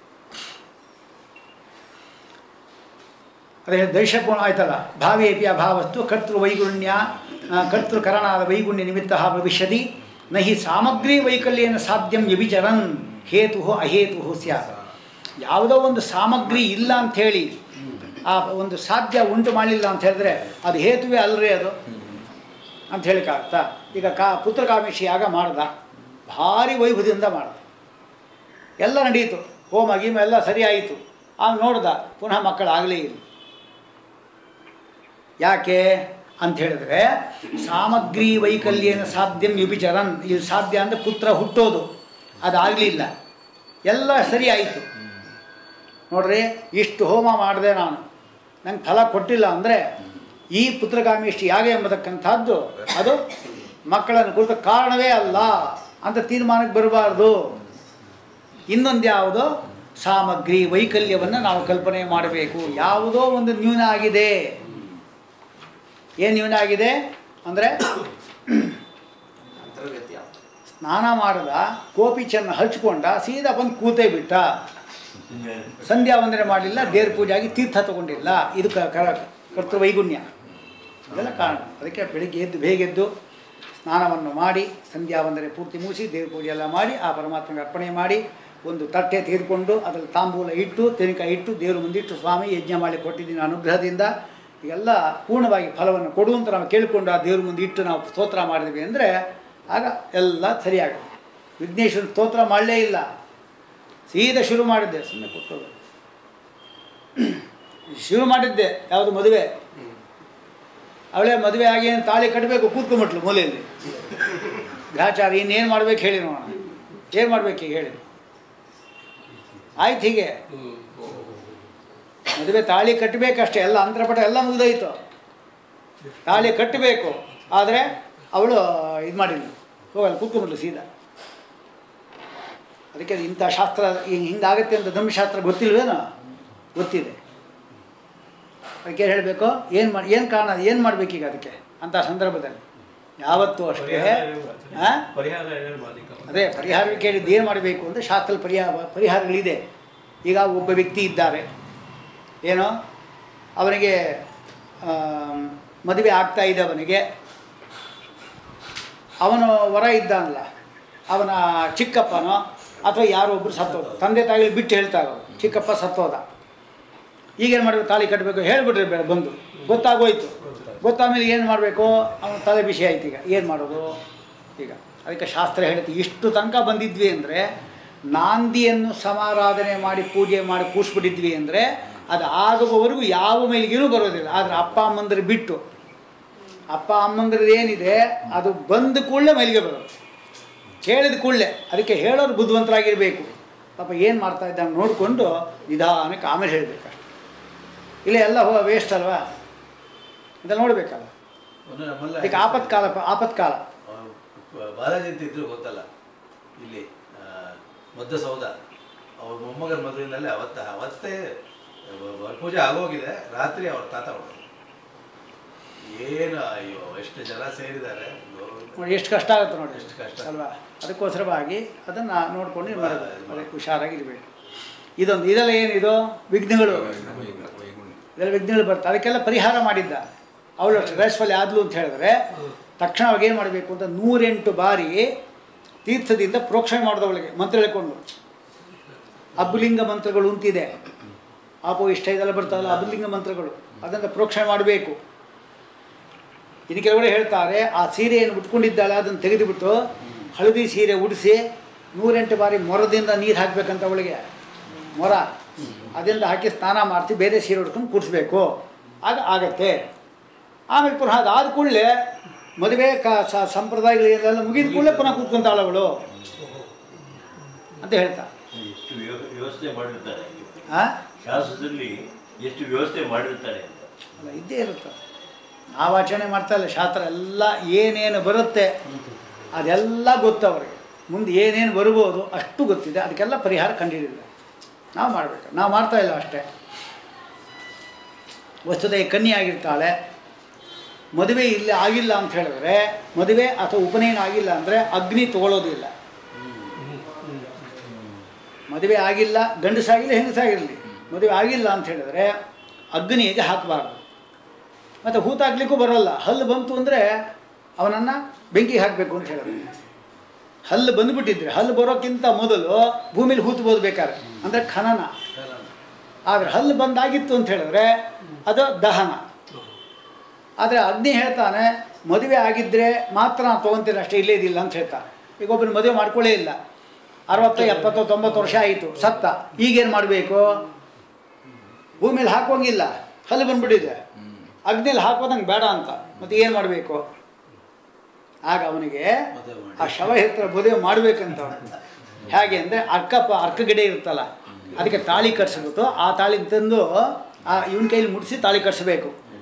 ಅದೇ ದೈಶಪೂರ್ಣ ಆಯ್ತಲ್ಲ ಭಾವೇಪಿ ಅಭಾವಸ್ತು ಕರ್ತೃ ವೈಗುಣ್ಯ ಆ, ಕರ್ತೃ ಕರಣಾದ ವೈಗುಣ್ಯ ನಿಮಿತ್ತ ಭವಿಷ್ಯದಿ ನ ಹಿ ಸಾಮಗ್ರಿ ವೈಕಲ್ಯನ ಸಾಧ್ಯಂ ವ್ಯಭಿಚರನ್ ಹೇತು ಅಹೇತು ಸ್ಯಾತ್ ಯಾವುದೋ ಒಂದು ಸಾಮಗ್ರಿ ಇಲ್ಲ ಅಂಥೇಳಿ ಆ ಒಂದು ಸಾಧ್ಯ ಉಂಟು ಮಾಡಲಿಲ್ಲ ಅಂತ ಹೇಳಿದ್ರೆ ಅದು ಹೇತುವೇ ಅಲ್ರಿ ಅದು ಅಂತ ಹೇಳಿಕಾಗ್ತಾ ಈಗ ಕಾ ಪುತ್ರಕಾಮೇಶಿ ಯಾಗ ಮಾಡ್ದ ಭಾರಿ ವೈಭವದಿಂದ ಮಾಡ್ದ ಎಲ್ಲ ನಡೀತು ಹೋಮ ಗೀಮ ಎಲ್ಲ ಸರಿ ಆಯಿತು ಆಗ ನೋಡ್ದ ಪುನಃ ಮಕ್ಕಳಾಗಲೇ ಇಲ್ಲ ಯಾಕೆ ಅಂತ ಹೇಳಿದ್ರೆ ಸಾಮಗ್ರಿ ವೈಕಲ್ಯನ ಸಾಧ್ಯಂ ವ್ಯಭಿಚರನ್ ಇದು ಸಾಧ್ಯ ಅಂದರೆ ಪುತ್ರ ಹುಟ್ಟೋದು ಅದಾಗಲಿಲ್ಲ ಎಲ್ಲ ಸರಿ ಆಯಿತು ನೋಡ್ರಿ ಇಷ್ಟು ಹೋಮ ಮಾಡಿದೆ ನಾನು ನಂಗೆ ಫಲ ಕೊಟ್ಟಿಲ್ಲ ಅಂದರೆ ಈ ಪುತ್ರಕಾಮೇಷ್ಟಿ ಯಾಗ ಎಂಬತಕ್ಕಂಥದ್ದು ಅದು ಮಕ್ಕಳನ್ನು ಕುರಿತ ಕಾರಣವೇ ಅಲ್ಲ ಅಂತ ತೀರ್ಮಾನಕ್ಕೆ ಬರಬಾರ್ದು ಇನ್ನೊಂದು ಯಾವುದು ಸಾಮಗ್ರಿ ವೈಕಲ್ಯವನ್ನು ನಾವು ಕಲ್ಪನೆ ಮಾಡಬೇಕು ಯಾವುದೋ ಒಂದು ನ್ಯೂನ ಆಗಿದೆ ಏನು ನ್ಯೂನ ಆಗಿದೆ ಅಂದರೆ ಅಂತರ್ಗತ್ಯ ಸ್ನಾನ ಮಾಡದ ಕೋಪಿ ಚೆನ್ನ ಹಚ್ಕೊಂಡ ಸೀದಾ ಬಂದು ಕೂತೇ ಬಿಟ್ಟ ಸಂಧ್ಯಾ ವಂದನೆ ಮಾಡಲಿಲ್ಲ ದೇವ್ರ ಪೂಜೆ ಆಗಿ ತೀರ್ಥ ತಗೊಂಡಿಲ್ಲ ಇದು ಕ ಕ- ಕರ್ತೃ ವೈಗುಣ್ಯ ಇದೆಲ್ಲ ಕಾರಣ ಅದಕ್ಕೆ ಬೆಳಿಗ್ಗೆ ಎದ್ದು ಬೇಗ ಎದ್ದು ಸ್ನಾನವನ್ನು ಮಾಡಿ ಸಂಧ್ಯಾ ವಂದನೆ ಪೂರ್ತಿ ಮುಗಿಸಿ ದೇವ್ರ ಪೂಜೆ ಎಲ್ಲ ಮಾಡಿ ಆ ಪರಮಾತ್ಮಗೆ ಅರ್ಪಣೆ ಮಾಡಿ ಒಂದು ತಟ್ಟೆ ತೆಗೆದುಕೊಂಡು ಅದರಲ್ಲಿ ತಾಂಬೂಲ ಇಟ್ಟು ತೆನಿಕಾಯಿ ಇಟ್ಟು ದೇವ್ರ ಮುಂದಿಟ್ಟು ಸ್ವಾಮಿ ಯಜ್ಞ ಮಾಡಿ ಕೊಟ್ಟಿದ್ದೀನಿ ಅನುಗ್ರಹದಿಂದ ಇವೆಲ್ಲ ಪೂರ್ಣವಾಗಿ ಫಲವನ್ನು ಕೊಡು ಅಂತ ನಾವು ಕೇಳಿಕೊಂಡು ಆ ದೇವ್ರ ಮುಂದೆ ಇಟ್ಟು ನಾವು ಸ್ತೋತ್ರ ಮಾಡಿದ್ವಿ ಅಂದರೆ ಆಗ ಎಲ್ಲ ಸರಿಯಾಗುತ್ತೆ ವಿಘ್ನೇಶ್ವರ ಸ್ತೋತ್ರ ಮಾಡಲೇ ಇಲ್ಲ ಸೀದಾ ಶುರು ಮಾಡಿದ್ದೆ ಸುಮ್ಮನೆ ಕೂತ್ಕೊಳ್ಳೋದು ಶುರು ಮಾಡಿದ್ದೆ ಯಾವುದು ಮದುವೆ ಅವಳೇ ಮದುವೆ ಆಗಿ ಏನು ತಾಳಿ ಕಟ್ಟಬೇಕು ಕೂತ್ಕೊಂಬಿಟ್ಲು ಮೂಲೆಯಲ್ಲಿ ಗ್ರಹಚಾರ ಇನ್ನೇನು ಮಾಡ್ಬೇಕು ಹೇಳಿ ನೋಡೋಣ ಏನು ಮಾಡ್ಬೇಕು ಈಗ ಹೇಳಿ ಆಯ್ತು ಹೀಗೆ ಹ್ಮ್. ಮದುವೆ ತಾಳಿ ಕಟ್ಟಬೇಕಷ್ಟೇ ಎಲ್ಲ ಅಂತರಪಟ ಎಲ್ಲ ಮುಗಿದೋಯ್ತು ತಾಳಿ ಕಟ್ಟಬೇಕು ಆದರೆ ಅವಳು ಇದು ಮಾಡಿಲ್ಲ ಹೋಗಲ್ಲ ಕೂತ್ಕೊಂಡ್ಬಿಟ್ಲು ಸೀದಾ ಅದಕ್ಕೆ ಇಂಥ ಶಾಸ್ತ್ರ ಹಿಂಗೆ ಹಿಂಗಾಗುತ್ತೆ ಅಂತ ಧರ್ಮಶಾಸ್ತ್ರ ಗೊತ್ತಿಲ್ವೇನೋ ಗೊತ್ತಿದೆ ಅದಕ್ಕೆ ಏನು ಹೇಳಬೇಕು ಏನು ಮಾಡಿ ಏನು ಕಾರಣ ಏನು ಮಾಡಬೇಕೀಗ ಅದಕ್ಕೆ ಅಂಥ ಸಂದರ್ಭದಲ್ಲಿ ಯಾವತ್ತೂ ಅಷ್ಟೇ ಪರಿಹಾರ ಏನು ಮಾಡ್ತಾರೆ? ಆ? ಪರಿಹಾರ ಏನು ಮಾಡ್ಲಿಕ್ಕೆ ಅದೇ ಪರಿಹಾರ ಕೇಳಿದ್ದು ಏನು ಮಾಡಬೇಕು ಅಂದರೆ ಶಾಸ್ತ್ರದ ಪರಿಹಾರ ಪರಿಹಾರಗಳಿದೆ ಈಗ ಒಬ್ಬ ವ್ಯಕ್ತಿ ಇದ್ದಾರೆ ಏನೋ ಅವನಿಗೆ ಆಮ್, ಮದುವೆ ಆಗ್ತಾ ಇದೆ ಅವನಿಗೆ ಅವನು ವರ ಇದ್ದಾನಲ್ಲ ಅವನ ಚಿಕ್ಕಪ್ಪನೋ ಅಥವಾ ಯಾರೋ ಒಬ್ಬರು ಸತ್ತೋದ ತಂದೆ ತಾಯಿಗಳು ಬಿಟ್ಟು ಹೇಳ್ತಾರೆ ಅವ್ರು, ಚಿಕ್ಕಪ್ಪ ಸತ್ತೋದ ಈಗೇನು ಮಾಡಬೇಕು ತಾಳಿ ಕಟ್ಟಬೇಕು ಹೇಳಿಬಿಟ್ರೆ ಬೇಡ ಬಂದು ಗೊತ್ತಾಗೋಯ್ತು ಗೊತ್ತಾದ್ಮೇಲೆ ಏನು ಮಾಡಬೇಕು ಅವನ ತಲೆ ಬಿಸಿ ಆಯ್ತು ಈಗ ಏನು ಮಾಡೋದು ಈಗ ಅದಕ್ಕೆ ಶಾಸ್ತ್ರ ಹೇಳುತ್ತೆ ಇಷ್ಟು ತನಕ ಬಂದಿದ್ವಿ ಅಂದರೆ ನಾಂದಿಯನ್ನು ಸಮಾರಾಧನೆ ಮಾಡಿ ಪೂಜೆ ಮಾಡಿ ಕೂರಿಸ್ಬಿಟ್ಟಿದ್ವಿ ಅಂದರೆ ಅದು ಆಗುವವರೆಗೂ ಯಾವ ಮೈಲಿಗೆನೂ ಬರೋದಿಲ್ಲ ಆದರೆ ಅಪ್ಪ ಅಮ್ಮಂದ್ರೆ ಬಿಟ್ಟು ಅಪ್ಪ ಅಮ್ಮಂದ್ರದ್ದು ಏನಿದೆ ಅದು ಬಂದ ಕೂಡಲೇ ಮೈಲಿಗೆ ಬರೋದು ಹೇಳಿದ ಕೂಡಲೇ ಅದಕ್ಕೆ ಹೇಳೋರು ಬುದ್ಧಿವಂತರಾಗಿರಬೇಕು ಪಾಪ ಏನು ಮಾಡ್ತಾ ಇದ್ದಾನೆ ನೋಡಿಕೊಂಡು ನಿಧಾನಕ್ಕೆ ಆಮೇಲೆ ಹೇಳಬೇಕಷ್ಟೆ ಇಲ್ಲ ಎಲ್ಲ ಹೋ ವೇಸ್ಟ್ ಅಲ್ವಾ ಇದೆಲ್ಲ ನೋಡಬೇಕಲ್ಲ ಒಂದು ನಮ್ಮಲ್ಲ ಅದಕ್ಕೆ ಆಪತ್ಕಾಲ ಆಪತ್ಕಾಲ ಅವ್ರು ಬಾಲಾಜಿ ಅಂತ ಇದ್ರು ಗೊತ್ತಲ್ಲ ಇಲ್ಲಿ ಆ, ಮದ್ದ ಸೌಧ ಅವ್ರ ಮೊಮ್ಮಗನ ಮದುವೆನಲ್ಲಿ ಅವತ್ತ ಅವತ್ತೇ ವರ ಪೂಜೆ ಆಗೋಗಿದೆ ರಾತ್ರಿ ಅವ್ರ ತಾತ ಹೊಡೆದ್ರು ಏನು ಅಯ್ಯೋ ಎಷ್ಟು ಜನ ಸೇರಿದ್ದಾರೆ ಗೋವಿಂದ. ನೋಡಿ ಎಷ್ಟು ಕಷ್ಟ ಆಗುತ್ತೆ ನೋಡಿ ಎಷ್ಟು ಕಷ್ಟ. ಅಲ್ವಾ ಅದಕ್ಕೋಸ್ಕರವಾಗಿ ಅದನ್ನು ನೋಡ್ಕೊಂಡು ಇದು ಮಾಡೋದು ಅದಕ್ಕೆ ಹುಷಾರಾಗಿರ್ಬೇಕು ಇದೊಂದು ಇದೆಲ್ಲ ಏನಿದು ವಿಘ್ನಗಳು ಇದೆಲ್ಲ ವಿಘ್ನಗಳು ಬರ್ತವೆ ಅದಕ್ಕೆಲ್ಲ ಪರಿಹಾರ ಮಾಡಿದ್ದ ಅವಳು ರೇಸ್ಫಲಿ ಆದ್ಲು ಅಂತ ಹೇಳಿದ್ರೆ ತಕ್ಷಣ ಅವಾಗ ಏನು ಮಾಡಬೇಕು ಅಂತ ನೂರೆಂಟು ಬಾರಿ ತೀರ್ಥದಿಂದ ಪ್ರೋಕ್ಷಣೆ ಮಾಡಿದವಳಿಗೆ ಮಂತ್ರ ಹೇಳ್ಕೊಂಡು ಅಬ್ಬಲಿಂಗ ಮಂತ್ರಗಳು ಅಂತಿದೆ ಆಪೋ ಇಷ್ಟ ಇದೆಲ್ಲ ಬರ್ತಾವಲ್ಲ ಅಬ್ಬಲಿಂಗ ಮಂತ್ರಗಳು ಅದನ್ನು ಪ್ರೋಕ್ಷಣೆ ಮಾಡಬೇಕು ಇನ್ನು ಕೆಲವಡೆ ಹೇಳ್ತಾರೆ ಆ ಸೀರೆಯನ್ನು ಉಟ್ಕೊಂಡಿದ್ದಾಳೆ ಅದನ್ನು ತೆಗೆದುಬಿಟ್ಟು ಹಳದಿ ಸೀರೆ ಉಡಿಸಿ ನೂರೆಂಟು ಬಾರಿ ಮೊರದಿಂದ ನೀರು ಹಾಕಬೇಕಂತ ಅವಳಿಗೆ ಮೊರ ಅದರಿಂದ ಹಾಕಿ ಸ್ನಾನ ಮಾಡಿಸಿ ಬೇರೆ ಸೀರೆ ಉಟ್ಕೊಂಡು ಕೂಡಿಸ್ಬೇಕು ಆಗ ಆಗತ್ತೆ ಆಮೇಲೆ ಪುನಃ ಅದಾದ ಕೂಡಲೇ ಮದುವೆ ಕ ಸ ಸಂಪ್ರದಾಯಗಳೆಲ್ಲ ಮುಗಿದ ಕೂಡಲೇ ಪುನಃ ಕೂತ್ಕೊಂತಾಳೆ ಅವಳು ಅಂತ ಹೇಳ್ತಾ ಎಷ್ಟು ವ್ಯವ- ವ್ಯವಸ್ಥೆ ಮಾಡಿರ್ತಾರೆ ಆ? ಶಾಸ್ತ್ರದಲ್ಲಿ ಎಷ್ಟು ವ್ಯವಸ್ಥೆ ಮಾಡಿರ್ತಾರೆ ಅಂತ ಅಲ್ಲ ಇದ್ದೇ ಇರುತ್ತೆ ನಾವು ಆಚರಣೆ ಮಾಡ್ತಾ ಇಲ್ಲ ಶಾಸ್ತ್ರ ಎಲ್ಲ ಏನೇನು ಬರುತ್ತೆ ಅದೆಲ್ಲ ಗೊತ್ತು ಅವರಿಗೆ ಮುಂದೆ ಏನೇನು ಬರ್ಬೋದು ಅಷ್ಟು ಗೊತ್ತಿದೆ ಅದಕ್ಕೆಲ್ಲ ಪರಿಹಾರ ಕಂಡುಹಿಡಿದಿದೆ ನಾವು ಮಾಡಬೇಕು ನಾವು ಮಾಡ್ತಾ ಇಲ್ಲ ಅಷ್ಟೇ ವಸ್ತುತೆ ಕನ್ಯೆ ಆಗಿರ್ತಾಳೆ ಮದುವೆ ಇಲ್ಲಿ ಆಗಿಲ್ಲ ಅಂತ ಹೇಳಿದ್ರೆ ಮದುವೆ ಅಥವಾ ಉಪನಯನ ಆಗಿಲ್ಲ ಅಂದರೆ ಅಗ್ನಿ ತಗೊಳ್ಳೋದಿಲ್ಲ ಮದುವೆ ಆಗಿಲ್ಲ ಗಂಡಸಾಗಿಲ್ಲ ಹೆಂಗಸಾಗಿರಲಿ ಮದುವೆ ಆಗಿಲ್ಲ ಅಂತ ಹೇಳಿದ್ರೆ ಅಗ್ನಿಗೆ ಹಾಕಬಾರ್ದು ಮತ್ತು ಹೂತಾಕ್ಲಿಕ್ಕೂ ಬರೋಲ್ಲ ಹಲ್ಲು ಬಂತು ಅಂದರೆ ಅವನನ್ನು ಬೆಂಕಿಗೆ ಹಾಕಬೇಕು ಅಂತ ಹೇಳಿದ್ರೆ ಹಲ್ಲು ಬಂದುಬಿಟ್ಟಿದ್ರೆ ಹಲ್ಲು ಬರೋಕ್ಕಿಂತ ಮೊದಲು ಭೂಮಿಲಿ ಹೂತ್ಬೋದು ಬೇಕಾದ್ರೆ ಅಂದರೆ ಖನನ ಆದರೆ ಹಲ್ಲು ಬಂದಾಗಿತ್ತು ಅಂತ ಹೇಳಿದ್ರೆ ಅದು ದಹನ ಆದರೆ ಅಗ್ನಿ ಹೇಳ್ತಾನೆ ಮದುವೆ ಆಗಿದ್ದರೆ ಮಾತ್ರ ನಾನು ತೊಗೊತೀನಿ ಅಷ್ಟೇ ಇಲ್ಲೇ ಇದಿಲ್ಲ ಅಂತ ಹೇಳ್ತಾನೆ ಈಗ ಒಬ್ಬರು ಮದುವೆ ಮಾಡ್ಕೊಳ್ಳೇ ಇಲ್ಲ ಅರವತ್ತು ಎಪ್ಪತ್ತು ತೊಂಬತ್ತು ವರ್ಷ ಆಯಿತು ಸತ್ತ ಈಗೇನು ಮಾಡಬೇಕು ಭೂಮಿಲಿ ಹಾಕೋಂಗಿಲ್ಲ ಹಲ್ಲು ಬಂದ್ಬಿಟ್ಟಿದೆ ಅಗ್ನಿಲಿ ಹಾಕೋದಂಗೆ ಬೇಡ ಅಂತ ಮತ್ತೆ ಏನು ಮಾಡಬೇಕು ಆಗ ಅವನಿಗೆ ಮದುವೆ ಮಾಡಿ. ಆ ಶವ ಹತ್ರ ಮದುವೆ ಮಾಡಬೇಕಂತ ಅವನು ಹೇಗೆ ಅಂದರೆ ಅರ್ಕಪ್ಪ ಅರ್ಕ ಗಿಡ ಇರುತ್ತಲ್ಲ ಅದಕ್ಕೆ ತಾಳಿ ಕಟ್ಸ್ಬಿಟ್ಟು ಆ ತಾಳಿ ತಂದು ಆ ಇವನ ಕೈಲಿ ಮುಡಿಸಿ ತಾಳಿ ಕಟ್ಸ್ಬೇಕು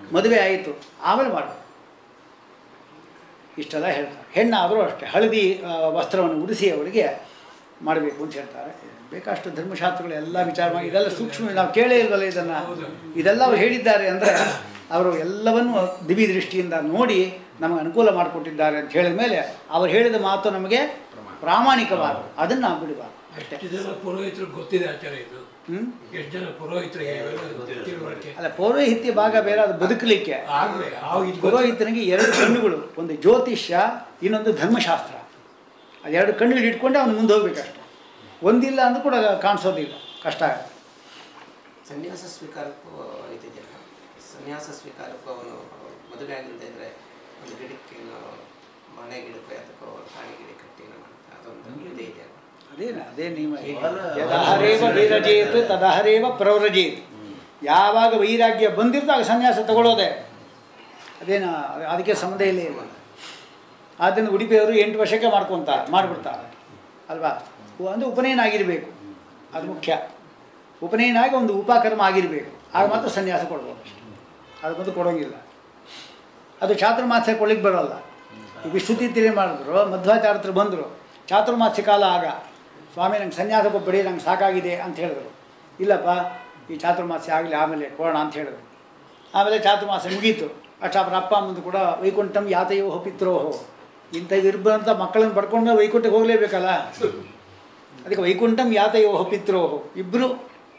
ಮದುವೆ ಆಯಿತು ಆಮೇಲೆ ಮಾಡು ಇಷ್ಟೆಲ್ಲ ಹೇಳ್ತಾರೆ ಹೆಣ್ಣಾದರೂ ಅಷ್ಟೇ ಹಳದಿ ಆ, ವಸ್ತ್ರವನ್ನು ಉಡಿಸಿ ಅವಳಿಗೆ ಮಾಡಬೇಕು ಅಂತ ಹೇಳ್ತಾರೆ ಬೇಕಷ್ಟು ಧರ್ಮಶಾಸ್ತ್ರಗಳು ಎಲ್ಲ ವಿಚಾರ ಮಾಡಿ ಇದೆಲ್ಲ ಸೂಕ್ಷ್ಮ ನಾವು ಕೇಳೇ ಇಲ್ವಲ್ಲ ಇದನ್ನು ಇದೆಲ್ಲ ಅವ್ರು ಹೇಳಿದ್ದಾರೆ ಅಂದರೆ ಅವರು ಎಲ್ಲವನ್ನೂ ದಿವಿ ದೃಷ್ಟಿಯಿಂದ ನೋಡಿ ನಮಗೆ ಅನುಕೂಲ ಮಾಡಿಕೊಟ್ಟಿದ್ದಾರೆ ಅಂತ ಹೇಳಿದ ಮೇಲೆ ಅವ್ರು ಹೇಳಿದ ಮಾತು ನಮಗೆ ಪ್ರಾಮಾಣಿಕವಾದ ಅದನ್ನು ನಾವು ಬಿಡಬಾರ್ದು ಅಷ್ಟೇ ಎಷ್ಟು ಜನ ಪುರೋಹಿತರು ಗೊತ್ತಿದೆ ಆಚಾರ ಇದು ಹ್ಞೂ ಎಷ್ಟು ಜನ ಪುರೋಹಿತರಿಗೆ ಇವೆಲ್ಲ ತಿಳುವಳಿಕೆ ಅಲ್ಲ ಪೌರೋಹಿತ್ಯ ಭಾಗ ಬೇರೆ ಅದು ಬದುಕಲಿಕ್ಕೆ ಆಗ್ಲೇ ಆವಾಗ ಇದು ಗೊತ್ತಿಲ್ಲ. ಪುರೋಹಿತನಿಗೆ ಎರಡು ಕಣ್ಣುಗಳು ಒಂದು ಜ್ಯೋತಿಷ್ಯ ಇನ್ನೊಂದು ಧರ್ಮಶಾಸ್ತ್ರ ಅದೆರಡು ಕಣ್ಣುಗಳು ಇಟ್ಕೊಂಡೆ ಅವನು ಮುಂದೆ ಹೋಗ್ಬೇಕಷ್ಟೆ ಒಂದಿಲ್ಲ ಅಂದ್ರೂ ಕೂಡ ಕಾಣಿಸೋದಿಲ್ಲ ಕಷ್ಟ ಆಗುತ್ತೆ ಸನ್ಯಾಸ ಸ್ವೀಕಾರಕ್ಕೂ ಇದಿದೆಯಲ್ಲ ಸನ್ಯಾಸ ಸ್ವೀಕಾರಕ್ಕೂ ಅವನು ಮದುವೆ ಆಗಿಲ್ಲದೆ ಇದ್ರೆ ಒಂದು ಗಿಡಕ್ಕೆ ಏನೋ ಮನೆ ಗಿಡಕ್ಕೆ ಅದಕ್ಕೋ ಕಾಣಿ ಗಿಡ ಕಟ್ಟಿ ಏನೋ ಮಾಡ್ತಾರೆ ಅದೊಂದು ಇದೇ ಇದೆ ಅದೇನ ಅದೇ ನಿಯಮ ಬಹಳ- ಯದಹರೇವ ವೀರಜೇತು ತದಹರೇವ ಪ್ರವ್ರಜೇತ್ ಯಾವಾಗ ವೈರಾಗ್ಯ ಬಂದಿರ್ತೋ ಆಗ ಸನ್ಯಾಸ ತಗೊಳ್ಳೋದೆ ಅದೇನ ಅದಕ್ಕೆ ಸಂಬಂಧ ಇಲ್ಲ ಇಲ್ಲ ಅದನ್ನು ಉಡುಪಿಯವರು ಎಂಟು ವರ್ಷಕ್ಕೆ ಮಾಡ್ಕೊತ ಮಾಡಿಬಿಡ್ತಾರೆ ಅಲ್ವಾ ಉ- ಅಂದರೆ ಉಪನಯನ ಆಗಿರಬೇಕು ಅದು ಮುಖ್ಯ ಉಪನಯನ ಆಗಿ ಒಂದು ಉಪಕರ್ಮ ಆಗಿರಬೇಕು ಆಗ ಮಾತ್ರ ಸನ್ಯಾಸ ಕೊಡ್ಬೋದು ಅಷ್ಟೇ ಅದು ಬಂದು ಕೊಡೋಂಗಿಲ್ಲ ಅದು ಚಾತುರ್ಮಾಸ್ಯ ಕೊಡ್ಲಿಕ್ಕೆ ಬರೋಲ್ಲ ಈ ವಿಷ್ಣುತೀರ್ಥರೇ ಮಾಡಿದ್ರು ಮಧ್ವಾಚಾರ್ಯ ಹತ್ರ ಬಂದರು ಚಾತುರ್ಮಾಸ್ಯ ಕಾಲ ಆಗ ಸ್ವಾಮಿ ನಂಗೆ ಸನ್ಯಾಸ ಕೊಟ್ಬಿಡಿ ನಂಗೆ ಸಾಕಾಗಿದೆ ಅಂತ ಹೇಳಿದ್ರು ಇಲ್ಲಪ್ಪ ಈ ಚಾತುರ್ಮಾಸ್ಯ ಆಗಲಿ ಆಮೇಲೆ ಕೊಡೋಣ ಅಂತ ಹೇಳಿದ್ರು ಆಮೇಲೆ ಚಾತುರ್ಮಾಸ ಮುಗೀತು ಅಷ್ಟು ಅವ್ರ ಅಪ್ಪ ಅಮ್ಮಂದು ಕೂಡ ವೈಕುಂಠಂ ಯಾತಯೋ ಪಿತ್ರೋಹೋ ಇಂಥ ಇರ್ಬಂತ ಮಕ್ಕಳನ್ನು ಪಡ್ಕೊಂಡು ವೈಕುಂಠಕ್ಕೆ ಹೋಗಲೇಬೇಕಲ್ಲ ಅದಕ್ಕೆ ವೈಕುಂಠಂ ಯಾತಯೋ ಪಿತ್ರೋಹೋ ಇಬ್ಬರು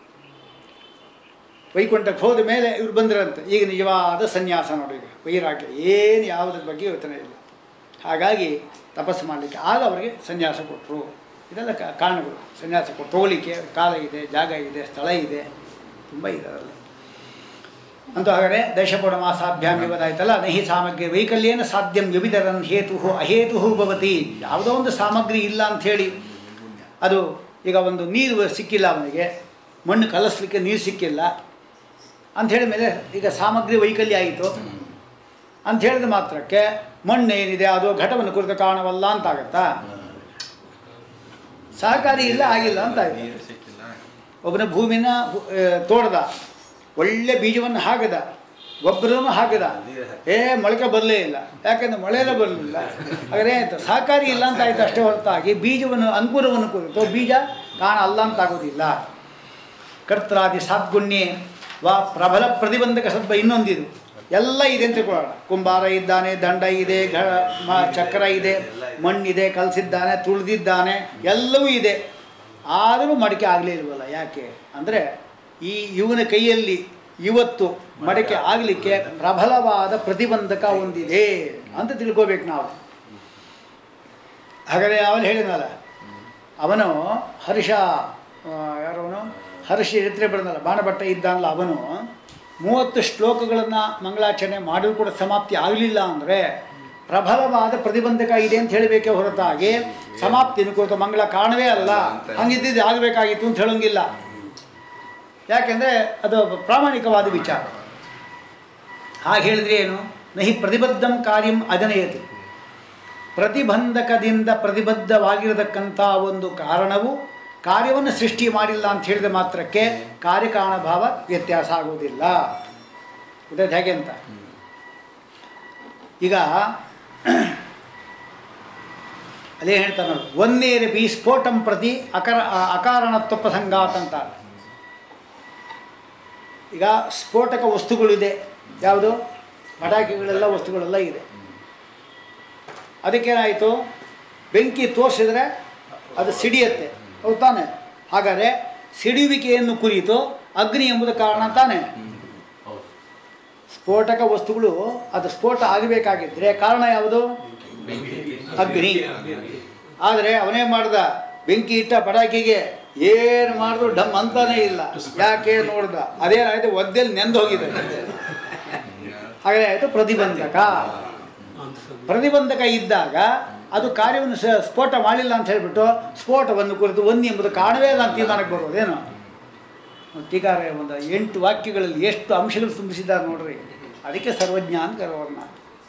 ವೈಕುಂಠಕ್ಕೆ ಹೋದ ಮೇಲೆ ಇವ್ರು ಬಂದ್ರಂತೆ ಈಗ ನಿಜವಾದ ಸನ್ಯಾಸ ನೋಡಿ ಈಗ ವೈರಾಗ್ಯ ಏನು ಯಾವುದ್ರ ಬಗ್ಗೆ ಯೋಚನೆ ಇಲ್ಲ ಹಾಗಾಗಿ ತಪಸ್ಸು ಮಾಡಲಿಕ್ಕೆ ಆಗ ಅವರಿಗೆ ಸನ್ಯಾಸ ಕೊಟ್ಟರು ಇದೆಲ್ಲ ಕಾ- ಕಾರಣಗಳು ಸನ್ಯಾಸ ಕೊಟ್ಟು ತಗೊಳ್ಳಿಕ್ಕೆ ಕಾಲ ಇದೆ ಜಾಗ ಇದೆ ಸ್ಥಳ ಇದೆ ತುಂಬ ಇದೆ ಅದರಲ್ಲಿ ಅಂತೂ ಹಾಗಾದರೆ ದಶಪುಡ ಮಾಸಾಭ್ಯಾಮ್ ಇವದಾಯ್ತಲ್ಲ ನಹಿ ಸಾಮಗ್ರಿ ವೈಕಲ್ಯೇನ ಸಾಧ್ಯಂ ವ್ಯಭಿದರನ್ ಹೇತು ಅಹೇತು ಭವತಿ ಯಾವುದೋ ಒಂದು ಸಾಮಗ್ರಿ ಇಲ್ಲ ಅಂಥೇಳಿ ಅದು ಈಗ ಒಂದು ನೀರು ಸಿಕ್ಕಿಲ್ಲ ಅವನಿಗೆ ಮಣ್ಣು ಕಲಸಲಿಕ್ಕೆ ನೀರು ಸಿಕ್ಕಿಲ್ಲ ಅಂತ ಹೇಳಿದ ಮೇಲೆ ಈಗ ಸಾಮಗ್ರಿ ವೈಕಲ್ಯ ಆಯಿತು ಅಂತ ಹೇಳಿದ ಮಾತ್ರಕ್ಕೆ ಮಣ್ಣು ಏನಿದೆ ಅದು ಘಟವನ್ನು ಕುರಿತ ಕಾರಣವಲ್ಲ ಅಂತಾಗತ್ತಾ ಸಹಕಾರಿ ಇಲ್ಲ ಆಗಿಲ್ಲ ಅಂತ ಆಯ್ತು ನೀರು ಸಿಕ್ಕಿಲ್ಲ ಒಬ್ಬನ ಭೂಮಿನ ಹು- ಆ, ತೋಡ್ದ ಒಳ್ಳೆ ಬೀಜವನ್ನು ಹಾಕಿದ ಗೊಬ್ಬರವನ್ನು ಹಾಕಿದ ಏ ಮೊಳಕೆ ಬರಲೇ ಇಲ್ಲ ಯಾಕೆಂದ್ರೆ ಮಳೆನೇ ಬರಲಿಲ್ಲ ಹಾಗಾದ್ರೆ ಆಯ್ತು ಸಹಕಾರಿ ಇಲ್ಲ ಅಂತ ಆಯ್ತು ಅಷ್ಟೇ ಹೊರತಾಗಿ ಬೀಜವನ್ನು ಅಂಕುರವನ್ನು ಕುರಿತು ಬೀಜ ಕಾಣ ಅಲ್ಲ ಅಂತ ಆಗೋದಿಲ್ಲ ಕರ್ತರಾದಿ ಸಾದ್ಗುಣ್ಯೆ ವಾ ಪ್ರಬಲ ಪ್ರತಿಬಂಧಕ ಸದ್ಭ ಇನ್ನೊಂದಿದು ಎಲ್ಲ ಇದೆ ಅಂತ ತಿಳ್ಕೊಳ್ಳೋಣ ಕುಂಬಾರ ಇದ್ದಾನೆ ದಂಡ ಇದೆ ಘ ಮ ಚಕ್ರ ಇದೆ ಮಣ್ಣಿದೆ ಕಲಸಿದ್ದಾನೆ ತುಳಿದಿದ್ದಾನೆ ಎಲ್ಲವೂ ಇದೆ ಆದರೂ ಮಡಿಕೆ ಆಗಲೇ ಇಲ್ವಲ್ಲ ಯಾಕೆ ಅಂದರೆ ಈ ಇವನ ಕೈಯಲ್ಲಿ ಇವತ್ತು ಮಡಿಕೆ ಆಗಲಿಕ್ಕೆ ಪ್ರಬಲವಾದ ಪ್ರತಿಬಂಧಕ ಒಂದಿದೆ ಅಂತ ತಿಳ್ಕೋಬೇಕು ನಾವು ಹಾಗಾದರೆ ಅವನು ಹೇಳಿದ್ನಲ್ಲ ಅವನು ಹರ್ಷ ಆ, ಯಾರವನು ಹರ್ಷ ಚರಿತ್ರೆ ಬರೆದಲ್ಲ ಬಾಣಭಟ್ಟ ಇದ್ದಾನಲ್ಲ ಅವನು ಮೂವತ್ತು ಶ್ಲೋಕಗಳನ್ನು ಮಂಗಳಾಚರಣೆ ಮಾಡಿದ್ರು ಕೂಡ ಸಮಾಪ್ತಿ ಆಗಲಿಲ್ಲ ಅಂದರೆ ಪ್ರಬಲವಾದ ಪ್ರತಿಬಂಧಕ ಇದೆ ಅಂತ ಹೇಳಬೇಕೇ ಹೊರತಾಗಿ ಸಮಾಪ್ತಿನ ಕುರಿತು ಮಂಗಳ ಕಾರಣವೇ ಅಲ್ಲ ಹಂಗಿದ್ದಿದ್ದು ಆಗಬೇಕಾಗಿತ್ತು ಅಂತ ಹೇಳೋಂಗಿಲ್ಲ ಯಾಕೆಂದರೆ ಅದು ಪ್ರಾಮಾಣಿಕವಾದ ವಿಚಾರ ಹಾಗೆ ಹೇಳಿದ್ರೆ ಏನು ನಹಿ ಪ್ರತಿಬದ್ಧಂ ಕಾರ್ಯಂ ಅಜನಯತಿ ಪ್ರತಿಬಂಧಕದಿಂದ ಪ್ರತಿಬದ್ಧವಾಗಿರತಕ್ಕಂಥ ಒಂದು ಕಾರಣವು ಕಾರ್ಯವನ್ನು ಸೃಷ್ಟಿ ಮಾಡಿಲ್ಲ ಅಂತ ಹೇಳಿದ ಮಾತ್ರಕ್ಕೆ ಕಾರ್ಯಕಾರಣ ಭಾವ ವ್ಯತ್ಯಾಸ ಆಗುವುದಿಲ್ಲ ಗೊತ್ತಾಯ್ತು ಹೇಗೆ ಅಂತ ಈಗ ಅದೇ ಹೇಳ್ತಾರೆ ನೋಡಿ ಒಂದೇರಪಿ ಸ್ಫೋಟಂ ಪ್ರತಿ ಅಕರ ಅಕಾರಣತ್ವ ಪ್ರಸಂಗಾತ್ ಅಂತ ಈಗ ಸ್ಫೋಟಕ ವಸ್ತುಗಳಿದೆ ಯಾವುದು ಪಟಾಕಿಗಳೆಲ್ಲ ವಸ್ತುಗಳೆಲ್ಲ ಇದೆ ಅದಕ್ಕೇನಾಯಿತು ಬೆಂಕಿ ತೋರಿಸಿದ್ರೆ ಅದು ಸಿಡಿಯುತ್ತೆ ಹೌದು ತಾನೆ ಹಾಗಾದರೆ ಸಿಡಿಯುವಿಕೆಯನ್ನು ಕುರಿತು ಅಗ್ನಿ ಎಂಬುದು ಕಾರಣ ತಾನೆ ಹೌದು ಸ್ಫೋಟಕ ವಸ್ತುಗಳು ಅದು ಸ್ಫೋಟ ಆಗಬೇಕಾಗಿದ್ದರೆ ಕಾರಣ ಯಾವುದು ಅಗ್ನಿ ಆದರೆ ಅವನೇ ಮಾಡ್ದ ಬೆಂಕಿ ಇಟ್ಟ ಪಟಾಕಿಗೆ ಏನು ಮಾಡಿದ್ರು ಡಮ್ ಅಂತಾನೆ ಇಲ್ಲ ಯಾಕೆ ನೋಡ್ದ ಅದೇನಾಯ್ತು ಒದ್ದೆಲ್ಲಿ ನೆಂದು ಹೋಗಿದೆ ಹಾಗೆ ಆಯಿತು ಪ್ರತಿಬಂಧಕ ಪ್ರತಿಬಂಧಕ ಇದ್ದಾಗ ಅದು ಕಾರ್ಯವನ್ನು ಸ ಸ್ಫೋಟ ಮಾಡಿಲ್ಲ ಅಂತ ಹೇಳಿಬಿಟ್ಟು ಸ್ಫೋಟವನ್ನು ಕುರಿತು ಒಂದು ಎಂಬುದು ಕಾರಣವೇ ಇಲ್ಲ ಅಂತ ತೀರ್ಮಾನಕ್ಕೆ ಬರೋದೇನು ಟೀಕಾರ ಒಂದು ಎಂಟು ವಾಕ್ಯಗಳಲ್ಲಿ ಎಷ್ಟು ಅಂಶಗಳು ತುಂಬಿಸಿದ್ದಾರೆ ನೋಡ್ರಿ ಅದಕ್ಕೆ ಸರ್ವಜ್ಞ ಅಂತ ಕರೋರ್ನ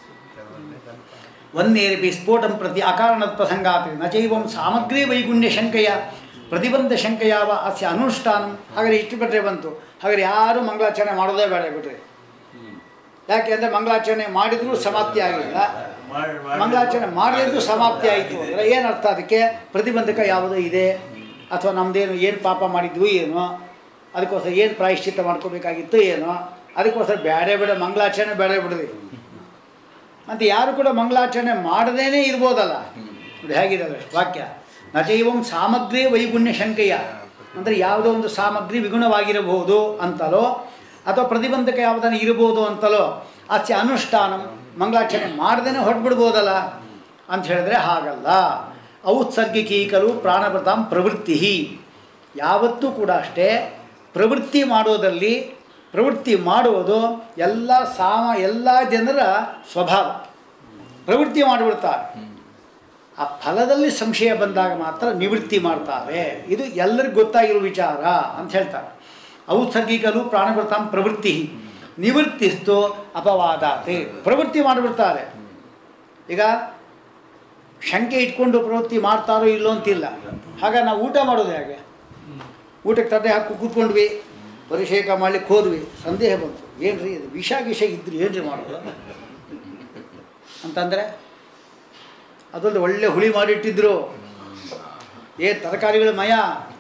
ಒಂದೇರಪಿ ಸ್ಫೋಟಂ ಪ್ರತಿ ಅಕಾರಣದ ಪ್ರಸಂಗಾತ್ ನಚೈವಂ ಸಾಮಗ್ರಿ ವೈಗುಣ್ಯ ಶಂಕೆಯ ಪ್ರತಿಬಂಧ ಶಂಕೆಯಾವ ಅಸ್ಯ ಅನುಷ್ಠಾನಂ ಹಾಗಾದ್ರೆ ಇಷ್ಟು ಬಿಟ್ಟರೆ ಬಂತು ಹಾಗಾದ್ರೆ ಯಾರು ಮಂಗಳಾಚರಣೆ ಮಾಡೋದೇ ಬೇಡ ಬಿಡ್ರಿ ಯಾಕೆಂದರೆ ಮಂಗಳಾಚರಣೆ ಮಾಡಿದರೂ ಸಮಾಪ್ತಿ ಆಗಿಲ್ಲ ಮಾಡ್- ಮಾಡಿ- ಮಂಗಳಾಚರಣೆ ಮಾಡದಿದ್ದು ಸಮಾಪ್ತಿ ಆಯಿತು ಅಂದರೆ ಏನು ಅರ್ಥ ಅದಕ್ಕೆ ಪ್ರತಿಬಂಧಕ ಯಾವುದೋ ಇದೆ ಅಥವಾ ನಮ್ಮದೇನು ಏನು ಪಾಪ ಮಾಡಿದ್ವು ಏನೋ ಅದಕ್ಕೋಸ್ಕರ ಏನು ಪ್ರಾಯಶ್ಚಿತ್ತ ಮಾಡ್ಕೋಬೇಕಾಗಿತ್ತು ಏನೋ ಅದಕ್ಕೋಸ್ಕರ ಬೇಡ ಬೇಡ ಮಂಗಳಾಚರಣೆ ಬೇಡ ಬಿಡ್ರಿ ಮತ್ತು ಯಾರು ಕೂಡ ಮಂಗಳಾಚರಣೆ ಮಾಡದೇನೇ ಇರ್ಬೋದಲ್ಲ ನೋಡಿ ಹೇಗಿದೆ ಅದು ವಾಕ್ಯ ನಚೈವಂ ಸಾಮಗ್ರಿ ವೈಗುಣ್ಯ ಶಂಕೆಯ ಅಂದರೆ ಯಾವುದೋ ಒಂದು ಸಾಮಗ್ರಿ ವಿಗುಣವಾಗಿರಬಹುದು ಅಂತಲೋ ಅಥವಾ ಪ್ರತಿಬಂಧಕ ಯಾವುದನ್ನು ಇರಬಹುದು ಅಂತಲೋ ಆಚೆ ಅನುಷ್ಠಾನ ಮಂಗಳಾಚರಣೆ ಮಾಡದೇನೆ ಹೊರಟ್ಬಿಡ್ಬೋದಲ್ಲ ಅಂತ ಹೇಳಿದ್ರೆ ಹಾಗಲ್ಲ ಔತ್ಸರ್ಗಿಕೀಕಲು ಪ್ರಾಣವ್ರತಾಂ ಪ್ರವೃತ್ತಿ ಯಾವತ್ತೂ ಕೂಡ ಅಷ್ಟೇ ಪ್ರವೃತ್ತಿ ಮಾಡೋದಲ್ಲಿ ಪ್ರವೃತ್ತಿ ಮಾಡುವುದು ಎಲ್ಲ ಸಾಮ ಎಲ್ಲ ಜನರ ಸ್ವಭಾವ ಪ್ರವೃತ್ತಿ ಮಾಡಿಬಿಡ್ತಾರೆ ಆ ಫಲದಲ್ಲಿ ಸಂಶಯ ಬಂದಾಗ ಮಾತ್ರ ನಿವೃತ್ತಿ ಮಾಡ್ತಾರೆ ಇದು ಎಲ್ಲರಿಗೂ ಗೊತ್ತಾಗಿರೋ ವಿಚಾರ ಅಂತ ಹೇಳ್ತಾರೆ ಔತ್ಸರ್ಗಿಕಲು ಪ್ರಾಣವೃತಾಂ ಪ್ರವೃತ್ತಿ ನಿವೃತ್ತಿಸ್ತು ಅಪವಾದಾತೆ ಪ್ರವೃತ್ತಿ ಮಾಡಿಬಿಡ್ತಾರೆ ಈಗ ಶಂಕೆ ಇಟ್ಕೊಂಡು ಪ್ರವೃತ್ತಿ ಮಾಡ್ತಾರೋ ಇಲ್ಲೋ ಅಂತಿಲ್ಲ ಹಾಗ ನಾವು ಊಟ ಮಾಡೋದು ಹೇಗೆ ಊಟಕ್ಕೆ ತಟ್ಟೆ ಹಾಕಿ ಕೂತ್ಕೊಂಡ್ವಿ ಪರಿಷೇಕ ಮಾಡ್ಲಿಕ್ಕೆ ಹೋದ್ವಿ ಸಂದೇಹ ಬಂತು ಏನ್ರಿ ಇದು ವಿಷ ಗಿಷ ಇದ್ರಿ ಏನ್ರಿ ಮಾಡೋದು ಅಂತಂದರೆ ಅದೊಂದು ಒಳ್ಳೆ ಹುಳಿ ಮಾಡಿಟ್ಟಿದ್ರು ಏನು ತರಕಾರಿಗಳ ಮಯ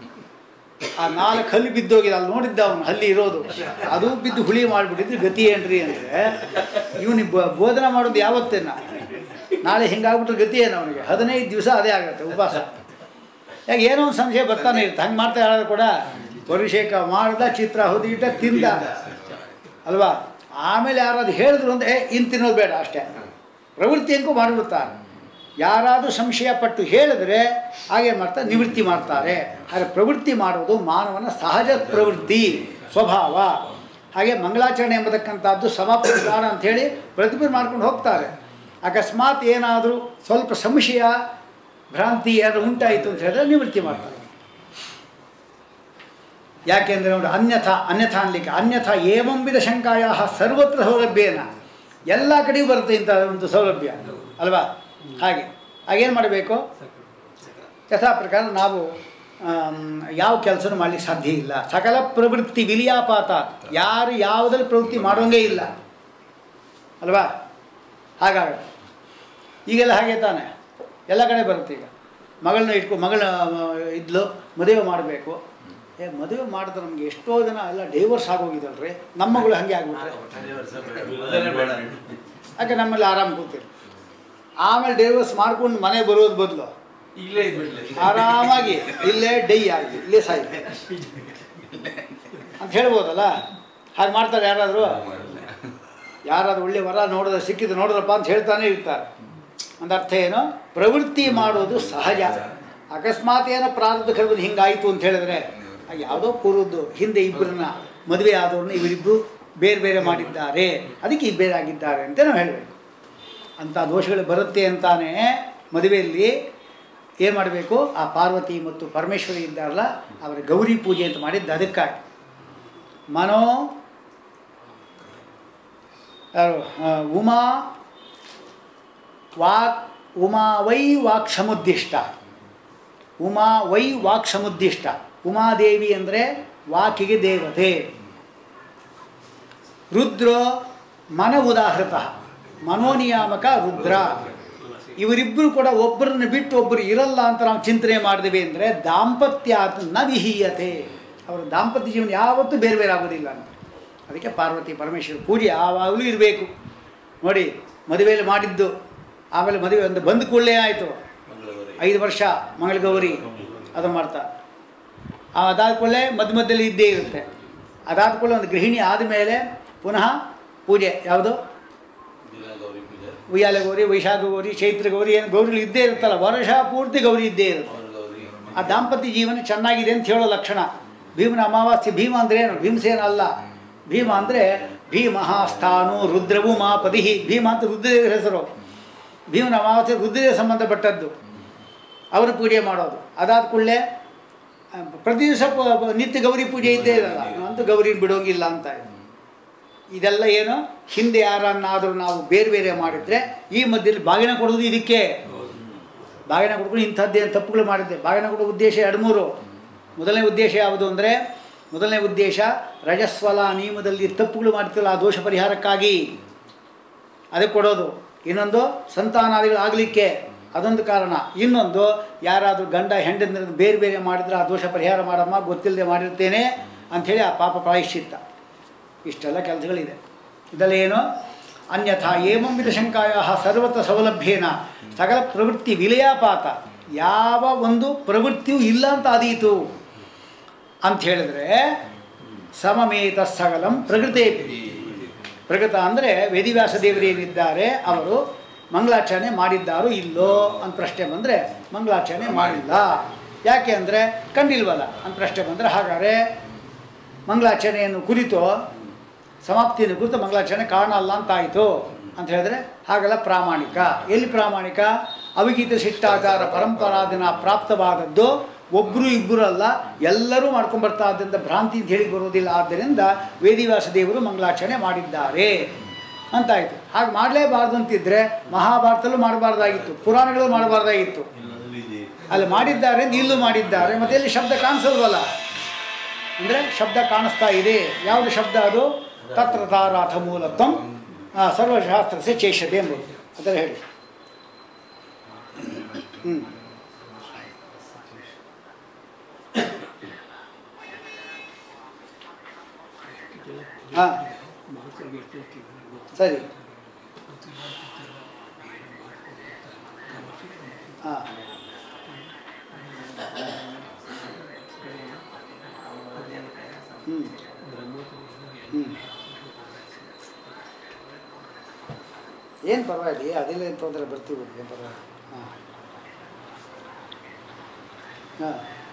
ಆ ನಾಲ್ಕು ಹಲ್ಲಿ ಬಿದ್ದೋಗಿದೆ ಅಲ್ಲಿ ನೋಡಿದ್ದ ಅವನು ಹಲ್ಲಿ ಇರೋದು ಅದು ಬಿದ್ದು ಹುಳಿ ಮಾಡಿಬಿಟ್ಟಿದ್ರೆ ಗತಿ ಏನ್ರಿ ಅಂದರೆ ಇವನು ಬೋಧನೆ ಮಾಡೋದು ಯಾವತ್ತೇನ ನಾಳೆ ಹಿಂಗಾಗ್ಬಿಟ್ರೆ ಗತಿ ಏನು ಅವನಿಗೆ ಹದಿನೈದು ದಿವಸ ಅದೇ ಆಗುತ್ತೆ ಉಪವಾಸ ಯಾಕೆ ಏನೋ ಒಂದು ಸಂಶಯ ಬರ್ತಾನೆ ಇರುತ್ತೆ ಹಂಗೆ ಮಾಡ್ತಾ ಹೇಳೋದು ಕೂಡ ಅಭಿಷೇಕ ಮಾಡ್ದ ಚಿತ್ರ ಹೊದಿಟ ತಿಂದ ಅಲ್ವಾ ಆಮೇಲೆ ಯಾರಾದ್ರು ಹೇಳಿದ್ರು ಅಂದರೆ ಇನ್ನು ತಿನ್ನೋದು ಬೇಡ ಅಷ್ಟೇ ಪ್ರವೃತ್ತಿ ಅಂಕೂ ಮಾಡಿಬಿಡ್ತಾರೆ ಯಾರಾದರೂ ಸಂಶಯ ಪಟ್ಟು ಹೇಳಿದ್ರೆ ಹಾಗೆ ಮಾಡ್ತಾರೆ ನಿವೃತ್ತಿ ಮಾಡ್ತಾರೆ ಹಾಗೆ ಪ್ರವೃತ್ತಿ ಮಾಡುವುದು ಮಾನವನ ಸಹಜ ಪ್ರವೃತ್ತಿ ಸ್ವಭಾವ ಹಾಗೆ ಮಂಗಳಾಚರಣೆ ಎಂಬತಕ್ಕಂಥದ್ದು ಸಮಾಪ್ತಿ ಕಾರಣ ಅಂಥೇಳಿ ಪ್ರತಿಭೆ ಮಾಡ್ಕೊಂಡು ಹೋಗ್ತಾರೆ ಅಕಸ್ಮಾತ್ ಏನಾದರೂ ಸ್ವಲ್ಪ ಸಂಶಯ ಭ್ರಾಂತಿ ಏನಾದರೂ ಉಂಟಾಯಿತು ಅಂತ ಹೇಳಿದ್ರೆ ನಿವೃತ್ತಿ ಮಾಡ್ತಾರೆ ಯಾಕೆಂದರೆ ನೋಡಿ ಅನ್ಯಥಾ ಅನ್ಯಥಾ ಅನ್ಲಿಕ್ಕೆ ಅನ್ಯಥಾ ಏವಂಬಿದ ಶಂಕಾಯ ಸರ್ವತ್ರ ಸೌಲಭ್ಯೇನ ಎಲ್ಲ ಕಡೆಗೂ ಬರುತ್ತೆ ಇಂಥ ಒಂದು ಸೌಲಭ್ಯ ಅಲ್ವಾ ಹಾಗೆ ಹಾಗೇನು ಮಾಡಬೇಕು ಯಥಾ ಪ್ರಕಾರ ನಾವು ಆಮ್, ಯಾವ ಕೆಲಸನೂ ಮಾಡಲಿಕ್ಕೆ ಸಾಧ್ಯ ಇಲ್ಲ ಸಕಲ ಪ್ರವೃತ್ತಿ ವಿಲಿಯಾಪಾತ ಯಾರು ಯಾವುದಲ್ಲಿ ಪ್ರವೃತ್ತಿ ಮಾಡೋಂಗೇ ಇಲ್ಲ ಅಲ್ವಾ ಹಾಗಾಗುತ್ತೆ ಈಗೆಲ್ಲ ಹಾಗೆ ತಾನೆ ಎಲ್ಲ ಕಡೆ ಬರುತ್ತೆ ಈಗ ಮಗಳನ್ನ ಇಟ್ಕೊ ಮಗಳ ಇದ್ಲು ಮದುವೆ ಮಾಡಬೇಕು ಏ ಮದುವೆ ಮಾಡಿದ್ರೆ ನಮಗೆ ಎಷ್ಟೋ ಜನ ಎಲ್ಲ ಡೈವರ್ಸ್ ಆಗೋಗಿದಲ್ರಿ ನಮ್ಮ ಮಗಳು ಹಾಗೆ ಆಗ್ಬಿಟ್ರೆ ಅದೇ ವರ್ಷ ಬೇಡ. ಮೊದಲನೇ ಬೇಡ. ಯಾಕೆ ನಮ್ಮಲ್ಲಿ ಆರಾಮ್ ಕೂತಿರು ಆಮೇಲೆ ಡೈವರ್ಸ್ ಮಾಡ್ಕೊಂಡು ಮನೆ ಬರೋದು ಬದಲು ಇಲ್ಲೇ ಇದ್ಬಿಡ್ಲಿ ಆರಾಮಾಗಿ ಇಲ್ಲೇ ಡೈ ಆಗಲಿ ಇಲ್ಲೇ ಸಾಯ್ಲಿ ಅಂತ ಹೇಳ್ಬೋದಲ್ಲ ಹಾಗೆ ಮಾಡ್ತಾರೆ ಯಾರಾದರೂ ಯಾರಾದರೂ ಒಳ್ಳೆ ವರ ನೋಡಿದ್ರೆ ಸಿಕ್ಕಿದ್ದು ನೋಡಿದ್ರಪ್ಪ ಅಂತ ಹೇಳ್ತಾನೆ ಇರ್ತಾರೆ ಒಂದು ಅರ್ಥ ಏನು ಪ್ರವೃತ್ತಿ ಮಾಡೋದು ಸಹಜ ಅಕಸ್ಮಾತ್ ಏನೋ ಪ್ರಾರಬ್ಧ ಕರ್ಬೋದು ಹಿಂಗಾಯಿತು ಅಂತ ಹೇಳಿದ್ರೆ ಆ ಯಾವುದೋ ಪೂರ್ವದ್ದು ಹಿಂದೆ ಇಬ್ಬರನ್ನ ಮದುವೆ ಆದವ್ರನ್ನ ಇವರಿಬ್ಬರು ಬೇರೆ ಬೇರೆ ಮಾಡಿದ್ದಾರೆ ಅದಕ್ಕೆ ಈ ಬೇರೆ ಆಗಿದ್ದಾರೆ ಅಂತ ನಾವು ಹೇಳಬೇಕು ಅಂಥ ದೋಷಗಳು ಬರುತ್ತೆ ಅಂತಾನೆ ಮದುವೆಯಲ್ಲಿ ಏನು ಮಾಡಬೇಕು ಆ ಪಾರ್ವತಿ ಮತ್ತು ಪರಮೇಶ್ವರಿ ಇದ್ದಾರಲ್ಲ ಅವರ ಗೌರಿ ಪೂಜೆ ಅಂತ ಮಾಡಿದ್ದು ಅದಕ್ಕಾಗಿ ಮನೋ ಯಾರು ಆ, ಉಮಾ ವಾಕ್ ಉಮಾ ವೈ ವಾಕ್ ಸಮುದ್ದಿಷ್ಟ ಉಮಾ ವೈ ವಾಕ್ ಸಮುದ್ದಿಷ್ಟ ಉಮಾದೇವಿ ಅಂದರೆ ವಾಕಿಗೆ ದೇವತೆ ರುದ್ರ ಮನ ಉದಾಹೃತ ಮನೋನಿಯಾಮಕ ರುದ್ರ ಇವರಿಬ್ಬರು ಕೂಡ ಒಬ್ಬರನ್ನ ಬಿಟ್ಟು ಒಬ್ಬರು ಇರಲ್ಲ ಅಂತ ನಾವು ಚಿಂತನೆ ಮಾಡಿದ್ವಿ ಅಂದರೆ ದಾಂಪತ್ಯ ನ ವಿಹೀಯತೆ ಅವರ ದಾಂಪತ್ಯ ಜೀವನ ಯಾವತ್ತೂ ಬೇರೆ ಬೇರೆ ಆಗೋದಿಲ್ಲ ಅಂತ ಅದಕ್ಕೆ ಪಾರ್ವತಿ ಪರಮೇಶ್ವರ ಪೂಜೆ ಯಾವಾಗಲೂ ಇರಬೇಕು ನೋಡಿ ಮದುವೆಯಲ್ಲಿ ಮಾಡಿದ್ದು ಆಮೇಲೆ ಮದುವೆ ಒಂದು ಬಂದ ಕೂಡಲೇ ಆಯಿತು ಮಂಗಳಗೌರಿ ಐದು ವರ್ಷ ಮಂಗಳಗೌರಿ ಅದು ಮಾಡ್ತಾರೆ ಅದಾದ ಕೂಡಲೇ ಮಧ್ಯ ಮಧ್ಯದಲ್ಲಿ ಇದ್ದೇ ಇರುತ್ತೆ ಅದಾದ ಕೂಡಲೇ ಒಂದು ಗೃಹಿಣಿ ಆದಮೇಲೆ ಪುನಃ ಪೂಜೆ ಯಾವುದು ದಿನ ಗೌರಿ ಪೂಜೆ ಉಯ್ಯಾಲ ಗೌರಿ ವೈಶಾಖ ಗೌರಿ ಚೈತ್ರ ಗೌರಿ ಏನು ಗೌರಿಗಳು ಇದ್ದೇ ಇರುತ್ತಲ್ಲ ವರ್ಷ ಪೂರ್ತಿ ಗೌರಿ ಇದ್ದೇ ಇರುತ್ತೆ ಅವರ ಗೌರಿ ಆ ದಾಂಪತ್ಯ ಜೀವನ ಚೆನ್ನಾಗಿದೆ ಅಂತ ಹೇಳೋ ಲಕ್ಷಣ ಭೀಮನ ಅಮಾವಾಸ್ಯೆ ಭೀಮ ಅಂದರೆ ಏನು ಭೀಮಸೇನ ಅಲ್ಲ ಭೀಮ ಅಂದರೆ ಭೀಮಹಾಸ್ಥಾನು ರುದ್ರವು ಮಾಪದಿ ಭೀಮ ಅಂತ ರುದ್ರದೇವರ ಹೆಸರು ಭೀಮನ ಅಮಾವಾಸ್ಯೆ ರುದ್ರದೇವ ಸಂಬಂಧಪಟ್ಟದ್ದು ಅವರು ಪೂಜೆ ಮಾಡೋದು ಅದಾದ ಕೂಡಲೇ ಪ್ರತಿ ದಿವಸ ಪ- ಪ- ನಿತ್ಯ ಗೌರಿ ಪೂಜೆ ಇದ್ದೇ ಇರಲ್ಲ ಅಂತೂ ಗೌರಿ ಬಿಡೋಂಗಿಲ್ಲ ಅಂತ ಇದೆಲ್ಲ ಏನು ಹಿಂದೆ ಯಾರನ್ನಾದರೂ ನಾವು ಬೇರೆ ಬೇರೆ ಮಾಡಿದರೆ ಈ ಮಧ್ಯದಲ್ಲಿ ಬಾಗಿನ ಕೊಡೋದು ಇದಕ್ಕೆ ಬಾಗಿನ ಕೊಡ್ಕೊಂಡು ಇಂಥದ್ದೇನು ತಪ್ಪುಗಳು ಮಾಡಿದ್ದೆ ಬಾಗಿನ ಕೊಡೋ ಉದ್ದೇಶ ಎರಡು ಮೂರು ಮೊದಲನೇ ಉದ್ದೇಶ ಯಾವುದು ಅಂದರೆ ಮೊದಲನೇ ಉದ್ದೇಶ ರಜಸ್ವಲ ನಿಯಮದಲ್ಲಿ ತಪ್ಪುಗಳು ಮಾಡ್ತಿಲ್ಲ ಆ ದೋಷ ಪರಿಹಾರಕ್ಕಾಗಿ ಅದಕ್ಕೆ ಕೊಡೋದು ಇನ್ನೊಂದು ಸಂತಾನಾದಿಗಳಾಗಲಿಕ್ಕೆ ಅದೊಂದು ಕಾರಣ ಇನ್ನೊಂದು ಯಾರಾದರೂ ಗಂಡ ಹೆಂಡತಿನ ಬೇರೆ ಬೇರೆ ಮಾಡಿದ್ರೆ ಆ ದೋಷ ಪರಿಹಾರ ಮಾಡಮ್ಮ ಗೊತ್ತಿಲ್ಲದೆ ಮಾಡಿರ್ತೇನೆ ಅಂಥೇಳಿ ಆ ಪಾಪ ಪ್ರಾಯಶ್ಚಿತ್ತ ಇಷ್ಟೆಲ್ಲ ಕೆಲಸಗಳಿದೆ ಇದರಲ್ಲಿ ಏನು ಅನ್ಯಥಾ ಏಮಂ ವಿಧಶಂಕಾಯ ಸರ್ವತ್ರ ಸೌಲಭ್ಯೇನ ಸಕಲ ಪ್ರವೃತ್ತಿ ವಿಲಯಾಪಾತ ಯಾವ ಒಂದು ಪ್ರವೃತ್ತಿಯೂ ಇಲ್ಲ ಅಂತ ಆದೀತು ಅಂತ ಹೇಳಿದ್ರೆ ಸಮಮೇತ ಸಕಲಂ ಪ್ರಕೃತಿ ಪ್ರಕೃತ ಅಂದರೆ ವೇದಿವ್ಯಾಸ ದೇವರೇನಿದ್ದಾರೆ ಅವರು ಮಂಗಳಾಚರಣೆ ಮಾಡಿದ್ದಾರೋ ಇಲ್ಲೋ ಅಂತ ಪ್ರಶ್ನೆ ಬಂದರೆ ಮಂಗಳಾಚರಣೆ ಮಾಡಿಲ್ಲ ಯಾಕೆ ಅಂದರೆ ಕಂಡಿಲ್ವಲ್ಲ ಅಂತ ಪ್ರಶ್ನೆ ಬಂದರೆ ಹಾಗಾದರೆ ಮಂಗಳಾಚರಣೆಯನ್ನು ಕುರಿತು ಸಮಾಪ್ತಿಯನ್ನು ಕುರಿತು ಮಂಗಳಾಚರಣೆ ಕಾರಣ ಅಲ್ಲ ಅಂತಾಯಿತು ಅಂತ ಹೇಳಿದ್ರೆ ಹಾಗೆಲ್ಲ ಪ್ರಾಮಾಣಿಕ ಎಲ್ಲಿ ಪ್ರಾಮಾಣಿಕ ಅವಿಗೀತ ಶಿಷ್ಟಾಚಾರ ಪರಂಪರಾದಿನ ಪ್ರಾಪ್ತವಾದದ್ದು ಒಬ್ಬರು ಇಬ್ಬರು ಅಲ್ಲ ಎಲ್ಲರೂ ಮಾಡ್ಕೊಂಡ್ಬರ್ತಾ ಆದ್ದರಿಂದ ಭ್ರಾಂತಿ ಅಂತ ಹೇಳಿ ಬರೋದಿಲ್ಲ ಆದ್ದರಿಂದ ವೇದಿವ್ಯಾಸ ದೇವರು ಮಂಗಳಾಚರಣೆ ಮಾಡಿದ್ದಾರೆ ಅಂತಾಯಿತು ಹಾಗೆ ಮಾಡಲೇಬಾರ್ದು ಅಂತಿದ್ರೆ ಮಹಾಭಾರತಲ್ಲೂ ಮಾಡಬಾರ್ದಾಗಿತ್ತು ಪುರಾಣಗಳು ಮಾಡಬಾರ್ದಾಗಿತ್ತು ಎಲ್ಲದೂ ಇದೆ ಅಲ್ಲಿ ಮಾಡಿದ್ದಾರೆ ಅಂತ ಇಲ್ಲೂ ಮಾಡಿದ್ದಾರೆ ಮತ್ತೆ ಇಲ್ಲಿ ಶಬ್ದ ಕಾಣಿಸಲ್ವಲ್ಲ ಅಂದರೆ ಶಬ್ದ ಕಾಣಿಸ್ತಾ ಇದೆ ಯಾವುದು ಶಬ್ದ ಅದು ತತ್ರ ತಾರಾಥ ಮೂಲತ್ವಂ ಆ, ಸರ್ವಶಾಸ್ತ್ರಸ್ಯ ಚೇಷತೆ ಎಂಬುದು ಅದರ ಹೇಳಿ ಹ್ಞೂ ಹಾಂ ಮಹಾತ್ರಿಗೆ ಎಷ್ಟೆಷ್ಟು ಗೊತ್ತು ಸರಿ ಹಾಂ ಹ್ಞೂ ಹ್ಞೂ ಏನು ಪರವಾಗಿಲ್ಲ ಅದೆಲ್ಲ ಏನು ತೊಂದರೆ ಬರ್ತೀವಿ ಬಿಡಿ ಏನು ಪರವಾಗಿಲ್ಲ ಹಾಂ ಹಾಂ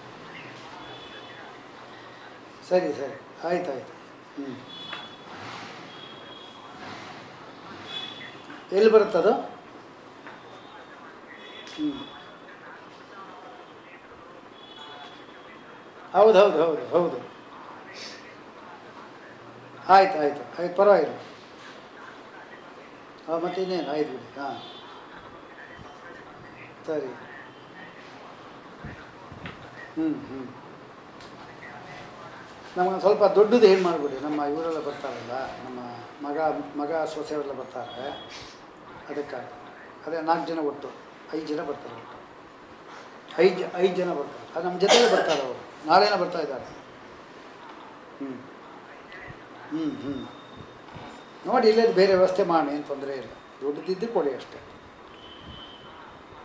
ಸರಿ ಸರಿ ಆಯ್ತು ಆಯ್ತು ಹ್ಞೂ ಎಲ್ಲಿ ಬರುತ್ತದು ಹ್ಞೂ ಹೌದು ಹೌದು ಹೌದು ಹೌದು ಆಯ್ತು ಆಯ್ತು ಆಯ್ತು ಪರವಾಗಿಲ್ಲ ಹಾಂ ಮತ್ತೆ ಇನ್ನೇನು ಆಯ್ತು ಬಿಡಿ ಹಾಂ ಸರಿ ಹ್ಞೂ ಹ್ಞೂ ನಮಗೆ ಸ್ವಲ್ಪ ದೊಡ್ಡದು ಏನು ಮಾಡಿಬಿಡಿ ನಮ್ಮ ಇವರೆಲ್ಲ ಬರ್ತಾರಲ್ಲ ನಮ್ಮ ಮಗ ಮಗ ಸೊಸೆಯವರೆಲ್ಲ ಬರ್ತಾರೆ ಅದಕ್ಕಾಗಿ ಅದೇ ನಾಲ್ಕು ಜನ ಒಟ್ಟು ಐದು ಜನ ಬರ್ತಾರೆ ಒಟ್ಟು ಐದು ಜ ಐದು ಜನ ಬರ್ತಾರೆ ಅದು ನಮ್ಮ ಜೊತೆಲೇ ಬರ್ತಾರೆ ಅವರು ನಾಳೆನ ಬರ್ತಾ ಇದ್ದಾರೆ ಹ್ಞೂ ಹ್ಞೂ ಹ್ಞೂ ನೋಡಿ ಇಲ್ಲೇ ಬೇರೆ ವ್ಯವಸ್ಥೆ ಮಾಡಿ ಏನು ತೊಂದರೆ ಇಲ್ಲ ದುಡ್ಡಿದ್ದು ಕೊಡಿ ಅಷ್ಟೇ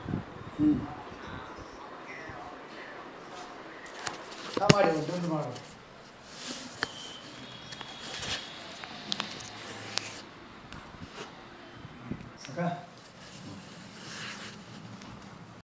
ಹ್ಞೂ ಮಾಡಿ ದುಡ್ಡು ಮಾಡಿ